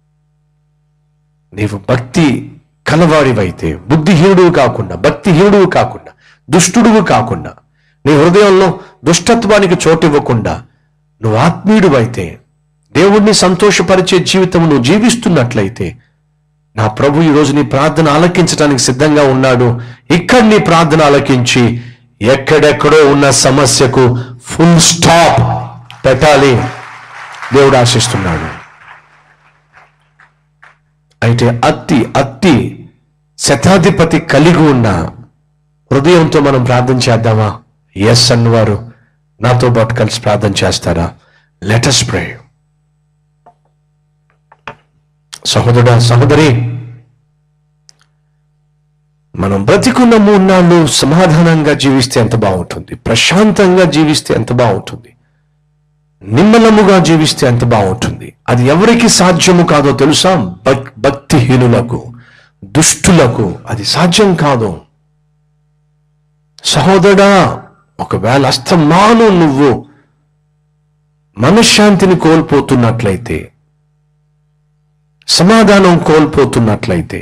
నీవు భక్తి కలవాడివైతే బుద్ధిహీనుడు కాకుండా భక్తిహీనుడు కాకుండా దుష్టుడువు కాకుండా నీ హృదయంలో దుష్టత్వానికి చోటివ్వకుండా నువ్వు ఆత్మీయుడువైతే దేవుణ్ణి సంతోషపరిచే జీవితం నువ్వు జీవిస్తున్నట్లయితే నా ప్రభు ఈరోజు నీ ప్రార్థన ఆలకించడానికి సిద్ధంగా ఉన్నాడు ఇక్కడ నీ ప్రార్థన ఆలకించి ఎక్కడెక్కడో ఉన్న సమస్యకు ఫుల్ స్టాప్ పెట్టాలి దేవుడు ఆశిస్తున్నాడు అయితే అత్తి అత్తి శతాధిపతి కలిగి ఉన్న హృదయంతో మనం ప్రార్థన చేద్దామా ఎస్ అన్నవారు నాతో పాటు కలిసి ప్రార్థన చేస్తారా లెటస్ ప్రే సహోదరుడా సహోదరి మనం బ్రతికున్న మూడు నాళ్ళు సమాధానంగా జీవిస్తే ఎంత బాగుంటుంది ప్రశాంతంగా జీవిస్తే ఎంత బాగుంటుంది నిమ్మలముగా జీవిస్తే ఎంత బాగుంటుంది అది ఎవరికి సాధ్యము కాదో తెలుసా భక్- భక్తిహీనులకు దుష్టులకు అది సాధ్యం కాదు సహోదరా ఒకవేళ అస్తమాను నువ్వు మనశ్శాంతిని కోల్పోతున్నట్లయితే సమాధానం కోల్పోతున్నట్లయితే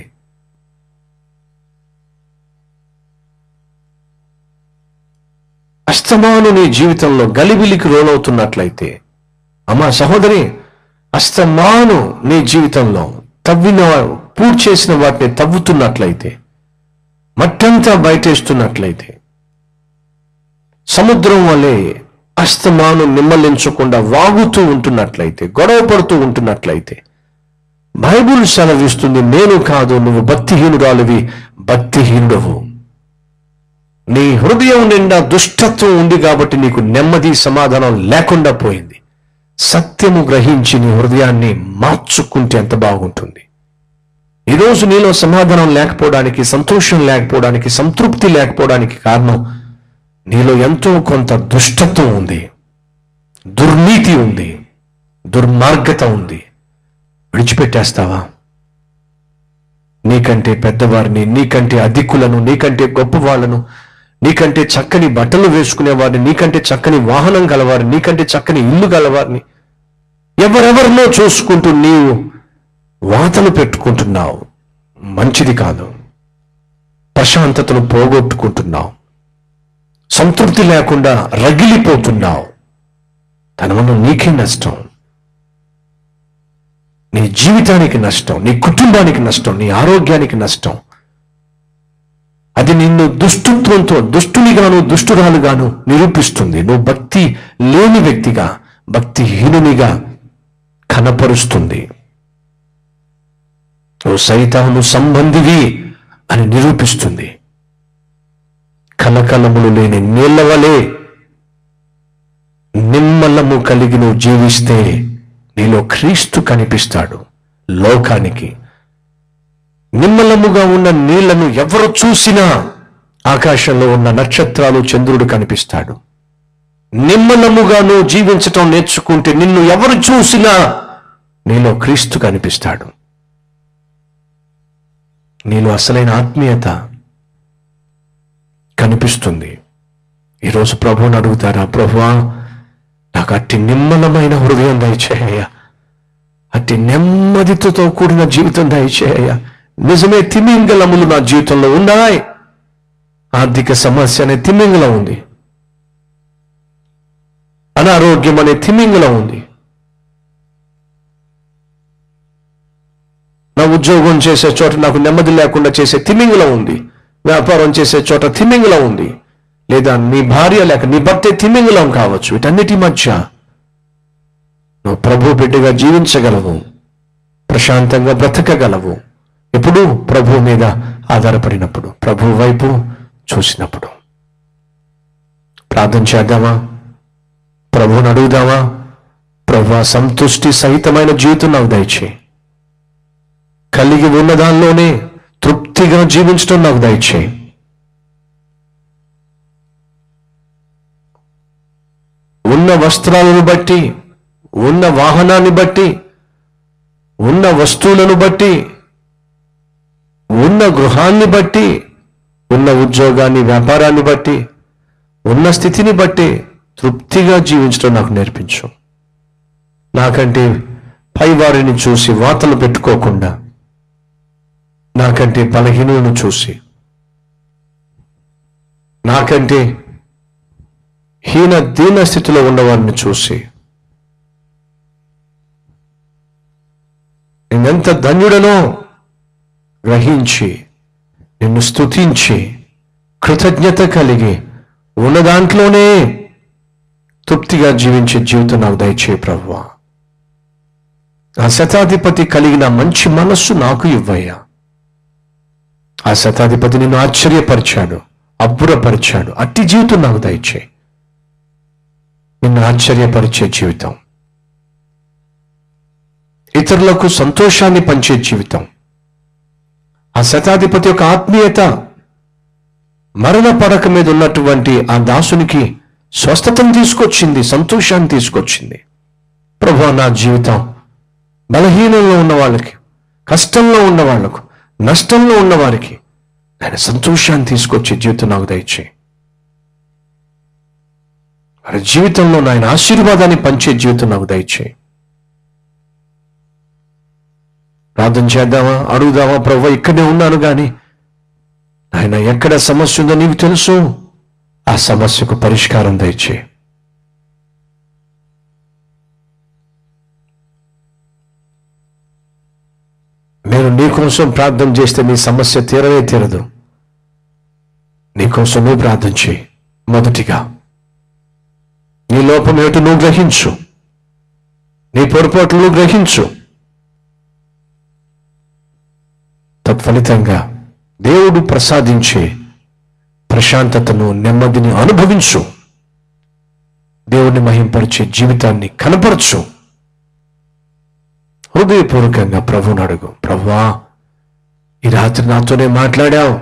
అస్తమాను నీ జీవితంలో గలిబిలికి లోనవుతున్నట్లయితే అమ్మా సహోదరి అస్తమాను నీ జీవితంలో తవ్విన పూర్తి చేసిన వాటిని తవ్వుతున్నట్లయితే మట్టంతా బయటేస్తున్నట్లయితే సముద్రం వలె అస్తమాను నిమ్మలించకుండా వాగుతూ ఉంటున్నట్లయితే గొడవ పడుతూ ఉంటున్నట్లయితే బైబుల్ సెలవిస్తుంది నేను కాదు నువ్వు భక్తిహీనురాలివి భక్తిహీనుడవు నీ హృదయం నిండా దుష్టత్వం ఉంది కాబట్టి నీకు నెమ్మది సమాధానం లేకుండా పోయింది సత్యము గ్రహించి నీ హృదయాన్ని మార్చుకుంటే ఎంత బాగుంటుంది ఈరోజు నీలో సమాధానం లేకపోవడానికి సంతోషం లేకపోవడానికి సంతృప్తి లేకపోవడానికి కారణం నీలో ఎంతో కొంత దుష్టత్వం ఉంది దుర్నీతి ఉంది దుర్మార్గత ఉంది విడిచిపెట్టేస్తావా నీకంటే పెద్దవారిని నీకంటే అధికులను నీకంటే గొప్పవాళ్ళను నీకంటే చక్కని బట్టలు వేసుకునే వారిని నీకంటే చక్కని వాహనం గలవారిని నీకంటే చక్కని ఇల్లు గలవారిని ఎవరెవరినో చూసుకుంటూ నీవు వాతలు పెట్టుకుంటున్నావు మంచిది కాదు ప్రశాంతతను పోగొట్టుకుంటున్నావు సంతృప్తి లేకుండా రగిలిపోతున్నావు దానివల్ల నీకే నష్టం నీ జీవితానికి నష్టం నీ కుటుంబానికి నష్టం నీ ఆరోగ్యానికి నష్టం అది నిన్ను దుష్టత్వంతో దుష్టునిగాను దుష్టురాలుగాను నిరూపిస్తుంది నువ్వు భక్తి లేని వ్యక్తిగా భక్తిహీనునిగా కనపరుస్తుంది నువ్వు సైతాను సంబంధివి అని నిరూపిస్తుంది కలకలములు లేని నీళ్ల వలె నిమ్మలము కలిగి నువ్వు జీవిస్తే నీలో క్రీస్తు కనిపిస్తాడు లోకానికి నిమ్మలముగా ఉన్న నీళ్లను ఎవరు చూసినా ఆకాశంలో ఉన్న నక్షత్రాలు చంద్రుడు కనిపిస్తాడు నిమ్మలముగా నువ్వు జీవించటం నేర్చుకుంటే నిన్ను ఎవరు చూసినా నీలో క్రీస్తు కనిపిస్తాడు నీలో అసలైన ఆత్మీయత కనిపిస్తుంది ఈరోజు ప్రభువుని అడుగుతారా ప్రభువా నాకు అట్టి నిమ్మలమైన హృదయం దయచేయ అట్టి నెమ్మదితో కూడిన జీవితం దయచేయ నిజమే తిమింగలములు నా జీవితంలో ఉన్నాయి ఆర్థిక సమస్య అనే తిమింగలం ఉంది అనారోగ్యం అనే తిమింగలం ఉంది నా ఉద్యోగం చేసే చోట నాకు నెమ్మది లేకుండా చేసే తిమింగలం ఉంది వ్యాపారం చేసే చోట తిమింగలం ఉంది లేదా నీ భార్య లేక నీ భర్తే తిమింగలం కావచ్చు వీటన్నిటి మధ్య నువ్వు ప్రభు బిడ్డగా జీవించగలవు ప్రశాంతంగా బ్రతకగలవు ఎప్పుడు ప్రభు మీద ఆధారపడినప్పుడు ప్రభు వైపు చూసినప్పుడు ప్రార్థన చేద్దామా ప్రభువుని అడుగుదామా ప్రభు సంతుష్టి సహితమైన జీవితం నాకు దయచేయి కలిగి ఉన్న దానిలోనే తృప్తిగా జీవించడం నాకు దయచేయి ఉన్న వస్త్రాలను బట్టి ఉన్న వాహనాన్ని బట్టి ఉన్న వస్తువులను బట్టి ఉన్న గృహాన్ని బట్టి ఉన్న ఉద్యోగాన్ని వ్యాపారాన్ని బట్టి ఉన్న స్థితిని బట్టి తృప్తిగా జీవించడం నాకు నేర్పించు నాకంటే పైవారిని చూసి వాతలు పెట్టుకోకుండా నాకంటే బలహీనులను చూసి నాకంటే హీన దీన స్థితిలో ఉన్నవారిని చూసి నేనెంత ధన్యుడనో గ్రహించి నిన్ను స్తుతించి కృతజ్ఞత కలిగి ఉన్న దాంట్లోనే తృప్తిగా జీవించే జీవితం నాకు దయచే ప్రభువా ఆ శతాధిపతి కలిగిన మంచి మనస్సు నాకు ఇవ్వయ్యా ఆ శతాధిపతి నిన్ను ఆశ్చర్యపరిచాడు అబ్బురపరిచాడు అట్టి జీవితం నాకు దయచే నిన్ను ఆశ్చర్యపరిచే జీవితం ఇతరులకు సంతోషాన్ని పంచే జీవితం ఆ శతాధిపతి యొక్క ఆత్మీయత మరణ పడక మీద ఉన్నటువంటి ఆ దాసునికి స్వస్థతను తీసుకొచ్చింది సంతోషాన్ని తీసుకొచ్చింది ప్రభు నా జీవితం బలహీనంలో ఉన్న వాళ్ళకి కష్టంలో ఉన్న వాళ్ళకు నష్టంలో ఉన్న వారికి ఆయన సంతోషాన్ని తీసుకొచ్చే జీవితం నాకు దయచే వారి జీవితంలో నాయన ఆశీర్వాదాన్ని పంచే జీవితం నాకు దయచే ప్రార్థన చేద్దామా అడుగుదామా ప్రభు ఇక్కడే ఉన్నాను కానీ ఆయన ఎక్కడ సమస్య ఉందో నీకు తెలుసు ఆ సమస్యకు పరిష్కారం దయచే నేను నీకోసం ప్రార్థన చేస్తే నీ సమస్య తీరనే తీరదు నీకోసం నువ్వు ప్రార్థన చేయి మొదటిగా నీ లోపం ఏమిటో నువ్వు గ్రహించు నీ పొరపాట్లు నువ్వు గ్రహించు తత్ఫలితంగా దేవుడు ప్రసాదించే ప్రశాంతతను నెమ్మదిని అనుభవించు దేవుణ్ణి మహింపరిచే జీవితాన్ని కనపరచు హృదయపూర్వకంగా ప్రభువుని అడుగు ప్రభువా ఈ రాత్రి నాతోనే మాట్లాడావు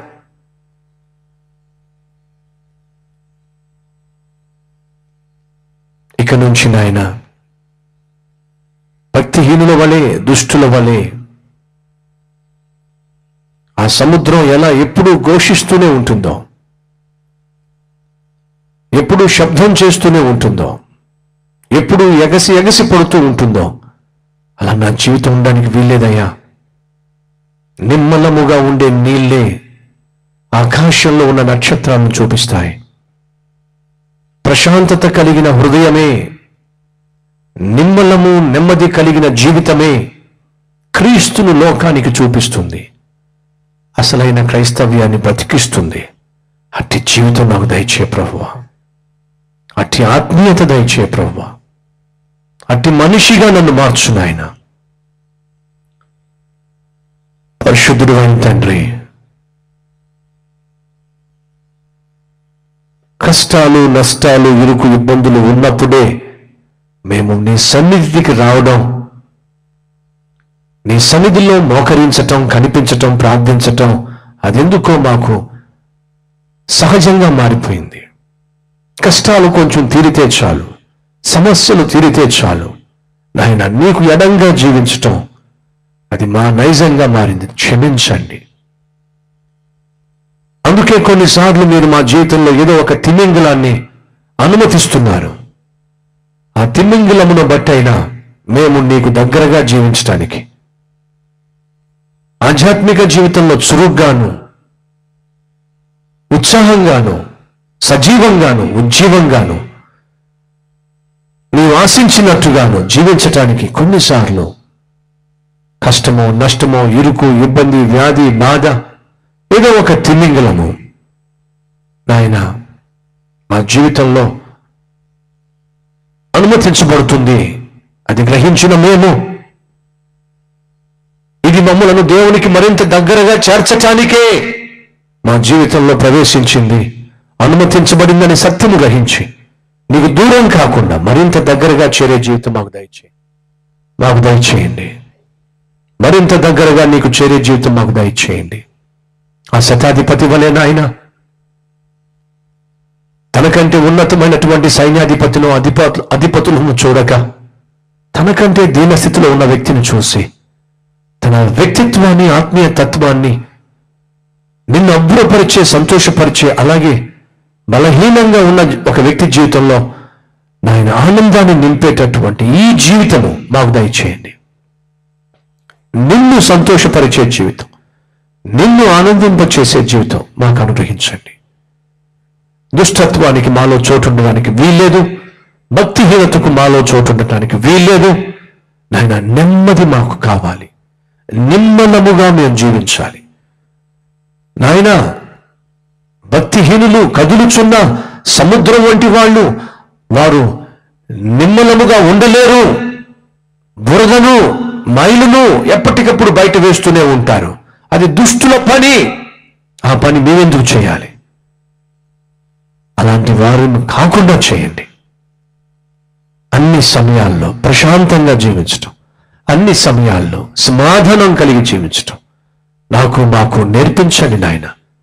ఇక నుంచి నాయన భక్తిహీనుల వలె దుష్టుల వలె ఆ సముద్రం ఎలా ఎప్పుడూ ఘోషిస్తూనే ఉంటుందో ఎప్పుడూ శబ్దం చేస్తూనే ఉంటుందో ఎప్పుడూ ఎగసి ఎగసి పడుతూ ఉంటుందో అలా నా జీవితం ఉండడానికి వీల్లేదయ్యా నిమ్మలముగా ఉండే నీళ్ళే ఆకాశంలో ఉన్న నక్షత్రాలను చూపిస్తాయి ప్రశాంతత కలిగిన హృదయమే నిమ్మలము నెమ్మది కలిగిన జీవితమే క్రీస్తును లోకానికి చూపిస్తుంది అసలైన క్రైస్తవ్యాన్ని బ్రతికిస్తుంది అట్టి జీవితం నాకు దయచే ప్రభువ అట్టి ఆత్మీయత దయచే ప్రభువ అట్టి మనిషిగా నన్ను మార్చు నాయన పరిశుద్ధుడు అయిన తండ్రి కష్టాలు నష్టాలు ఇరుకు ఇబ్బందులు ఉన్నప్పుడే మేము నీ సన్నిధికి రావడం నీ సన్నిధిలో మోకరించటం కనిపించటం ప్రార్థించటం అదెందుకో మాకు సహజంగా మారిపోయింది కష్టాలు కొంచెం తీరితే చాలు సమస్యలు తీరితే చాలు నాయన నీకు ఎడంగా జీవించటం అది మా నైజంగా మారింది క్షమించండి అందుకే కొన్నిసార్లు మీరు మా జీవితంలో ఏదో ఒక తిమింగలాన్ని అనుమతిస్తున్నారు ఆ తిమింగలమును బట్టైనా మేము నీకు దగ్గరగా జీవించటానికి ఆధ్యాత్మిక జీవితంలో చురుగ్గాను ఉత్సాహంగాను సజీవంగాను ఉజ్జీవంగాను నీవు ఆశించినట్టుగాను జీవించటానికి కొన్నిసార్లు కష్టమో నష్టమో ఇరుకు ఇబ్బంది వ్యాధి బాధ ఏదో ఒక తిమ్మింగలము నాయన మా జీవితంలో అనుమతించబడుతుంది అది గ్రహించిన మేము ఇది మమ్మలను దేవునికి మరింత దగ్గరగా చేర్చటానికే మా జీవితంలో ప్రవేశించింది అనుమతించబడిందని సత్యము గ్రహించి నీకు దూరం కాకుండా మరింత దగ్గరగా చేరే జీవితం మాకు దయచేయి మాకు దయచేయండి మరింత దగ్గరగా నీకు చేరే జీవితం మాకు దయచేయండి ఆ శతాధిపతి వలె నాయన తనకంటే ఉన్నతమైనటువంటి సైన్యాధిపతిలో అధిపతు అధిపతులను చూడక తనకంటే దీనస్థితిలో ఉన్న వ్యక్తిని చూసి తన వ్యక్తిత్వాన్ని ఆత్మీయ తత్వాన్ని నిన్ను అబ్బురపరిచే సంతోషపరిచే అలాగే బలహీనంగా ఉన్న ఒక వ్యక్తి జీవితంలో నాయన ఆనందాన్ని నింపేటటువంటి ఈ జీవితము మాకు దయచేయండి నిన్ను సంతోషపరిచే జీవితం నిన్ను ఆనందింపచేసే జీవితం మాకు అనుగ్రహించండి దుష్టత్వానికి మాలో చోటు ఉండడానికి వీల్లేదు భక్తిహీనతకు మాలో చోటు ఉండటానికి వీల్లేదు నాయన నెమ్మది మాకు కావాలి నిమ్మలముగా మేము జీవించాలి నాయన భక్తిహీనులు కదులుచున్న సముద్రం వంటి వాళ్ళు వారు నిమ్మలముగా ఉండలేరు బురదను మైలును ఎప్పటికప్పుడు బయట వేస్తూనే ఉంటారు అది దుష్టుల పని ఆ పని మేమెందుకు చేయాలి అలాంటి వారిని కాకుండా చేయండి అన్ని సమయాల్లో ప్రశాంతంగా జీవించటం అన్ని సమయాల్లో సమాధానం కలిగి జీవించటం నాకు మాకు నేర్పించండి నాయన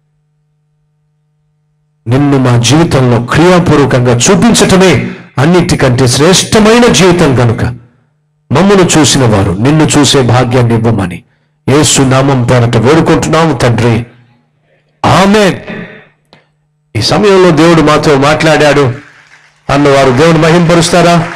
నిన్ను మా జీవితంలో క్రియాపూర్వకంగా చూపించటమే అన్నిటికంటే శ్రేష్టమైన జీవితం కనుక మమ్మను చూసిన వారు నిన్ను చూసే భాగ్యాన్ని ఇవ్వమని యేసు నామం పేరట వేడుకుంటున్నాము తండ్రి ఆమె ఈ సమయంలో దేవుడు మాతో మాట్లాడాడు అన్నవారు దేవుడు మహింపరుస్తారా